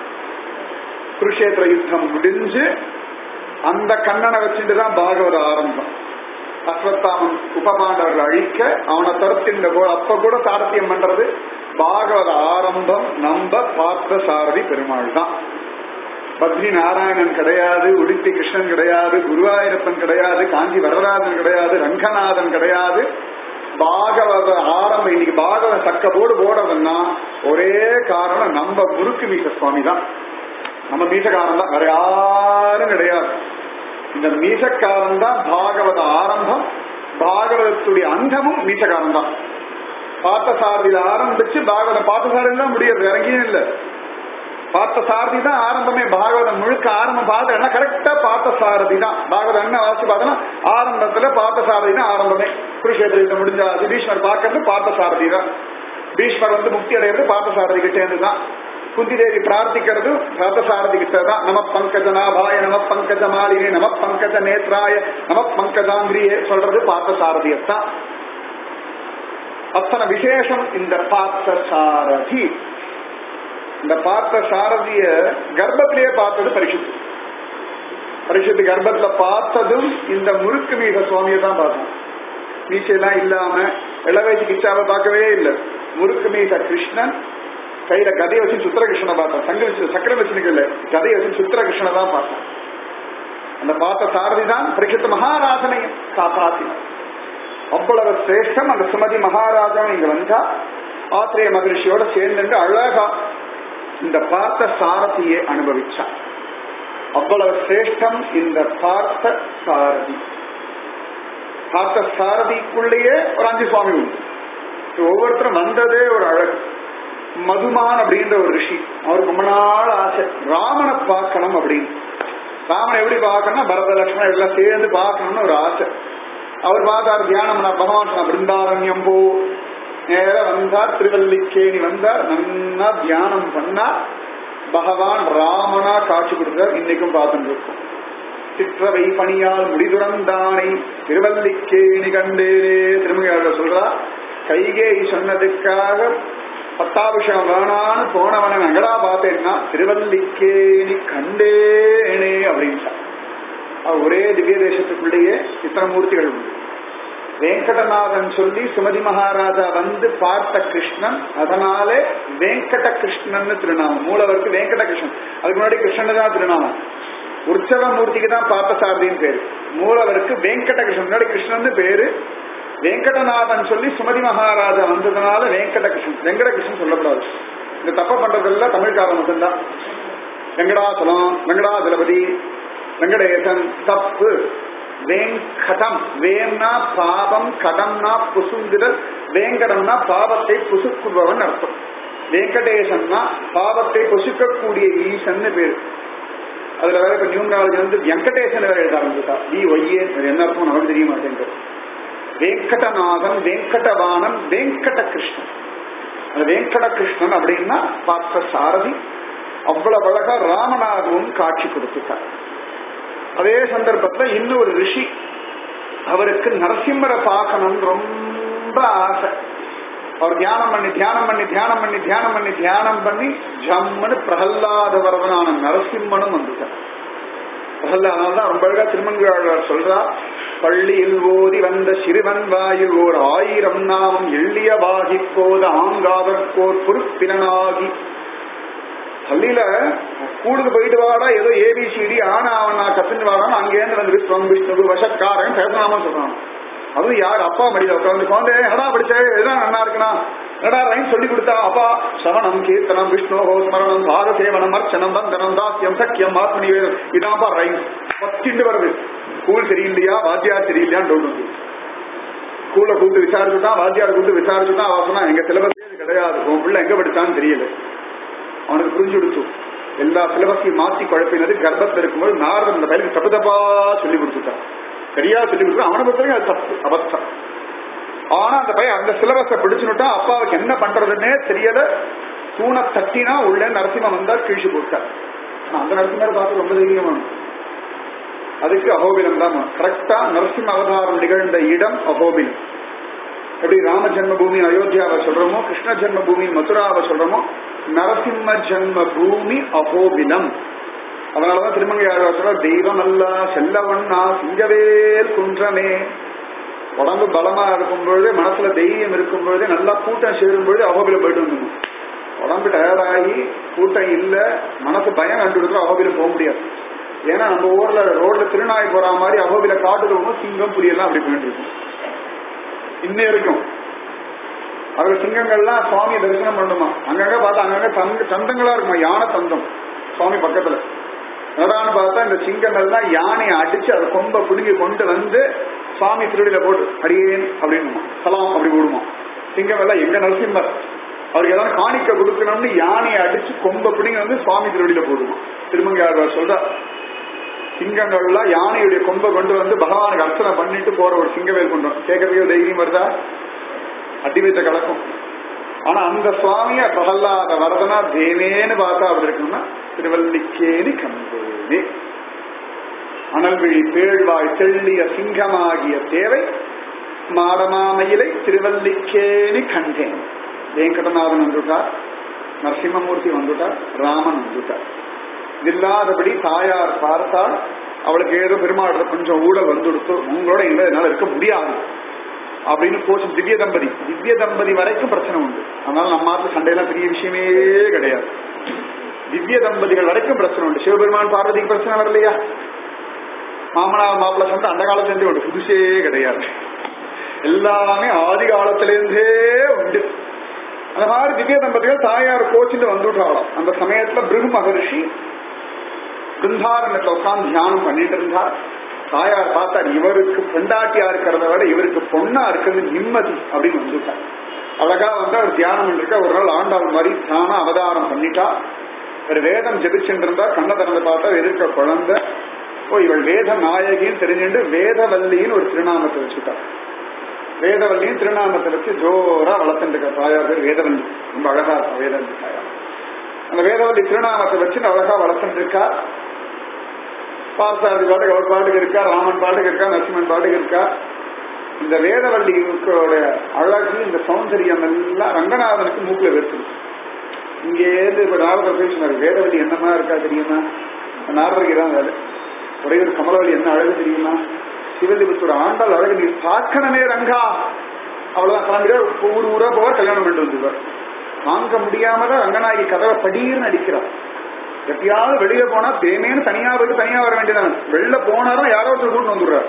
குருஷேத்திர யுத்தம் முடிஞ்சு அந்த கண்ணனை வச்சுட்டு தான் பாகவத ஆரம்பம் அஸ்வத்தாமன் உபமாண்டவர்கள் அழிக்க அவனை தருத்தின்ற போது அப்ப கூட சாரத்தியம் பண்றது பாகவத ஆரம்பம் நம்ப பார்த்த சாரதி பெருமாள் தான் பத்ரி நாராயணன் கிடையாது உடுப்பி கிருஷ்ணன் கிடையாது குருவாயூரப்பன் கிடையாது காஞ்சி வரதராஜன் கிடையாது ரங்கநாதன் கிடையாது பாகவத ஆரம்பம் இன்னைக்கு பாகவத சக்க போடு போடுறதுன்னா ஒரே காரணம் நம்ம குருக்கு மீச சுவாமி தான் நம்ம மீசக்காரன் தான் வேற யாரும் கிடையாது இந்த மீசக்காரன் தான் பாகவத ஆரம்பம் பாகவதத்துடைய அந்தமும் மீசக்காரன் தான் பார்த்தசாரதியில ஆரம்பிச்சு பாகவத பார்த்தசாரதி தான் முடியாது இறங்கியும் இல்லை பார்த்த சாரதி தான் ஆரம்பமே பாகவதம் முழுக்க ஆரம்பம் பார்த்தா கரெக்டா பார்த்த சாரதி தான் பாகவதம் என்ன வாசி பார்த்தோம்னா ஆரம்பத்துல பார்த்த சாரதி தான் ஆரம்பமே குருஷேத்திரத்தை முடிஞ்ச பீஷ்மர் பார்க்கறது பார்த்த சாரதி தான் பீஷ்மர் வந்து முக்தி அடைகிறது பார்த்த சாரதி கிட்டே இருந்து தான் குந்தி தேவி பிரார்த்திக்கிறது பார்த்தசாரதி கிட்ட தான் நம பங்கஜ நாபாய நம பங்கஜ மாலினி நம பங்கஜ நேத்ராய நம பங்கஜாங்கிரியே சொல்றது பார்த்த சாரதியத்தான் அத்தனை விசேஷம் இந்த பார்த்த சாரதி இந்த பார்த்த சாரதிய கர்ப்பத்திலேயே பார்த்தது பரிசுத்து பரிசுத்து கர்ப்பத்துல பார்த்ததும் இந்த முறுக்கு மீத சுவாமியை தான் பார்த்தோம் மீசையெல்லாம் இல்லாம இளவயசு கிச்சாவை பார்க்கவே இல்லை முறுக்கு மீச கிருஷ்ணன் கையில கதையை வச்சு சுத்திர கிருஷ்ணனை பார்த்தான் சங்க வச்சு சக்கரம் வச்சுனுக்கு இல்ல கதையை வச்சு சுத்திர கிருஷ்ணனை தான் பார்த்தான் அந்த பார்த்த சாரதி தான் பரிஷத்து மகாராஜனையும் காப்பாத்தினார் அவ்வளவு சிரேஷ்டம் அந்த சுமதி மகாராஜன் இங்க வந்தா ஆத்திரேய மகரிஷியோட சேர்ந்துட்டு அழகா இந்த பார்த்த சாரதியை அனுபவிச்சார் அவ்வளவு சிரேஷ்டம் இந்த பார்த்த சாரதி பார்த்த சாரதிக்குள்ளேயே ஒரு அஞ்சு சுவாமி உண்டு ஒவ்வொருத்தரும் வந்ததே ஒரு அழகு மதுமான் அப்படின்ற ஒரு ரிஷி அவருக்கு ரொம்ப நாள் ஆசை ராமனை பார்க்கணும் அப்படின்னு ராமனை எப்படி பார்க்கணும்னா பரத லட்சுமணன் எல்லாம் சேர்ந்து பார்க்கணும்னு ஒரு ஆசை அவர் பார்த்தார் தியானம் பண்ணார் பகவான் சொன்னார் பிருந்தாரண்யம் போ நேர வந்தார் திருவல்லிக்கேணி வந்தார் நன்னா தியானம் பண்ணார் பகவான் ராமனா காட்சி கொடுத்தார் இன்னைக்கும் பார்த்துட்டு இருக்கோம் சிற்றவை பணியால் முடிதுறந்தானை திருவல்லிக்கேணி கண்டேனே திருமணியாளர் சொல்றா கைகேயி சொன்னதுக்காக பத்தாபிஷேகம் வேணான்னு போனவனை எங்கடா பார்த்தேன்னா திருவல்லிக்கேணி கண்டேனே அப்படின்னு ஒரே திவ்ய தேசத்துக்குள்ளேயே இத்தனை மூர்த்திகள் உண்டு வெங்கடநாதன் சொல்லி சுமதி மகாராஜா வந்து பார்த்த கிருஷ்ணன் அதனாலே வெங்கட கிருஷ்ணன் திருநாமம் மூலவருக்கு வெங்கட கிருஷ்ணன் அதுக்கு முன்னாடி கிருஷ்ணன் தான் திருநாமம் உற்சவ மூர்த்திக்கு தான் பார்த்த சாரதின்னு பேரு மூலவருக்கு வெங்கட கிருஷ்ணன் முன்னாடி கிருஷ்ணன் பேரு வெங்கடநாதன் சொல்லி சுமதி மகாராஜா வந்ததுனால வெங்கட கிருஷ்ணன் வெங்கட கிருஷ்ணன் சொல்லக்கூடாது இந்த தப்ப பண்றதெல்லாம் தமிழ்காரன் மட்டும்தான் வெங்கடாசலம் வெங்கடாஜலபதி வெங்கடேசன் தப்பு வேங்கடம் வேம்னா பாபம் கடம்னா புசுங்குதல் வேங்கடம்னா பாவத்தை புசுக்குபவன் அர்த்தம் வெங்கடேசன்னா பாவத்தை புசுக்கக்கூடிய ஈசன்னு பேரு அதுல வேற இப்ப நியூமராலஜி வந்து வெங்கடேசன் வேற எழுத ஆரம்பிச்சுட்டா வி ஒய்யே என்ன அர்த்தம் நமக்கு தெரிய மாட்டேங்குது வெங்கடநாதன் வெங்கடவானன் வெங்கட கிருஷ்ணன் அந்த வெங்கட கிருஷ்ணன் அப்படின்னா பார்த்த சாரதி அவ்வளவு அழகா ராமநாதவும் காட்சி கொடுத்துட்டார் அதே சந்தர்ப்பத்துல இன்னொரு ரிஷி அவருக்கு நரசிம்மரை பார்க்கணும் ரொம்ப ஆசை அவர் தியானம் பண்ணி தியானம் பண்ணி தியானம் பண்ணி தியானம் பண்ணி தியானம் பண்ணி ஜம்முன்னு பிரகல்லாத வரவனான நரசிம்மனும் வந்துட்டார் பிரகல்லாதான் ரொம்ப அழகா திருமங்காழ்வார் சொல்றா பள்ளியில் ஓதி வந்த சிறுவன் வாயில் ஓர் ஆயிரம் நாமம் எள்ளிய வாகி போத ஆங்காதற்கோர் பொறுப்பினனாகி பள்ளியில கூடுது போயிட்டு வாடா ஏதோ ஏபிசிடி ஆனா அவன் நான் கத்துட்டு வாடான்னு அங்கேருந்து வந்து விஸ்வம் விஷ்ணு வசக்காரன் பேசலாமா சொல்றான் அதுவும் யார் அப்பா மடியில உட்காந்து குழந்தை என்னடா படிச்ச எதுதான் நல்லா இருக்குனா என்னடா ரைம் சொல்லி கொடுத்தா அப்பா சவணம் கீர்த்தனம் விஷ்ணு ஸ்மரணம் பாத சேவனம் அர்ச்சனம் வந்தனம் தாத்தியம் சக்கியம் ஆத்மனி வேதம் இதான்ப்பா ரைம் பத்திண்டு வருது ஸ்கூல் சரியில்லையா வாத்தியார் சரியில்லையான்னு டவுட் வந்து ஸ்கூல்ல கூப்பிட்டு விசாரிச்சுட்டா வாத்தியார் கூப்பிட்டு விசாரிச்சுட்டா அவன் சொன்னா எங்க சிலபஸ் கிடையாது உன் பிள்ளை எங்க படிச்சான்னு தெரியல அவனுக்கு புரிஞ்சு கொடுத்து எல்லா சிலபஸையும் மாத்தி குழப்பினது கர்ப்பத்தில் இருக்கும்போது நாரதன் அந்த பையனுக்கு தப்பு தப்பா சொல்லி கொடுத்துட்டான் சரியா சொல்லி கொடுத்து அவனை பொறுத்தவரைக்கும் அது தப்பு அபத்தம் ஆனா அந்த பையன் அந்த சிலபஸை பிடிச்சுட்டா அப்பாவுக்கு என்ன பண்றதுன்னே தெரியல தூணை தட்டினா உள்ள நரசிம்மன் வந்தா கீழ்ச்சி போட்டார் அந்த நரசிம்மரை பார்த்து ரொம்ப தைரியமான அதுக்கு அகோபிலம் தான் கரெக்டா நரசிம்ம அவதாரம் நிகழ்ந்த இடம் அகோபிலம் எப்படி ராம ஜென்மபூமி அயோத்தியாவை சொல்றோமோ கிருஷ்ண ஜென்மபூமி மதுராவை சொல்றோமோ நரசிம்ம ஜென்ம பூமி அகோபிலம் அதனாலதான் திருமங்கையார் சொல்ற தெய்வம் அல்ல செல்லவண்ணா சிங்கவேல் குன்றமே உடம்பு பலமா இருக்கும் பொழுது மனசுல தைரியம் இருக்கும் பொழுது நல்லா கூட்டம் சேரும் பொழுது அகோபில போயிட்டு வந்துடும் உடம்பு டயர்டாகி கூட்டம் இல்ல மனசு பயம் கண்டுடுறோம் அகோபில போக முடியாது ஏன்னா நம்ம ஊர்ல ரோட்ல திருநாய் போற மாதிரி அகோபில காட்டுல சிங்கம் புரியலாம் அப்படி போயிட்டு இருக்கும் இன்னும் இருக்கும் அதுல சிங்கங்கள்லாம் சுவாமி தரிசனம் பண்ணுமா அங்கங்க பார்த்தா அங்கங்க தங்க தந்தங்களா இருக்குமா யானை தந்தம் சுவாமி பக்கத்துல என்னடான்னு பார்த்தா இந்த சிங்கங்கள்லாம் யானையை அடிச்சு அதை கொம்ப பிடுங்கி கொண்டு வந்து சுவாமி திருடியில போட்டு அடியேன் அப்படின்னு சலாம் அப்படி போடுமா சிங்கம் எல்லாம் எங்க நரசிம்மர் அவருக்கு ஏதாவது காணிக்க கொடுக்கணும்னு யானையை அடிச்சு கொம்ப பிடிங்க வந்து சுவாமி திருவடியில போடுமா திருமங்கையாழ்வார் சொல்ற சிங்கங்கள்லாம் யானையுடைய கொம்பை கொண்டு வந்து பகவானுக்கு அர்ச்சனை பண்ணிட்டு போற ஒரு சிங்கவேல் கொண்டு வரும். கேட்கறதுக்கு தைரியம் வருதா அடி வைத்த கலக்கும் ஆனா அந்த சுவாமிய பிரகல்லாத வரதனா தேவேன்னு பார்த்தா அப்படி இருக்குன்னா திருவல்லிக்கேனி கம்பேனி அனல்விழி பேழ்வாய் தெள்ளிய சிங்கமாகிய தேவை மாடமாமையிலை திருவல்லிக்கேனி கண்டேன் வெங்கடநாதன் வந்துட்டார் நரசிம்மமூர்த்தி வந்துட்டார் ராமன் வந்துட்டார் இல்லாதபடி தாயார் பார்த்தால் அவளுக்கு ஏதோ பெருமாள் கொஞ்சம் ஊழல் வந்துடுத்து உங்களோட இனிமே என்னால இருக்க முடியாது அப்படின்னு கோஷம் திவ்ய தம்பதி திவ்ய தம்பதி வரைக்கும் பிரச்சனை உண்டு அதனால நம்ம நாட்டு சண்டையெல்லாம் பெரிய விஷயமே கிடையாது திவ்ய தம்பதிகள் வரைக்கும் பிரச்சனை உண்டு சிவபெருமான் பார்வதிக்கு பிரச்சனை வரலையா மாமனார் மாப்பிள்ள சண்டை அந்த காலத்துல உண்டு புதுசே கிடையாது எல்லாமே ஆதி காலத்திலேருந்தே உண்டு அந்த மாதிரி திவ்ய தம்பதிகள் தாயார் கோச்சிட்டு வந்துட்டாலும் அந்த சமயத்துல பிருகு மகர்ஷி பிருந்தாரண்யத்துல உட்கார்ந்து தியானம் பண்ணிட்டு இருந்தார் தாயார் பார்த்தார் இவருக்கு பெண்டாட்டியா இருக்கிறத விட இவருக்கு பொண்ணா இருக்கிறது நிம்மதி அப்படின்னு வந்துட்டார் அழகா வந்து அவர் தியானம் பண்ணிருக்க ஒரு நாள் ஆண்டாள் மாதிரி தானா அவதாரம் பண்ணிட்டா ஒரு வேதம் ஜெபிச்சுட்டு இருந்தா கண்ண திறந்து பார்த்தா எதிர்க்க குழந்தை ஓ இவள் வேத நாயகின்னு தெரிஞ்சுட்டு வேதவல்லின்னு ஒரு திருநாமத்தை வச்சுட்டார் வேதவல்லியும் திருநாமத்தை வச்சு ஜோரா வளர்த்துட்டு தாயார் பேர் வேதவல்லி ரொம்ப அழகா இருக்கும் வேதவல்லி தாயார் அந்த வேதவல்லி திருநாமத்தை வச்சு அழகா வளர்த்துட்டு இருக்கா பார்த்தா பாட்டுக்கு அவர் பாட்டுக்கு இருக்கா ராமன் பாட்டுக்கு இருக்கா நரசிம்மன் பாட்டுக்கு இருக்கா இந்த வேதவல்லியோட அழகு இந்த சௌந்தரியம் எல்லாம் ரங்கநாதனுக்கு மூக்குல வெறுத்துது இங்கே இருந்து இப்ப நாரதர் போய் சொன்னார் வேதவல்லி என்னமா இருக்கா தெரியுமா நாரதருக்கு தான் வேலை ஒரே ஒரு கமலவல்லி என்ன அழகு தெரியுமா சிவலிபுத்தோட ஆண்டாள் அழகு நீ பார்க்கணுமே ரங்கா அவ்வளவுதான் கிளம்பிட ஊர் ஊரா போவார் கல்யாணம் பண்ணிட்டு வந்துருவார் தாங்க முடியாம தான் ரங்கநாயகி கதவை படின்னு அடிக்கிறார் எப்பயாவது வெளியில போனா தேமேன்னு தனியா விட்டு தனியா வர வேண்டியதான் வெளில போனாலும் யாரோ ஒருத்தர் கூட்டு வந்துடுறாரு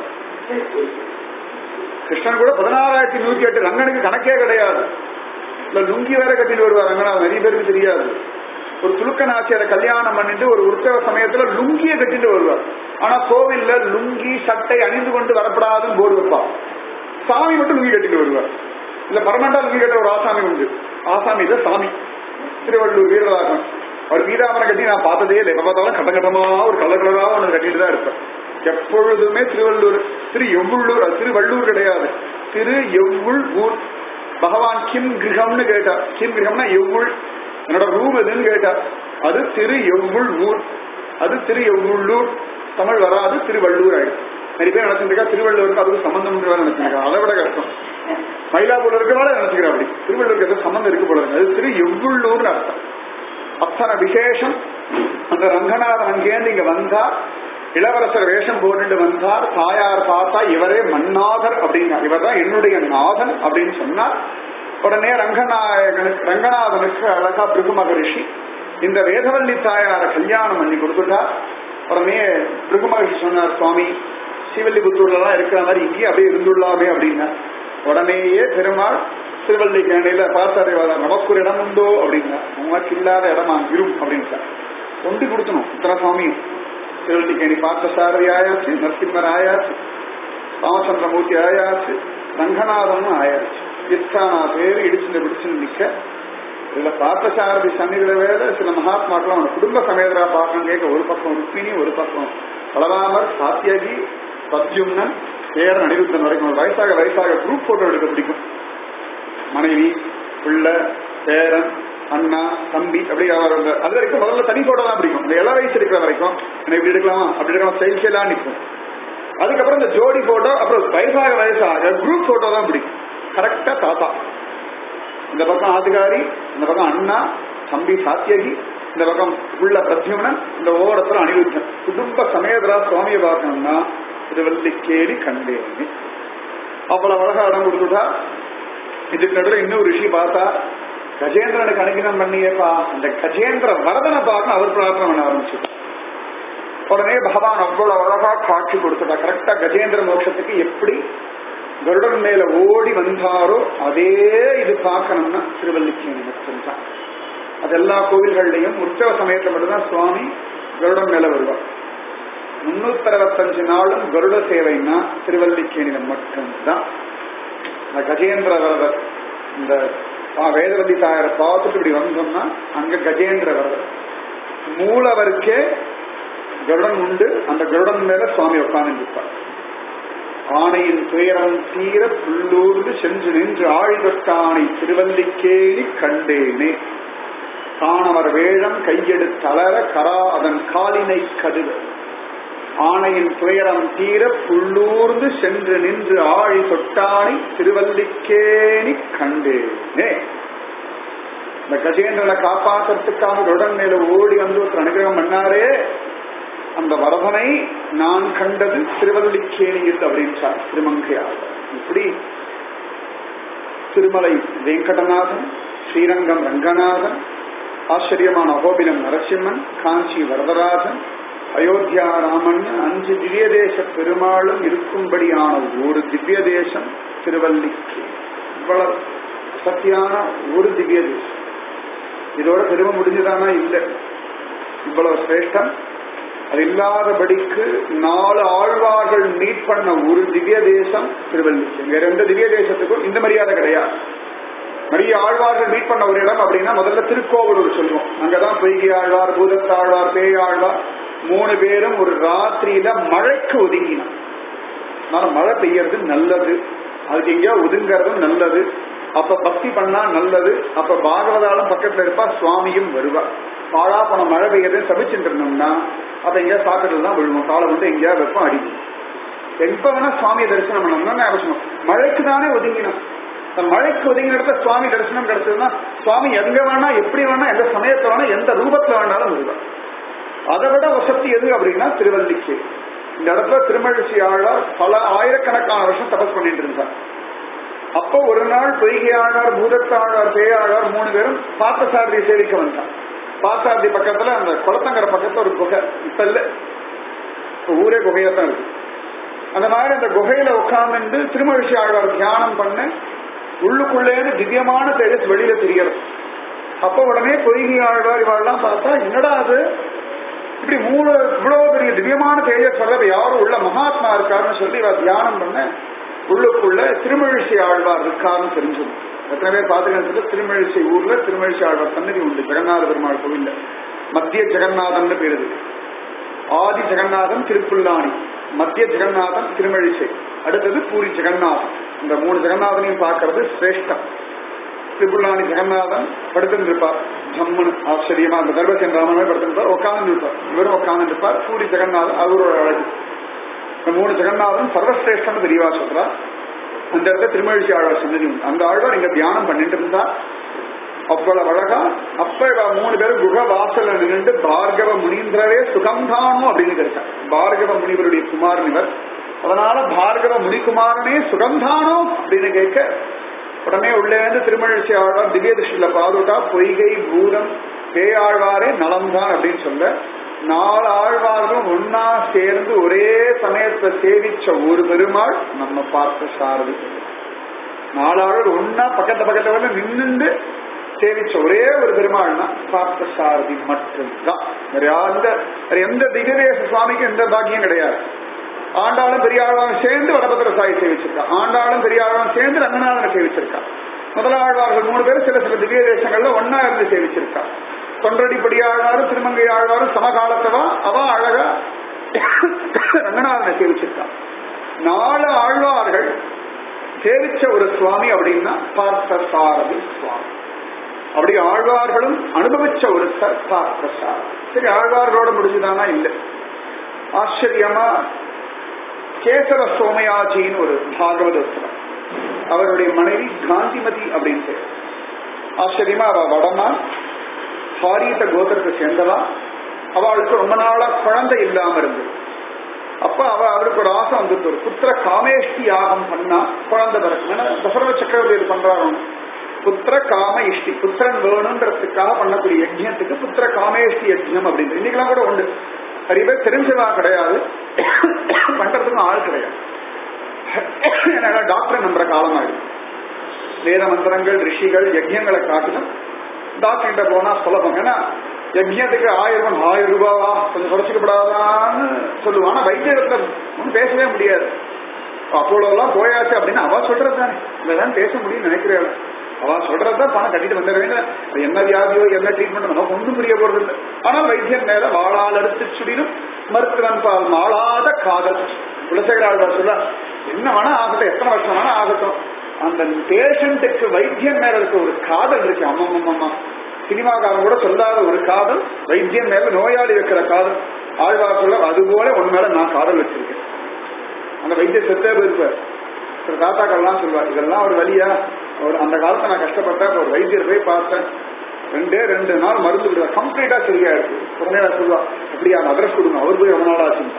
கிருஷ்ணன் கூட பதினாறாயிரத்தி நூத்தி எட்டு ரங்கனுக்கு கணக்கே கிடையாது இல்ல லுங்கி வேற கட்டிட்டு வருவார் ரங்கநாதன் நிறைய பேருக்கு தெரியாது ஒரு துலுக்க நாச்சியார கல்யாணம் பண்ணிட்டு ஒரு உற்சவ சமயத்துல லுங்கிய கட்டிட்டு வருவார் ஆனா கோவில்ல லுங்கி சட்டை அணிந்து கொண்டு வரப்படாதுன்னு போர்டு வைப்பார் சாமி மட்டும் லுங்கி கட்டிட்டு வருவார் இல்ல பரமண்டா லுங்கி கட்ட ஒரு ஆசாமி உண்டு ஆசாமி இல்ல சாமி திருவள்ளூர் வீரராகவன் அவர் பீதாமரம் கட்டி நான் பார்த்ததே இல்லை எப்ப பார்த்தாலும் கட்ட கட்டமா ஒரு கலர் கலரா ஒன்று கட்டிட்டு தான் இருப்பேன் எப்பொழுதுமே திருவள்ளூர் திரு எவ்வுள்ளூர் அது திருவள்ளூர் கிடையாது திரு எவ்வுள் ஊர் பகவான் கிம் கிரகம்னு கேட்டார் கிம் கிரகம்னா எவ்வுள் என்னோட ரூம் எதுன்னு கேட்டார் அது திரு எவ்வுள் ஊர் அது திரு எவ்வுள்ளூர் தமிழ் வராது திருவள்ளூர் ஆயிடும் நிறைய பேர் நினைச்சிருக்கா திருவள்ளூருக்கு அதுக்கு சம்பந்தம் நினைச்சிருக்கா அதை விட கஷ்டம் மயிலாப்பூர் இருக்கவாட நினைச்சுக்கிறா அப்படி திருவள்ளூருக்கு எதுவும் சம்பந்தம் இருக்கு போல இருக்கு. அது திரு எவ்வுள்ளூர்னு அர்த்தம் அத்தனை விசேஷம் அந்த ரங்கநாதன் அங்கேருந்து இங்க வந்தார் இளவரசர் வேஷம் போட்டுட்டு வந்தார் தாயார் பார்த்தா இவரே மன்னாதர் அப்படின்னார் இவர் தான் என்னுடைய நாதன் அப்படின்னு சொன்னார் உடனே ரங்கநாயகனுக்கு ரங்கநாதனுக்கு அழகா பிருகு மகரிஷி இந்த வேதவல்லி தாயார கல்யாணம் பண்ணி கொடுத்துட்டார் உடனே பிருகு மகரிஷி சொன்னார் சுவாமி ஸ்ரீவல்லிபுத்தூர்ல தான் இருக்கிற மாதிரி இங்கேயே அப்படியே இருந்துள்ளாமே அப்படின்னா உடனேயே பெருமாள் திருவல்லிக்கேணியில பார்த்தாரு நமக்கு ஒரு இடம் உண்டோ அப்படின்னா உனக்கு இல்லாத இடமா இரும் அப்படின்ட்டா கொண்டு கொடுக்கணும் இத்தனை சுவாமியும் திருவல்லிக்கேணி பார்த்த சாரதி ஆயாச்சு நரசிம்மர் ஆயாச்சு ராமச்சந்திரமூர்த்தி ஆயாச்சு ரங்கநாதனும் ஆயாச்சு இத்தானா பேர் இடிச்சுட்டு பிடிச்சுன்னு நிக்க இதுல பார்த்த சாரதி சன்னிதில வேற சில மகாத்மாக்கள் அவன குடும்ப சமேதரா பார்க்கணும் கேட்க ஒரு பக்கம் ருக்மிணி ஒரு பக்கம் பலராமர் சாத்தியகி சத்யும்னன் பேரன் அனிருத்தன் வரைக்கும் ஒரு வயசாக வயசாக குரூப் போட்டோ எடுக்க பிடிக்கும் மனைவி பிள்ளை பேரன் அண்ணா தம்பி அப்படி அவர் அந்த- அது வரைக்கும் முதல்ல தனி போட்டோ தான் பிடிக்கும் இந்த இள வயசு இருக்கிற வரைக்கும் என்ன இப்படி எடுக்கலாமா அப்படி எடுக்கலாம் ஸ்டைல் ஸ்டைலா நிற்கும் அதுக்கப்புறம் இந்த ஜோடி போட்டோ அப்புறம் வயசாக வயசாக குரூப் போட்டோ தான் பிடிக்கும் கரெக்டா தாத்தா இந்த பக்கம் ஆதிகாரி இந்த பக்கம் அண்ணா தம்பி சாத்தியகி இந்த பக்கம் உள்ள பிரத்யும்னன் இந்த ஓரத்துல அனிருத்தன் குடும்ப சமேதரா சுவாமியை பார்க்கணும்னா திருவல்லிக்கேரி கண்டேனி அவ்வளவு அழகா இடம் கொடுத்துட்டா இதுக்கு நடுவில் இன்னொரு ரிஷி பார்த்தா கஜேந்திரனுக்கு அனுகிரம் பண்ணியப்பா அந்த கஜேந்திர வரதனை பார்க்க அவர் பிரார்த்தனை பண்ண ஆரம்பிச்சு உடனே பகவான் அவ்வளவு அழகா காட்சி கொடுத்துட்டா கரெக்டா கஜேந்திர மோட்சத்துக்கு எப்படி கருடன் மேல ஓடி வந்தாரோ அதே இது பார்க்கணும்னா திருவல்லிக்கேணி மட்டும்தான் அது எல்லா கோவில்கள்லையும் உற்சவ சமயத்துல மட்டும்தான் சுவாமி கருடன் மேல வருவார் முன்னூத்தி அறுபத்தஞ்சு நாளும் கருட சேவைன்னா திருவல்லிக்கேணியில மட்டும்தான் இந்த கஜேந்திர வரதர் இந்த பா- வேதவதி தாயாரை பார்த்துட்டு இப்படி வந்தோம்னா அங்க கஜேந்திர வரதர் மூலவருக்கே கருடன் உண்டு அந்த கருடன் மேல சுவாமி உட்கார்ந்து இருப்பார் ஆணையின் துயரம் தீர புல்லூர்ந்து சென்று நின்று ஆழிதொட்டானை திருவல்லிக்கேணி கண்டேனே காணவர் வேழம் கையெடுத்தளர கரா அதன் காலினை கதுவ ஆணையின் துயரம் தீர புல்லூர்ந்து சென்று நின்று ஆழி தொட்டானை திருவல்லிக்கேணி கண்டேனே இந்த கஜேந்திரனை காப்பாற்றுறதுக்காக கருடன் மேல ஓடி வந்து ஒருத்தர் அனுகிரகம் பண்ணாரே அந்த வரதனை நான் கண்டது திருவல்லிக்கேணியில் அப்படின்னு திருமங்கையார் இப்படி திருமலை வெங்கடநாதன் ஸ்ரீரங்கம் ரங்கநாதன் ஆச்சரியமான அகோபிலம் நரசிம்மன் காஞ்சி வரதராஜன் அயோத்தியா ராமன் அஞ்சு திவ்ய தேச பெருமாளும் இருக்கும்படியான ஒரு திவ்ய தேசம் திருவல்லிக்கு இவ்வளவு சத்தியான ஒரு திவ்ய தேசம் இதோட பெருமை முடிஞ்சுதானா இல்லை இவ்வளவு சிரேஷ்டம் அது இல்லாதபடிக்கு நாலு ஆழ்வார்கள் மீட் பண்ண ஒரு திவ்ய தேசம் திருவல்லிக்கு இங்க ரெண்டு திவ்ய தேசத்துக்கும் இந்த மரியாதை கிடையாது நிறைய ஆழ்வார்கள் மீட் பண்ண ஒரு இடம் அப்படின்னா முதல்ல திருக்கோவலூர் சொல்லுவோம் அங்கதான் பொய்கை ஆழ்வார் பூதத்தாழ்வார் பேயாழ்வார் மூணு பேரும் ஒரு ராத்திரியில மழைக்கு ஒதுங்கினான் அதனால மழை பெய்யறது நல்லது அதுக்கு எங்கேயா ஒதுங்கிறதும் நல்லது அப்ப பக்தி பண்ணா நல்லது அப்ப பாகவதாலும் பக்கத்துல இருப்பா சுவாமியும் வருவா பாழா போன மழை பெய்யறது சபிச்சுட்டு இருந்தோம்னா அப்ப எங்கேயா சாக்கடையில் தான் விழுவோம் காலை வந்து எங்கேயா வெப்பம் அடிக்கும் எப்ப வேணா சுவாமியை தரிசனம் பண்ணணும்னா அவசியம் மழைக்கு தானே ஒதுங்கினோம் அந்த மழைக்கு ஒதுங்கின இடத்துல சுவாமி தரிசனம் கிடைச்சதுன்னா சுவாமி எங்க வேணா எப்படி வேணா எந்த சமயத்துல வேணா எந்த ரூபத்துல வேணாலும் வருவார் அதை விட வசதி எது அப்படின்னா திருவல்லிக்கு இந்த இடத்துல திருமழிச்சி ஆழ்வார் பல ஆயிரக்கணக்கான வருஷம் தபஸ் பண்ணிட்டு இருந்தார் அப்போ ஒரு நாள் பொய்கை ஆழ்வார் பூதத்தாழ்வார் பேயாழ்வார் மூணு பேரும் பார்த்தசாரதியை சேவிக்க வந்தார் பார்த்தசாரதி பக்கத்துல அந்த குளத்தங்கரை பக்கத்துல ஒரு குகை இப்ப இல்ல இப்ப ஊரே குகையா தான் இருக்கு அந்த மாதிரி அந்த குகையில உட்கார்ந்து திருமழிச்சி ஆழ்வார் தியானம் பண்ண உள்ளுக்குள்ளேன்னு திவ்யமான தேஜஸ் வெளியில தெரியறது அப்ப உடனே பொய்கை ஆழ்வார் இவாள்லாம் பார்த்தா என்னடா அது இப்படி மூணு இவ்வளவு பெரிய திவ்யமான தேஜஸ் வர்றது யாரும் உள்ள மகாத்மா இருக்காருன்னு சொல்லி இவ தியானம் பண்ண உள்ளுக்குள்ள திருமழிசை ஆழ்வார் இருக்காருன்னு தெரிஞ்சது எத்தனை பேர் பாத்துக்கிறது திருமழிசை ஊர்ல திருமழிசை ஆழ்வார் சன்னதி உண்டு ஜெகநாத பெருமாள் கோவில்ல மத்திய ஜெகநாதன் பேரு இது. ஆதி ஜெகநாதன் திருப்புல்லாணி மத்திய ஜெகநாதன் திருமழிசை அடுத்தது பூரி ஜெகநாதன் இந்த மூணு ஜெகநாதனையும் பார்க்கறது சிரேஷ்டம் திருப்புல்லாணி ஜெகநாதன் படுத்திருப்பார் ஜம்முன்னு ஆச்சரியமா அந்த தர்பசேன் ராமனே படுத்திருப்பார் உட்கார்ந்து இருப்பார் இவரும் உட்கார்ந்து இருப்பார் பூரி ஜெகநாதன் அவரோட அழகு இந்த மூணு ஜெகநாதன் சர்வசிரேஷ்டம் தெரியவா சொல்றா அந்த இடத்துல திருமழிச்சி ஆழ்வார் சன்னதி உண்டு அந்த ஆழ்வார் இங்க தியானம் பண்ணிட்டு இருந்தா அவ்வளவு அழகா அப்ப இவ மூணு பேரும் குக வாசல்ல நின்று பார்கவ முனீந்திரரே சுகம்தானோ அப்படின்னு இருக்கார் பார்கவ முனிவருடைய குமாரன் இவர் அதனால பார்கவ முனிகுமாரனே சுகம்தானோ அப்படின்னு கேட்க உடனே உள்ளே இருந்து திருமழிச்சி ஆழ்வார் திவ்ய திருஷ்டில பாதுட்டா பொய்கை பூதம் பேயாழ்வாரே நலம்தான் அப்படின்னு சொல்ல நாலு ஆழ்வார்களும் ஒன்னா சேர்ந்து ஒரே சமயத்தை சேவிச்ச ஒரு பெருமாள் நம்ம பார்த்த சாரதி நாலு ஆழ்வார் ஒன்னா பக்கத்து பக்கத்துல வந்து நின்று சேவிச்ச ஒரே ஒரு பெருமாள்னா பார்த்த சாரதி மட்டும்தான் வேற எந்த வேற எந்த திகதேச சுவாமிக்கும் எந்த பாக்கியம் கிடையாது ஆண்டாளும் பெரியாழ்வாரும் சேர்ந்து வடபத்திர சாய் சேவிச்சிருக்கா ஆண்டாளும் பெரியாழ்வாரும் சேர்ந்து ரங்கநாதனை சேவிச்சிருக்கா முதலாழ்வார்கள் மூணு பேரும் சில சில திவ்ய தேசங்கள்ல ஒன்னா இருந்து சேவிச்சிருக்கா தொன்றடிப்படி ஆழ்வாரும் திருமங்கை ஆழ்வாரும் சமகாலத்தவா அவ அழகா ரங்கநாதனை சேவிச்சிருக்கா நாலு ஆழ்வார்கள் சேவிச்ச ஒரு சுவாமி அப்படின்னா பார்த்த சாரதி சுவாமி அப்படி ஆழ்வார்களும் அனுபவிச்ச ஒரு சர் பார்த்த சாரதி சரி ஆழ்வார்களோட முடிஞ்சுதானா இல்லை ஆச்சரியமா கேசவ சோமயாஜின்னு ஒரு பாகவதர் அவருடைய மனைவி காந்திமதி அப்படின்னு பேர் ஆச்சரியமா அவ வடமா ஹாரீத கோத்திரத்தை சேர்ந்தவா அவளுக்கு ரொம்ப நாளா குழந்தை இல்லாம இருந்தது அப்ப அவ அவருக்கு ஒரு ஆசை வந்துட்டு ஒரு புத்திர காமேஷ்டி யாகம் பண்ணா குழந்தை பிறக்கும் ஏன்னா தசரத சக்கரவர்த்தி இது பண்றாரு புத்திர காம இஷ்டி புத்திரன் வேணுன்றதுக்காக பண்ணக்கூடிய யஜ்யத்துக்கு புத்திர காமேஷ்டி யஜ்யம் அப்படின்னு இன்னைக்கெல்லாம் கூட உண்டு நிறைய பேர் தெரிஞ்சவா கிடையாது பண்றதுக்கும் ஆள் கிடையாது ஏன்னா டாக்டரை நம்புற காலமாயிடும் வேத மந்திரங்கள் ரிஷிகள் யஜ்யங்களை காட்டிலும் டாக்டர்கிட்ட போனா சுலபம் ஏன்னா யஜ்யத்துக்கு ஆயிரம் ஆயிரம் ரூபாவா கொஞ்சம் குறைச்சிக்கப்படாதான்னு சொல்லுவான் ஆனா வைத்தியத்துல ஒன்றும் பேசவே முடியாது அப்போலோ எல்லாம் போயாச்சு அப்படின்னு அவ சொல்றது தானே இதான் பேச முடியும்னு நினைக்கிறேன் அவ சொல்றதுதான் பணம் கட்டிட்டு வந்துட வேண்டிய என்ன வியாதியோ என்ன ட்ரீட்மெண்ட் நமக்கு ஒன்றும் புரிய போறது இல்லை ஆனால் வைத்தியன் மேல வாழால் எடுத்து சுடினும் மருத்துவன் பால் மாளாத காதல் குலசேகராழ்வார் சொல்ல என்ன வேணா ஆகட்டும் எத்தனை வருஷம் வேணா ஆகட்டும் அந்த பேஷண்ட்டுக்கு வைத்தியன் மேல இருக்க ஒரு காதல் இருக்கு அம்மம்மம்மா சினிமாக்காரன் கூட சொல்லாத ஒரு காதல் வைத்தியன் மேல நோயாளி வைக்கிற காதல் ஆழ்வார் சொல்ல அது போல உன் மேல நான் காதல் வச்சிருக்கேன் அந்த வைத்தியர் செத்தே போயிருப்பார் சில தாத்தாக்கள்லாம் சொல்லுவார் இதெல்லாம் ஒரு வழியா ஒரு அந்த காலத்தை நான் கஷ்டப்பட்டேன் ஒரு வைத்தியர் போய் பார்த்தேன் ரெண்டே ரெண்டு நாள் மருந்து விடுவார் கம்ப்ளீட்டா சரியா இருக்கு உடனே நான் சொல்லுவா அப்படியா அந்த அட்ரஸ் கொடுங்க அவர் போய் ரொம்ப நாள் ஆச்சு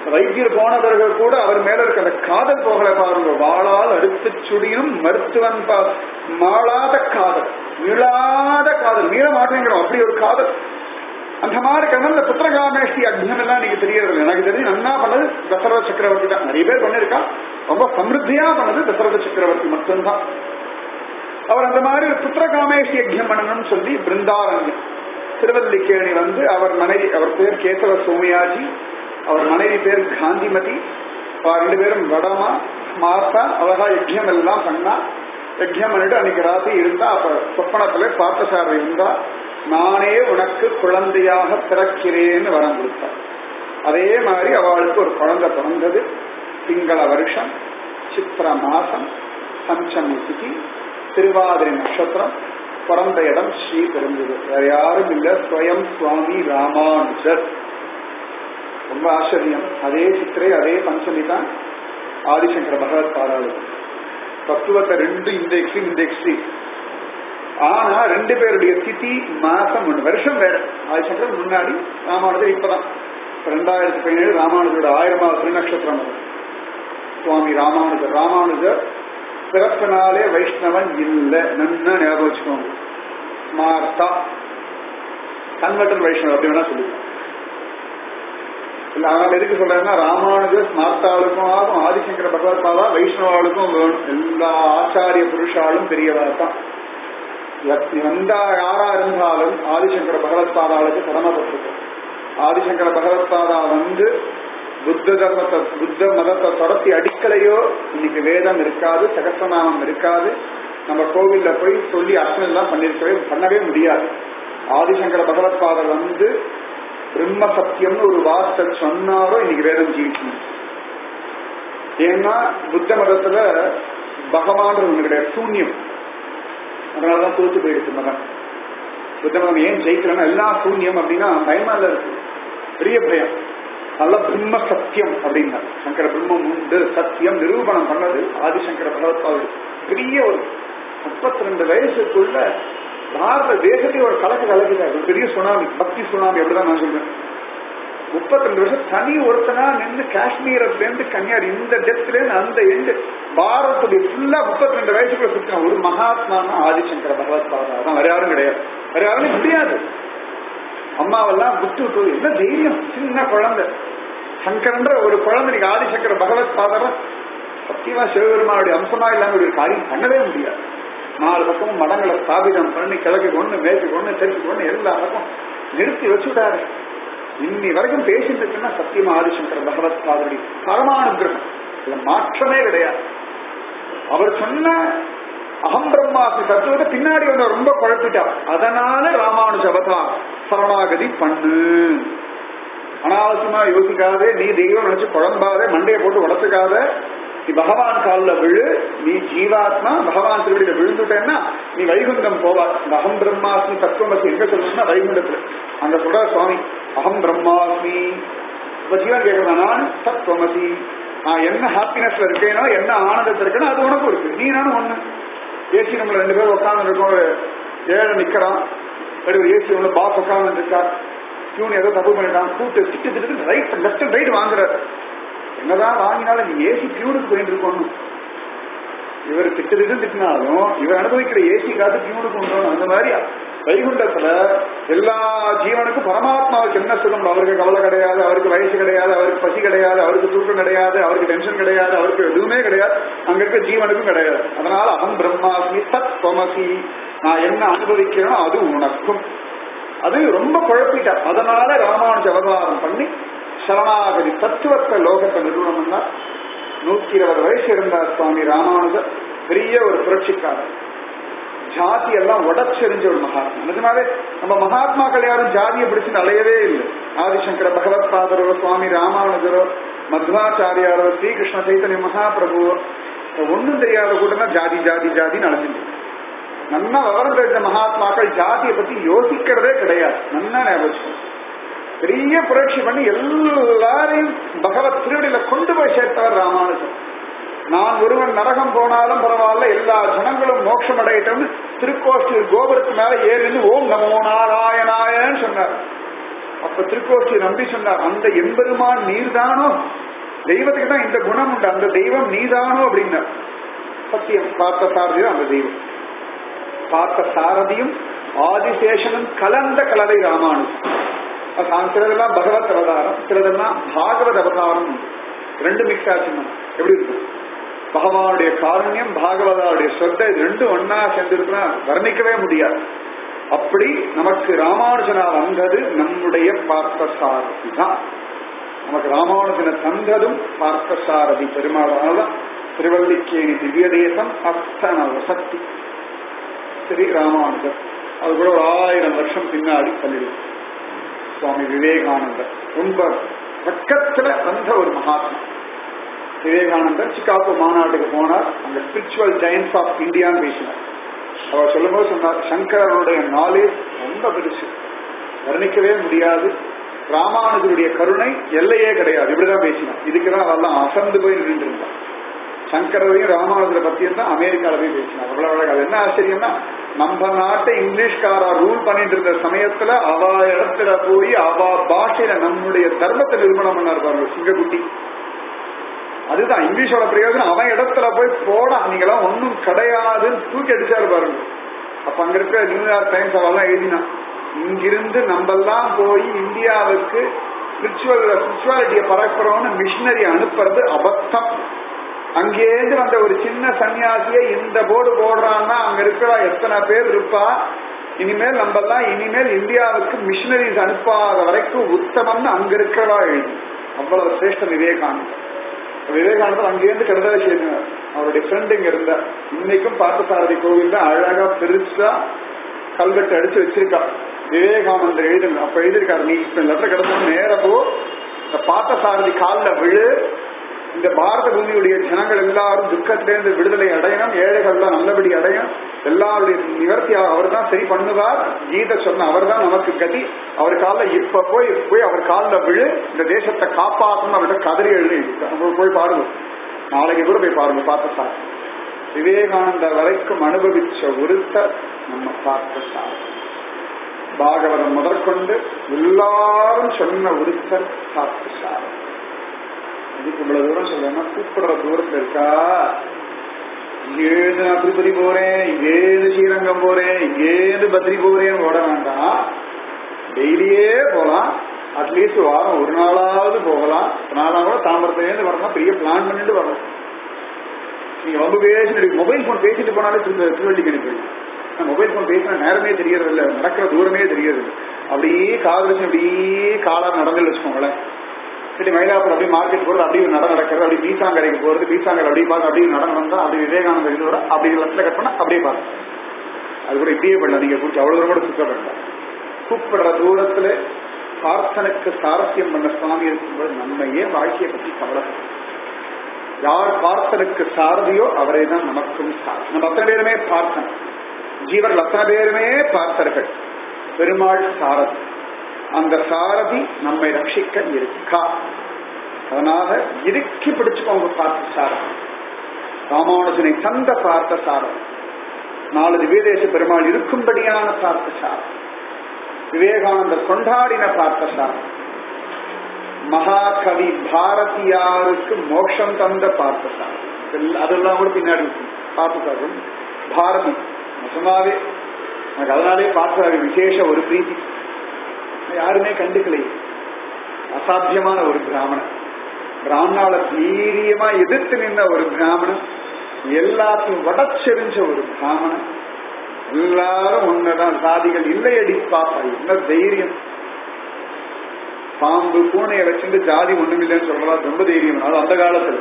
வைத்தியர் போன பிறகு கூட அவர் மேல இருக்க அந்த காதல் போகல பாருங்க வாளால் அடுத்து சுடியும் மருத்துவன் பா- மாளாத காதல் மீளாத காதல் மீள மாட்டேங்கிறோம் அப்படி ஒரு காதல் அந்த மாதிரி கண்ணன் இந்த புத்திரகாமேஷ்டி அக்னம் எல்லாம் நீங்க தெரியறது எனக்கு தெரிஞ்சு நன்னா பண்ணது தசரத சக்கரவர்த்தி தான் நிறைய பேர் பண்ணிருக்கா ரொம்ப சமிருத்தியா பண்ணது தசரத சக்கரவர்த்தி மட்டும்தான் அவர் அந்த மாதிரி ஒரு புத்திரகாமேஷ்டி யஜ்யம் பண்ணணும்னு சொல்லி பிருந்தாவனம் திருவல்லிக்கேணி வந்து அவர் மனைவி அவர் பேர் கேசவ சோமயாஜி அவர் மனைவி பேர் காந்திமதி அவர் ரெண்டு பேரும் வடமா மாத்தா அழகா யஜ்யம் எல்லாம் பண்ணா யஜ்யம் பண்ணிட்டு அன்னைக்கு ராத்திரி இருந்தா அப்ப சொப்பனத்துல பார்த்தசாரதி இருந்தா நானே உனக்கு குழந்தையாக பிறக்கிறேன்னு வரம் கொடுத்தார் அதே மாதிரி அவளுக்கு ஒரு குழந்தை பிறந்தது திங்கள வருஷம் சித்திர மாசம் பஞ்சமி திதி திருவாதிரை நட்சத்திரம் பிறந்த இடம் ஸ்ரீ பிறந்தது வேற யாரும் இல்ல ஸ்வயம் சுவாமி ராமானுஜர் ரொம்ப ஆச்சரியம் அதே சித்திரை அதே பஞ்சமி தான் ஆதிசங்கர பகவத் பாராளு தத்துவத்தை ரெண்டு இந்த எக்ஸ்ட்ரீம் இந்த எக்ஸ்ட்ரீம் ஆனா ரெண்டு பேருடைய திதி மாசம் ஒண்ணு வருஷம் வேற ஆதிசங்கர் முன்னாடி ராமானுஜர் இப்பதான் இப்ப ரெண்டாயிரத்தி பதினேழு ராமானுஜரோட ஆயிரமாவது திருநக்ஷத்திரம் அது சுவாமி ராமானுஜர் ராமானுஜர் பிறப்பினாலே வைஷ்ணவன் இல்ல நன்னா ஞாபகம் வச்சுக்கோங்க ஸ்மார்த்தா கன்வெர்டர் வைஷ்ணவ் அப்படி வேணா சொல்லுங்க இல்ல அதனால எதுக்கு சொல்றேன்னா ராமானுஜர் ஸ்மார்த்தாளுக்கும் ஆகும் ஆதிசங்கர பகவத் பாதா வைஷ்ணவாளுக்கும் வேணும் எல்லா ஆச்சாரிய புருஷாலும் பெரியவா தான் எந்த யாரா இருந்தாலும் ஆதிசங்கர பகவத் பாதாளுக்கு கடமைப்பட்டிருக்கும் ஆதிசங்கர பகவத் பாதா வந்து புத்த தர்மத்தை புத்த மதத்தை தொடர்த்தி அடிக்கலையோ இன்னைக்கு வேதம் இருக்காது சகசநாமம் இருக்காது நம்ம கோவில்ல போய் சொல்லி அர்ச்சனை எல்லாம் பண்ணிருக்கவே பண்ணவே முடியாது ஆதிசங்கர பகவத் பாதர் வந்து பிரம்ம சத்தியம்னு ஒரு வார்த்தை சொன்னாரோ இன்னைக்கு வேதம் ஜீவிக்கணும் ஏன்னா புத்த மதத்துல பகவான் ஒண்ணு கிடையாது சூன்யம் அதனாலதான் தோத்து போயிடுச்சு மகன் புத்த மதம் ஏன் ஜெயிக்கலன்னா எல்லாம் சூன்யம் அப்படின்னா பயமா இல்ல இருக்கு பெரிய பயம் நல்ல பிரம்ம சத்தியம் அப்படின்னா சங்கர பிரம்மம் உண்டு சத்தியம் நிரூபணம் பண்ணது ஆதிசங்கர பகவத்பாது பெரிய ஒரு முப்பத்தி ரெண்டு வயசுக்குள்ள பாரத தேசத்தையும் ஒரு கலக்கு கலக்குதார் ஒரு பெரிய சுனாமி பக்தி சுனாமி அப்படிதான் நான் சொல்றேன் முப்பத்தி ரெண்டு வருஷம் தனி ஒருத்தனா நின்று காஷ்மீரத்துல இருந்து கன்னியாகுமரி இந்த டெப்த்ல இருந்து அந்த எண்டு பாரதத்துடைய ஃபுல்லா முப்பத்தி ரெண்டு வயசுக்குள்ள சுத்தின ஒரு மகாத்மானா ஆதிசங்கர பகவத் பாதா அதான் வேற யாரும் கிடையாது வேற யாரும் முடியாது அம்மாவெல்லாம் விட்டு விட்டு என்ன தைரியம் சின்ன குழந்தை சங்கரன்ற ஒரு குழந்தை நீங்க ஆதிசங்கர பகவத் பாதர சத்தியமா சிவபெருமானுடைய அம்சமா இல்லாம ஒரு காரியம் பண்ணவே முடியாது நாலு பக்கமும் மடங்களை ஸ்தாபிதம் பண்ணி கிழக்கு கொண்டு மேற்கு கொண்டு தெற்கு கொண்டு எல்லா பக்கம் நிறுத்தி வச்சுட்டாரு இன்னி வரைக்கும் பேசிட்டு இருக்குன்னா சத்தியமா ஆதிசங்கர பகவத் பாதருடைய பரமானுகிரகம் இதுல மாற்றமே கிடையாது அவர் சொன்ன அகம் பிரம்மாசி தத்துவத்தை பின்னாடி வந்து ரொம்ப குழப்பிட்டார் அதனால ராமானுஜ அவதார் சரணாகதி பண்ணு அனாவசியமா யோசிக்காதே நீ தெய்வம் நினைச்சு குழம்பாதே மண்டையை போட்டு உடச்சுக்காத நீ பகவான் காலில் விழு நீ ஜீவாத்மா பகவான் திருவடியில விழுந்துட்டேன்னா நீ வைகுண்டம் போவா இந்த அகம் பிரம்மாஸ்மி தத்துவமசி எங்க சொல்லணும்னா வைகுண்டத்துல அங்க சொல்ற சுவாமி அகம் பிரம்மாஸ்மி இப்ப ஜீவன் கேட்கறதா நான் தத்துவமசி நான் என்ன ஹாப்பினஸ்ல இருக்கேனோ என்ன ஆனந்தத்தில் இருக்கேனோ அது உனக்கும் இருக்கு நீ நானும் ஒண்ணு ஏசி நம்ம ரெண்டு பேரும் உட்கார்ந்து இருக்கோம் ஒரு ஏழை நிக்கிறான் ஒரு ஏசி ஒண்ணு பாஸ் உட்கார்ந்து இருக்கா பியூன் ஏதோ தப்பு பண்ணிட்டான் கூட்டு திட்டு திட்டு ரைட் லெஃப்ட் அண்ட் ரைட் வாங்குறாரு என்னதான் வாங்கினாலும் நீ ஏசி பியூனுக்கு போயிட்டு இருக்கணும் இவர் திட்டு திட்டு திட்டினாலும் இவர் அனுபவிக்கிற ஏசி காத்து பியூனுக்கு உண்டணும் அந்த மாதிரி வைகுண்டத்துல எல்லா ஜீவனுக்கும் பரமாத்மாவுக்கு என்ன சுகம் அவருக்கு கவலை கிடையாது அவருக்கு வயசு கிடையாது அவருக்கு பசி கிடையாது அவருக்கு தூக்கம் கிடையாது அவருக்கு டென்ஷன் கிடையாது அவருக்கு எதுவுமே கிடையாது அங்க இருக்க ஜீவனுக்கும் கிடையாது அதனால அகம் பிரம்மாஸ்மி தத் தொமசி நான் என்ன அனுபவிக்கிறேனோ அது உனக்கும் அது ரொம்ப குழப்பிட்டார் அதனால ராமானுஜ அவதாரம் பண்ணி சரணாகதி தத்துவத்தை லோகத்தை நிறுவனம் பண்ணார் நூத்தி இருபது வயசு இருந்தார் சுவாமி ராமானுஜர் பெரிய ஒரு புரட்சிக்காரர் ஜாதி எல்லாம் உடச்செறிஞ்ச ஒரு மகாத்மா நிஜமாவே நம்ம மகாத்மாக்கள் யாரும் ஜாதியை பிடிச்சு அலையவே இல்லை ஆதிசங்கர பகவத் பாதரோ சுவாமி ராமானுஜரோ மத்வாச்சாரியாரோ ஸ்ரீகிருஷ்ண சைத்தன்ய மகாபிரபுவோ ஒன்னும் தெரியாத கூட்டம்னா ஜாதி ஜாதி ஜாதின்னு அழைச்சிட்டு நல்லா விவரம் தெரிஞ்ச மகாத்மாக்கள் ஜாதியை பத்தி யோசிக்கிறதே கிடையாது நல்லா ஞாபகம் பெரிய புரட்சி பண்ணி எல்லாரையும் பகவத் திருவடியில கொண்டு போய் சேர்த்தவர் ராமானுஜன் நான் ஒருவன் நரகம் போனாலும் பரவாயில்ல எல்லா ஜனங்களும் மோட்சம் அடையட்டும் திருக்கோஷ்டூர் கோபுரத்து மேல ஏறி ஓம் நமோ நாராயணாயன்னு சொன்னார் அப்ப திருக்கோஷ்டி நம்பி சொன்னார் அந்த எம்பெருமான் நீர்தானோ தெய்வத்துக்கு தான் இந்த குணம் உண்டு அந்த தெய்வம் நீதானோ அப்படின்னார் சத்தியம் பார்த்த சாரதியும் அந்த தெய்வம் பார்த்த சாரதியும் ஆதிசேஷனும் கலந்த கலவை ராமானுஜம் சிலதெல்லாம் பகவத் அவதாரம் சிலதெல்லாம் பாகவத் அவதாரம் உண்டு. ரெண்டு மிக்ஸ் ஆச்சுன்னா எப்படி இருக்கும் பகவானுடைய காரண்யம் பாகவதாவுடைய சொத்தை இது ரெண்டும் ஒன்னா சேர்ந்திருக்குன்னா வர்ணிக்கவே முடியாது அப்படி நமக்கு ராமானுஜனா வந்தது நம்முடைய பார்த்த சாரதி தான் நமக்கு ராமானுஜனை தந்ததும் பார்த்த சாரதி பெருமாளால திருவல்லிக்கேணி திவ்ய தேசம் அஸ்தனவ சக்தி ஸ்ரீ ராமானுஜர் அது கூட ஒரு ஆயிரம் வருஷம் பின்னாடி தள்ளிடும் சுவாமி விவேகானந்தர் ரொம்ப பக்கத்துல வந்த ஒரு மகாத்மா விவேகானந்தர் சிகாகோ மாநாட்டுக்கு போனார் அங்க ஸ்பிரிச்சுவல் ஜெயின்ஸ் ஆஃப் இந்தியான்னு பேசினார் அவர் சொல்லும்போது சொன்னார் சங்கரனுடைய நாலேஜ் ரொம்ப பெருசு வர்ணிக்கவே முடியாது ராமானுஜருடைய கருணை எல்லையே கிடையாது இப்படிதான் பேசினார் இதுக்குதான் அவெல்லாம் அசந்து போய் நின்று இருந்தார் சங்கரரையும் ராமானுஜரை பத்தியும் தான் அமெரிக்கால போய் பேசினார் அவ்வளவு அழகா அது என்ன ஆச்சரியம்னா நம்ம நாட்டை இங்கிலீஷ்காரா ரூல் பண்ணிட்டு இருந்த சமயத்துல அவ இடத்துல போய் அவ பாஷையில நம்முடைய தர்மத்தை நிறுவனம் பண்ணார் பாருங்க சிங்கக்குட்டி அதுதான் இங்கிலீஷோட பிரயோஜனம் அவன் இடத்துல போய் போட நீங்களாம் ஒன்றும் கிடையாதுன்னு தூக்கி அடிச்சாரு பாருங்க அப்ப அங்க இருக்கிற நியூயார்க் டைம்ஸ் அவெல்லாம் எழுதினான் இங்கிருந்து நம்மெல்லாம் போய் இந்தியாவுக்கு ஸ்பிரிச்சுவல் ஸ்பிரிச்சுவாலிட்டியை பரப்புறோம்னு மிஷினரி அனுப்புறது அபத்தம் அங்கேருந்து வந்த ஒரு சின்ன சன்னியாசியை இந்த போர்டு போடுறான்னா அங்க இருக்கிற எத்தனை பேர் இருப்பா இனிமேல் நம்மெல்லாம் இனிமேல் இந்தியாவுக்கு மிஷினரிஸ் அனுப்பாத வரைக்கும் உத்தமம்னு அங்க இருக்கிறவா எழுதி அவ்வளவு சிரேஷ்ட விவேகானந்தர் விவேகானந்தர் அங்கேருந்து கடுதலை செய்தார் அவருடைய ஃப்ரெண்ட் இங்க இருந்தார் இன்னைக்கும் பார்த்தசாரதி கோவில் அழகா பெருசா கல்வெட்டு அடிச்சு வச்சிருக்கா விவேகானந்தர் எழுதுங்க அப்ப எழுதியிருக்காரு நீ இப்ப லெட்டர் கிடைச்சோம் நேர போ இந்த பார்த்தசாரதி காலில் விழு இந்த பாரத பூமியுடைய ஜனங்கள் எல்லாரும் துக்கத்திலிருந்து விடுதலை அடையணும் ஏழைகள்லாம் நல்லபடி அடையும் எல்லாருடைய நிவர்த்தி அவர் தான் சரி பண்ணுவார் கீதை சொன்ன அவர் தான் நமக்கு கதி அவர் காலில் இப்ப போய் போய் அவர் காலில் விழு இந்த தேசத்தை காப்பாற்றணும் அவர்கிட்ட கதறி எழுதி போய் பாருங்க நாளைக்கு கூட போய் பாருங்க பார்த்த சார் விவேகானந்தர் வரைக்கும் அனுபவிச்ச ஒருத்தர் நம்ம பார்த்த சார் பாகவதம் முதற்கொண்டு எல்லாரும் சொன்ன ஒருத்தர் பார்த்த சார் இதுக்கு இவ்வளவு தூரம் சொல்லணும்னா கூப்பிடுற தூரத்துல இருக்கா இங்கேருந்து நான் திருப்பதி போறேன் இங்கேருந்து ஸ்ரீரங்கம் போறேன் இங்கேருந்து பத்ரி போறேன்னு ஓட வேண்டாம் டெய்லியே போலாம் அட்லீஸ்ட் வாரம் ஒரு நாளாவது போகலாம் நாளா கூட தாம்பரத்துலேருந்து வரணும் பெரிய பிளான் பண்ணிட்டு வரணும் நீங்க ரொம்ப பேசி மொபைல் போன் பேசிட்டு போனாலே திரும்ப திருவள்ளிக்கு அனுப்பி மொபைல் போன் பேசினா நேரமே தெரியறது இல்லை நடக்கிற தூரமே தெரியறது அப்படியே காது வச்சு அப்படியே காலா நடந்து வச்சுக்கோங்களேன் சரி மயிலாப்பூர் அப்படியே மார்க்கெட் போறது அப்படியே நட நடக்கிறது அப்படி பீசாங்கரைக்கு போறது பீசாங்கரை அப்படியே பார்த்து அப்படியே நடந்து வந்தா அப்படி விவேகானந்த இதோட அப்படி லட்சம் கட் பண்ணா அப்படியே பார்த்து அது கூட இப்படியே பண்ணலாம் நீங்க குறிச்சு அவ்வளவு தூரம் கூட சுத்த வேண்டாம் கூப்பிடுற தூரத்துல பிரார்த்தனுக்கு சாரத்தியம் பண்ண சுவாமி இருக்கும்போது நம்ம ஏன் வாழ்க்கையை பத்தி கவலை யார் பார்த்தனுக்கு சாரதியோ அவரே தான் நமக்கும் சார் நம்ம அத்தனை பேருமே பார்த்தன் ஜீவர்கள் அத்தனை பேருமே பார்த்தர்கள் பெருமாள் சாரதி அந்த சாரதி நம்மை ரட்சிக்க இருக்கா அதனால இறுக்கி பிடிச்சுக்கோங்க பார்த்த சாரதி ராமானுஜனை தந்த பார்த்த சாரதி நாலு திவ்யதேச பெருமாள் இருக்கும்படியான பார்த்த சாரதி விவேகானந்தர் கொண்டாடின பார்த்த சாரதி மகாகவி பாரதியாருக்கு மோட்சம் தந்த பார்த்த சாரதி அதெல்லாம் கூட பின்னாடி பார்த்து பாரதி நிஜமாவே எனக்கு அதனாலே பார்த்தாரு விசேஷ ஒரு பிரீத்தி யாருமே கண்டுக்கலை அசாத்தியமான ஒரு பிராமணன் பிராமணால தீரியமா எதிர்த்து நின்ற ஒரு பிராமணன் எல்லாத்தையும் வடச்செறிஞ்ச ஒரு பிராமணன் எல்லாரும் ஒன்னதான் சாதிகள் இல்லை அடிப்பாப்பா என்ன தைரியம் பாம்பு பூனையை வச்சுட்டு ஜாதி ஒண்ணுமில்லைன்னு சொல்லலாம் ரொம்ப தைரியம் அது அந்த காலத்துல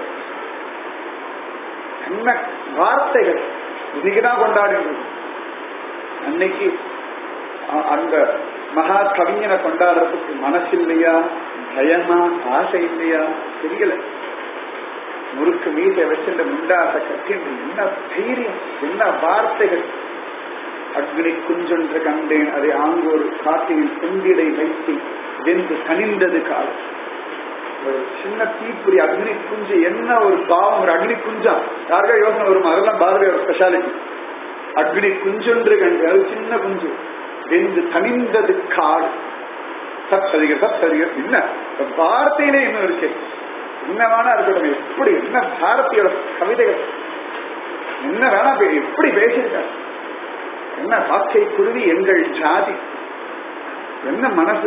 என்ன வார்த்தைகள் இன்னைக்குதான் கொண்டாடிட்டு அன்னைக்கு அந்த மகா கவிஞனை கொண்டாடுறதுக்கு மனசு இல்லையா பயமா ஆசை இல்லையா தெரியல முறுக்கு மீசை வச்சிருந்த முண்டாசை கட்டின்று என்ன தைரியம் என்ன வார்த்தைகள் அக்னி குஞ்சொன்று கண்டேன் அதை ஆங்கோர் காட்டில் குந்திடை வைத்து வெந்து கனிந்தது காலம் ஒரு சின்ன தீப்புரி அக்னி குஞ்சு என்ன ஒரு பாவம் ஒரு அக்னி குஞ்சா யாருக்கா யோசனை வரும் அதெல்லாம் பாரதிய ஒரு ஸ்பெஷாலிட்டி அக்னி குஞ்சொன்று கண்டு அது சின்ன குஞ்சு வெந்து தனிந்தது காடு சத் அதிகர் சத் அதிகர் என்ன இந்த வார்த்தையிலே இன்னும் இருக்கு என்ன வேணா இருக்கட்டும் எப்படி என்ன பாரதியோட கவிதைகள் என்ன வேணா பே- எப்படி பேசியிருக்காரு என்ன சாட்சை குருவி எங்கள் ஜாதி என்ன மனசு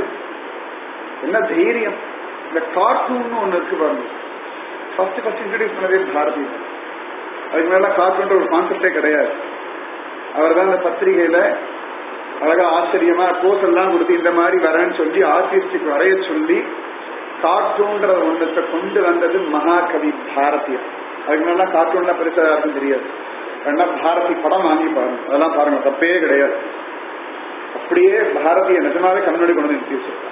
என்ன தைரியம் இந்த கார்ட்டூன் ஒண்ணு இருக்கு பாருங்க ஃபர்ஸ்ட் ஃபர்ஸ்ட் இன்ட்ரடியூஸ் பண்ணதே பாரதி தான். அதுக்கு மேல கார்ட்டூன்ற ஒரு கான்செப்டே கிடையாது அவர் தான் அந்த பத்திரிகையில அழகா ஆச்சரியமா கோர்ஸ் எல்லாம் கொடுத்து இந்த மாதிரி வரேன்னு சொல்லி ஆர்டிஸ்டுக்கு வரைய சொல்லி கார்ட்டூன்ற ஒன்றத்தை கொண்டு வந்தது மகாகவி பாரதியர் அதுக்கு மேல கார்ட்டூன்லாம் பெருசா யாருக்கும் தெரியாது வேணா பாரதி படம் வாங்கி பாருங்க அதெல்லாம் பாருங்க தப்பே கிடையாது அப்படியே பாரதிய நிஜமாவே கண்ணாடி கொண்டு வந்து நிறுத்தி வச்சிருக்காங்க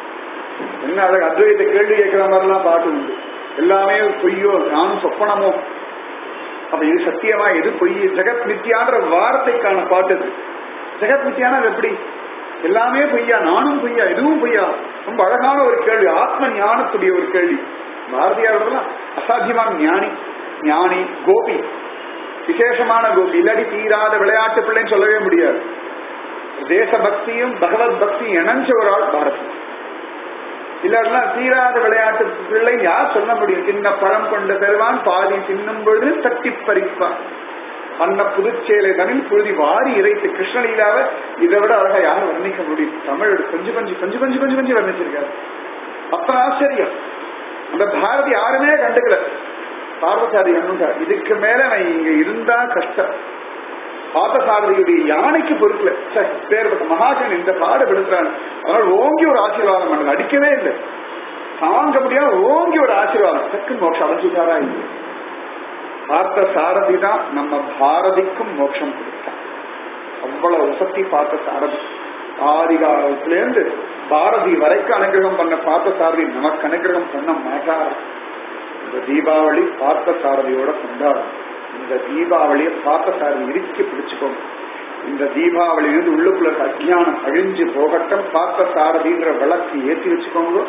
என்ன அழகு அத்வைத கேள்வி கேட்கிற மாதிரிலாம் பாட்டு உண்டு எல்லாமே பொய்யோ நானும் சொப்பனமோ அப்ப இது சத்தியமா எது பொய் ஜெகத் மித்தியான்ற வார்த்தைக்கான பாட்டு இது ஜெகத் மித்தியான எப்படி எல்லாமே பொய்யா நானும் பொய்யா இதுவும் பொய்யா ரொம்ப அழகான ஒரு கேள்வி ஆத்ம ஞானத்துடைய ஒரு கேள்வி பாரதியார் அசாத்தியமான ஞானி ஞானி கோபி விசேஷமான கோபி இல்லாடி தீராத விளையாட்டு பிள்ளைன்னு சொல்லவே முடியாது தேசபக்தியும் பகவத் பக்தியும் இணைஞ்ச ஒரு ஆள் பாரதி இல்லாட்டினா தீராத விளையாட்டு பிள்ளை யார் சொல்ல முடியும் சின்ன பழம் கொண்ட பெறுவான் பாதி தின்னும் பொழுது தட்டி பறிப்பான் அன்ன புதுச்சேலை தனில் புழுதி வாரி இறைத்து கிருஷ்ணலீலாவை இதை விட அழகா யாரும் வர்ணிக்க முடியும் தமிழ் கொஞ்சம் கொஞ்சம் கொஞ்சம் கொஞ்சம் கொஞ்சம் கொஞ்சம் வர்ணிச்சிருக்காரு அத்தனை ஆச்சரியம் அந்த பாரதி யாருமே கண்டுக்கல பார்வசாதி கண்டுட்டார் இதுக்கு மேல அவன் இங்க இருந்தா கஷ்டம் பார்த்தசாரதியுடைய யானைக்கு பொறுக்கல பேர்பட்ட மகாஜன் இந்த பாடு விடுக்கிறான் அதனால ஓங்கி ஒரு ஆசீர்வாதம் பண்ணது அடிக்கவே இல்லை தாங்க முடியாம ஓங்கி ஒரு ஆசீர்வாதம் சக்கு மோட்சம் அடைஞ்சுட்டாரா இல்லை பார்த்த சாரதி தான் நம்ம பாரதிக்கும் மோட்சம் கொடுத்தான் அவ்வளவு உசத்தி பார்த்த சாரதி ஆதி காலத்திலேருந்து பாரதி வரைக்கும் அனுகிரகம் பண்ண பார்த்த சாரதி நமக்கு அனுகிரகம் பண்ண மாட்டார் இந்த தீபாவளி பார்த்த சாரதியோட கொண்டாடும் இந்த தீபாவளியை பார்த்த சாரதி இறுக்கி பிடிச்சுக்கோங்க இந்த தீபாவளியிலிருந்து உள்ளுக்குள்ள அஜ்ஞானம் அழிஞ்சு போகட்டும் பார்த்த சாரதின்ற விளக்கு ஏற்றி வச்சுக்கோங்க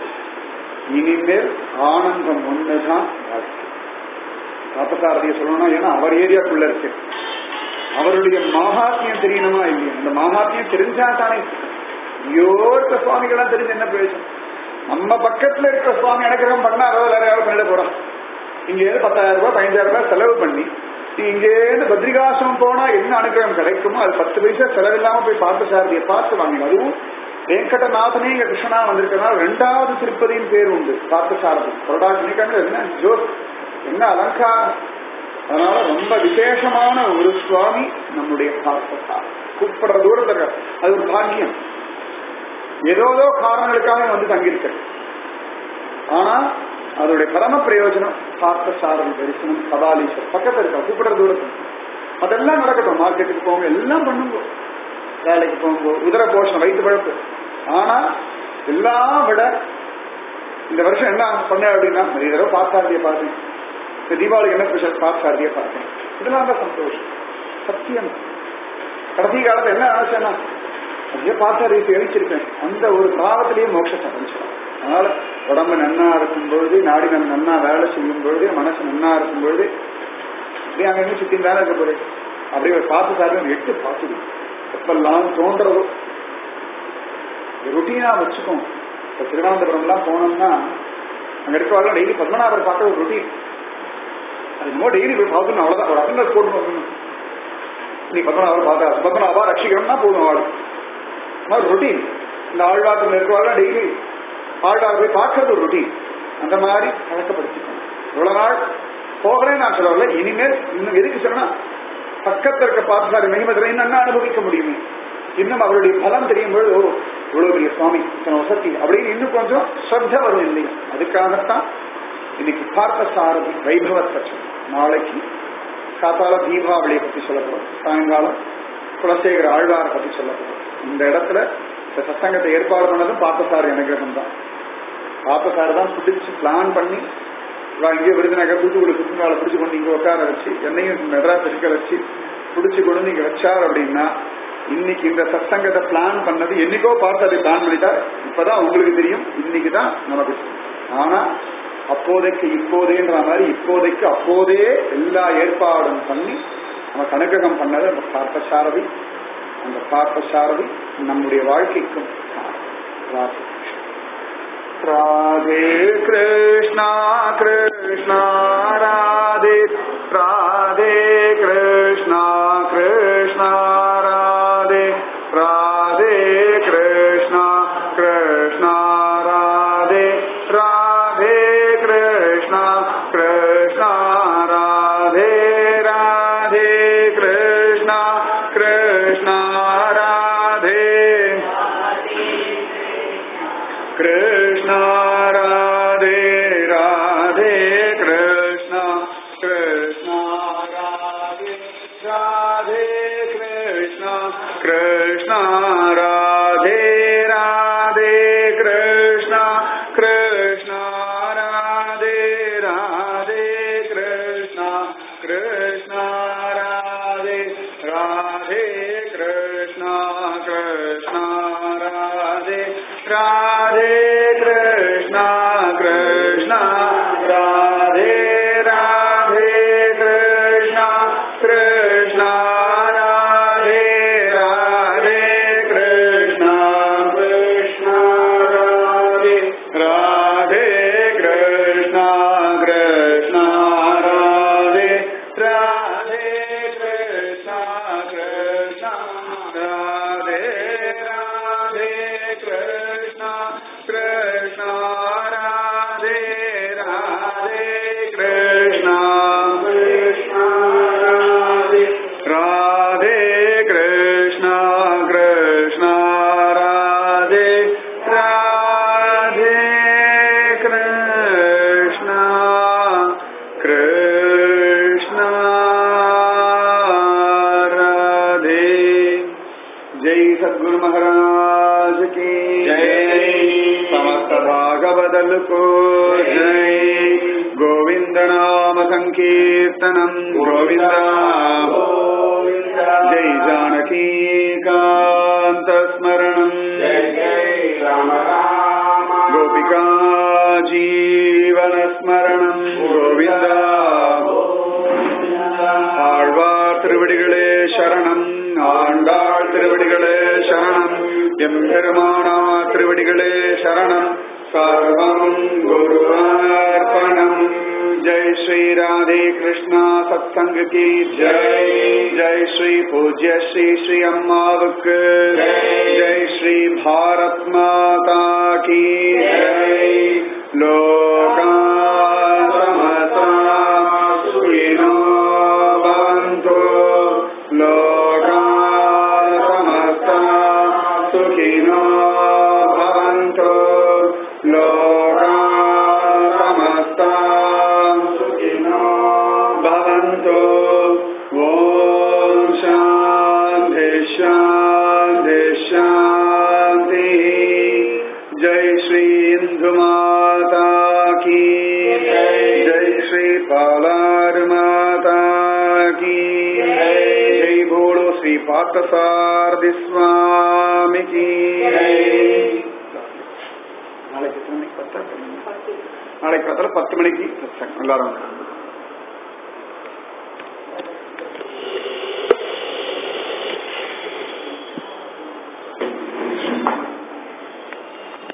இனிமேல் ஆனந்தம் ஒண்ணுதான் வாழ்க்கை பார்த்தசாரதியை சொல்லணும்னா ஏன்னா அவர் ஏரியாக்குள்ள இருக்கு அவருடைய மகாத்மியம் தெரியணுமா இல்லையா அந்த மகாத்மியம் தெரிஞ்சா தானே யோர்த்த சுவாமிகள்லாம் தெரிஞ்சு என்ன பேசும் நம்ம பக்கத்துல இருக்கிற சுவாமி அனுகிரகம் பண்ணா அறுபதாயிரம் யாரும் பண்ணிட போறோம் இங்க இருந்து பத்தாயிரம் ரூபாய் பதினஞ்சாயிரம் ரூபாய் செலவு பண்ணி நீ இங்கே இருந்து பத்ரிகாசிரமம் போனா என்ன அனுகிரகம் கிடைக்குமோ அது பத்து பைசா செலவில்லாம போய் பார்த்து சாரதியை பார்த்து வாங்க அதுவும் வெங்கடநாதனே இங்க கிருஷ்ணனா வந்திருக்கிறதுனால ரெண்டாவது திருப்பதியின் பேர் உண்டு பார்த்த சாரதி கொரடாக்கு என்ன ஜோஸ் என்ன அலங்காரம் அதனால ரொம்ப விசேஷமான ஒரு சுவாமி நம்முடைய பார்த்தா கூப்பிடுற தூரத்தில் இருக்க அது ஒரு பாக்கியம் ஏதோதோ காரணங்களுக்காக வந்து தங்கியிருக்க ஆனா அதோடைய பரம பிரயோஜனம் பார்த்த சாரதி தரிசனம் கபாலீஸ்வர் பக்கத்துல இருக்கா கூப்பிடுற தூரத்தில் அதெல்லாம் நடக்கட்டும் மார்க்கெட்டுக்கு போங்க எல்லாம் பண்ணுங்க வேலைக்கு போங்க உதர போஷணம் வயிற்று பழப்பு ஆனா எல்லாம் விட இந்த வருஷம் என்ன பண்ண அப்படின்னா நிறைய தடவை பார்த்தாரதியை பார்த்தேன் இந்த தீபாவளிக்கு என்ன ஸ்பெஷல் பார்த்தாரதியை பார்த்தேன் இதெல்லாம் தான் சந்தோஷம் சத்தியம் கடைசி காலத்துல என்ன ஆச்சுன்னா அப்படியே பார்த்தாரதியை சேவிச்சிருக்கேன் அந்த ஒரு பாவத்திலேயே மோட்சத்தை அடைஞ்சிடும் அதனால உடம்பு நன்னா இருக்கும் பொழுது நாடி நம்ம நன்னா வேலை செய்யும் பொழுது மனசு நன்னா இருக்கும் பொழுது அப்படியே அங்கே சுத்தி தானே இருக்க போறேன் அப்படியே ஒரு பார்த்து சார்ந்து எட்டு பார்த்துடு எப்பெல்லாம் தோன்றதோ ருட்டீனா வச்சுக்கோம் இப்போ திருவனந்தபுரம்லாம் போனோம்னா அங்க இருக்கவங்க டெய்லி பத்மநாபர் பார்க்க ஒரு ருட்டீன் அது இன்னும் டெய்லி போய் பார்க்கணும் அவ்வளவுதான் ஒரு அட்டண்டர் போட்டு வரணும் நீ பத்மநாபர் பார்த்தா பத்மநாபா ரட்சிக்கணும்னா போதும் ஆள் ஒரு ருட்டீன் இந்த ஆழ்வாரத்தில் இருக்கவங்க டெய்லி ஆழ்வார் போய் பார்க்கறது ஒரு ருட்டீன் அந்த மாதிரி பழக்கப்படுத்திக்கணும் இவ்வளவு நாள் போகிறேன் நான் சொல்லல இனிமேல் இன்னும் எதுக்கு சொன்னா பக்கத்தில் இருக்க பார்த்தாரு மகிமதில் இன்னும் அனுபவிக்க முடியுமே இன்னும் அவருடைய பலம் தெரியும் பொழுது ஓ இவ்வளவு பெரிய சுவாமி இத்தனை வசதி அப்படின்னு இன்னும் கொஞ்சம் ஸ்ரத்த வரும் இல்லையா அதுக்காகத்தான் இன்னைக்கு பார்த்த சாரதி வைபவத்தை நாளைக்கு காத்தால தீபாவளியை பத்தி சொல்லப்படும் சாயங்காலம் குலசேகர ஆழ்வாரை பத்தி சொல்லப்படும் இந்த இடத்துல இந்த சத்தங்கத்தை ஏற்பாடு பண்ணதும் பார்த்தசாரி அனுகிரகம் தான் பார்த்தசாரி தான் பிடிச்சு பிளான் பண்ணி இவா இங்கே விருதுநகர் தூத்துக்குடி சுற்றுலாவில் பிடிச்சு கொண்டு இங்க உட்கார வச்சு என்னையும் மெட்ராஸ் இருக்க வச்சு பிடிச்சு கொண்டு இங்க வச்சார் அப்படின்னா இன்னைக்கு இந்த சத்சங்கத்தை பிளான் பண்ணது என்னைக்கோ பார்த்து அதை பிளான் பண்ணிட்டா இப்பதான் உங்களுக்கு தெரியும் இன்னைக்கு தான் நமக்கு ஆனா அப்போதைக்கு இப்போதேன்ற மாதிரி இப்போதைக்கு அப்போதே எல்லா ஏற்பாடும் பண்ணி நமக்கு அனுகிரகம் பண்ணது அந்த பார்த்த சாரதி அந்த பார்த்த சாரதி நம்முடைய வாழ்க்கைக்கும் ராசி राधे कृष्णा कृष्णा राधे राधे कृष्णा कृष्णा राधे राधे कृष्णा कृष्णा राधे राधे कृष्णा कृष्णा राधे राधे कृष्णा कृष्णा राधे कृष्णा राधे राधे कृष्णा कृष्णा राधे राधे कृष्णा कृष्णा राधे राधे कृष्णा कृष्णा राधे राधे कृष्णा कृष्णा राधे राधे कृष्णा कृष्णा राधे राधे कृष्णा कृष्णा राधे राधे कृष्णा कृष्णा राधे राधे कृष्णा कृष्णा राधे राधे कृष्णा कृष्णा राधे राधे कृष्णा कृष्णा राधे राधे कृष्णा कृष्णा राधे राधे कृष्णा कृष्णा राधे राधे कृष्णा कृष्णा राधे राधे कृष्णा कृष्णा राधे जय सद्गुरु महाराज की जय समस्त भागवदल को जय गोविंद नाम संकीर्तनम गोविंद जय जानकी कांत स्मरणम गोपिका जीवन स्मरणम गोविंद ஆழ்வார் திருவடிகளே சரணம் ஆண்டாள் திருவடிகளே சரணம் எம்பெருமானா திருவடிகளே சரணம் சர்வம் குருவார்ப்பணம் ஜெய் ஸ்ரீ ராதே கிருஷ்ணா சத்சங்க கி ஜெய் ஜெய் ஸ்ரீ பூஜ்ய ஸ்ரீ ஸ்ரீ அம்மாவுக்கு ஜெய் ஸ்ரீ பாரத் மாதா கி ஜெய் லோகா சமஸ்தா சுயினோ பவந்து லோகா சமஸ்தா சுகினோ பவந்து லோகா சமஸ்தா சுகினோ பவந்து ஓம் சாந்தி शान्ति शान्ति जय श्री इंदु माता की जय श्री पालार माता की जय बोलो श्री पार्थसारथि स्वामी की நாளைக்கு எத்தனை மணிக்கு பத்தா நாளைக்கு பத்தல பத்து மணிக்கு சத்சங்கம் எல்லாரும்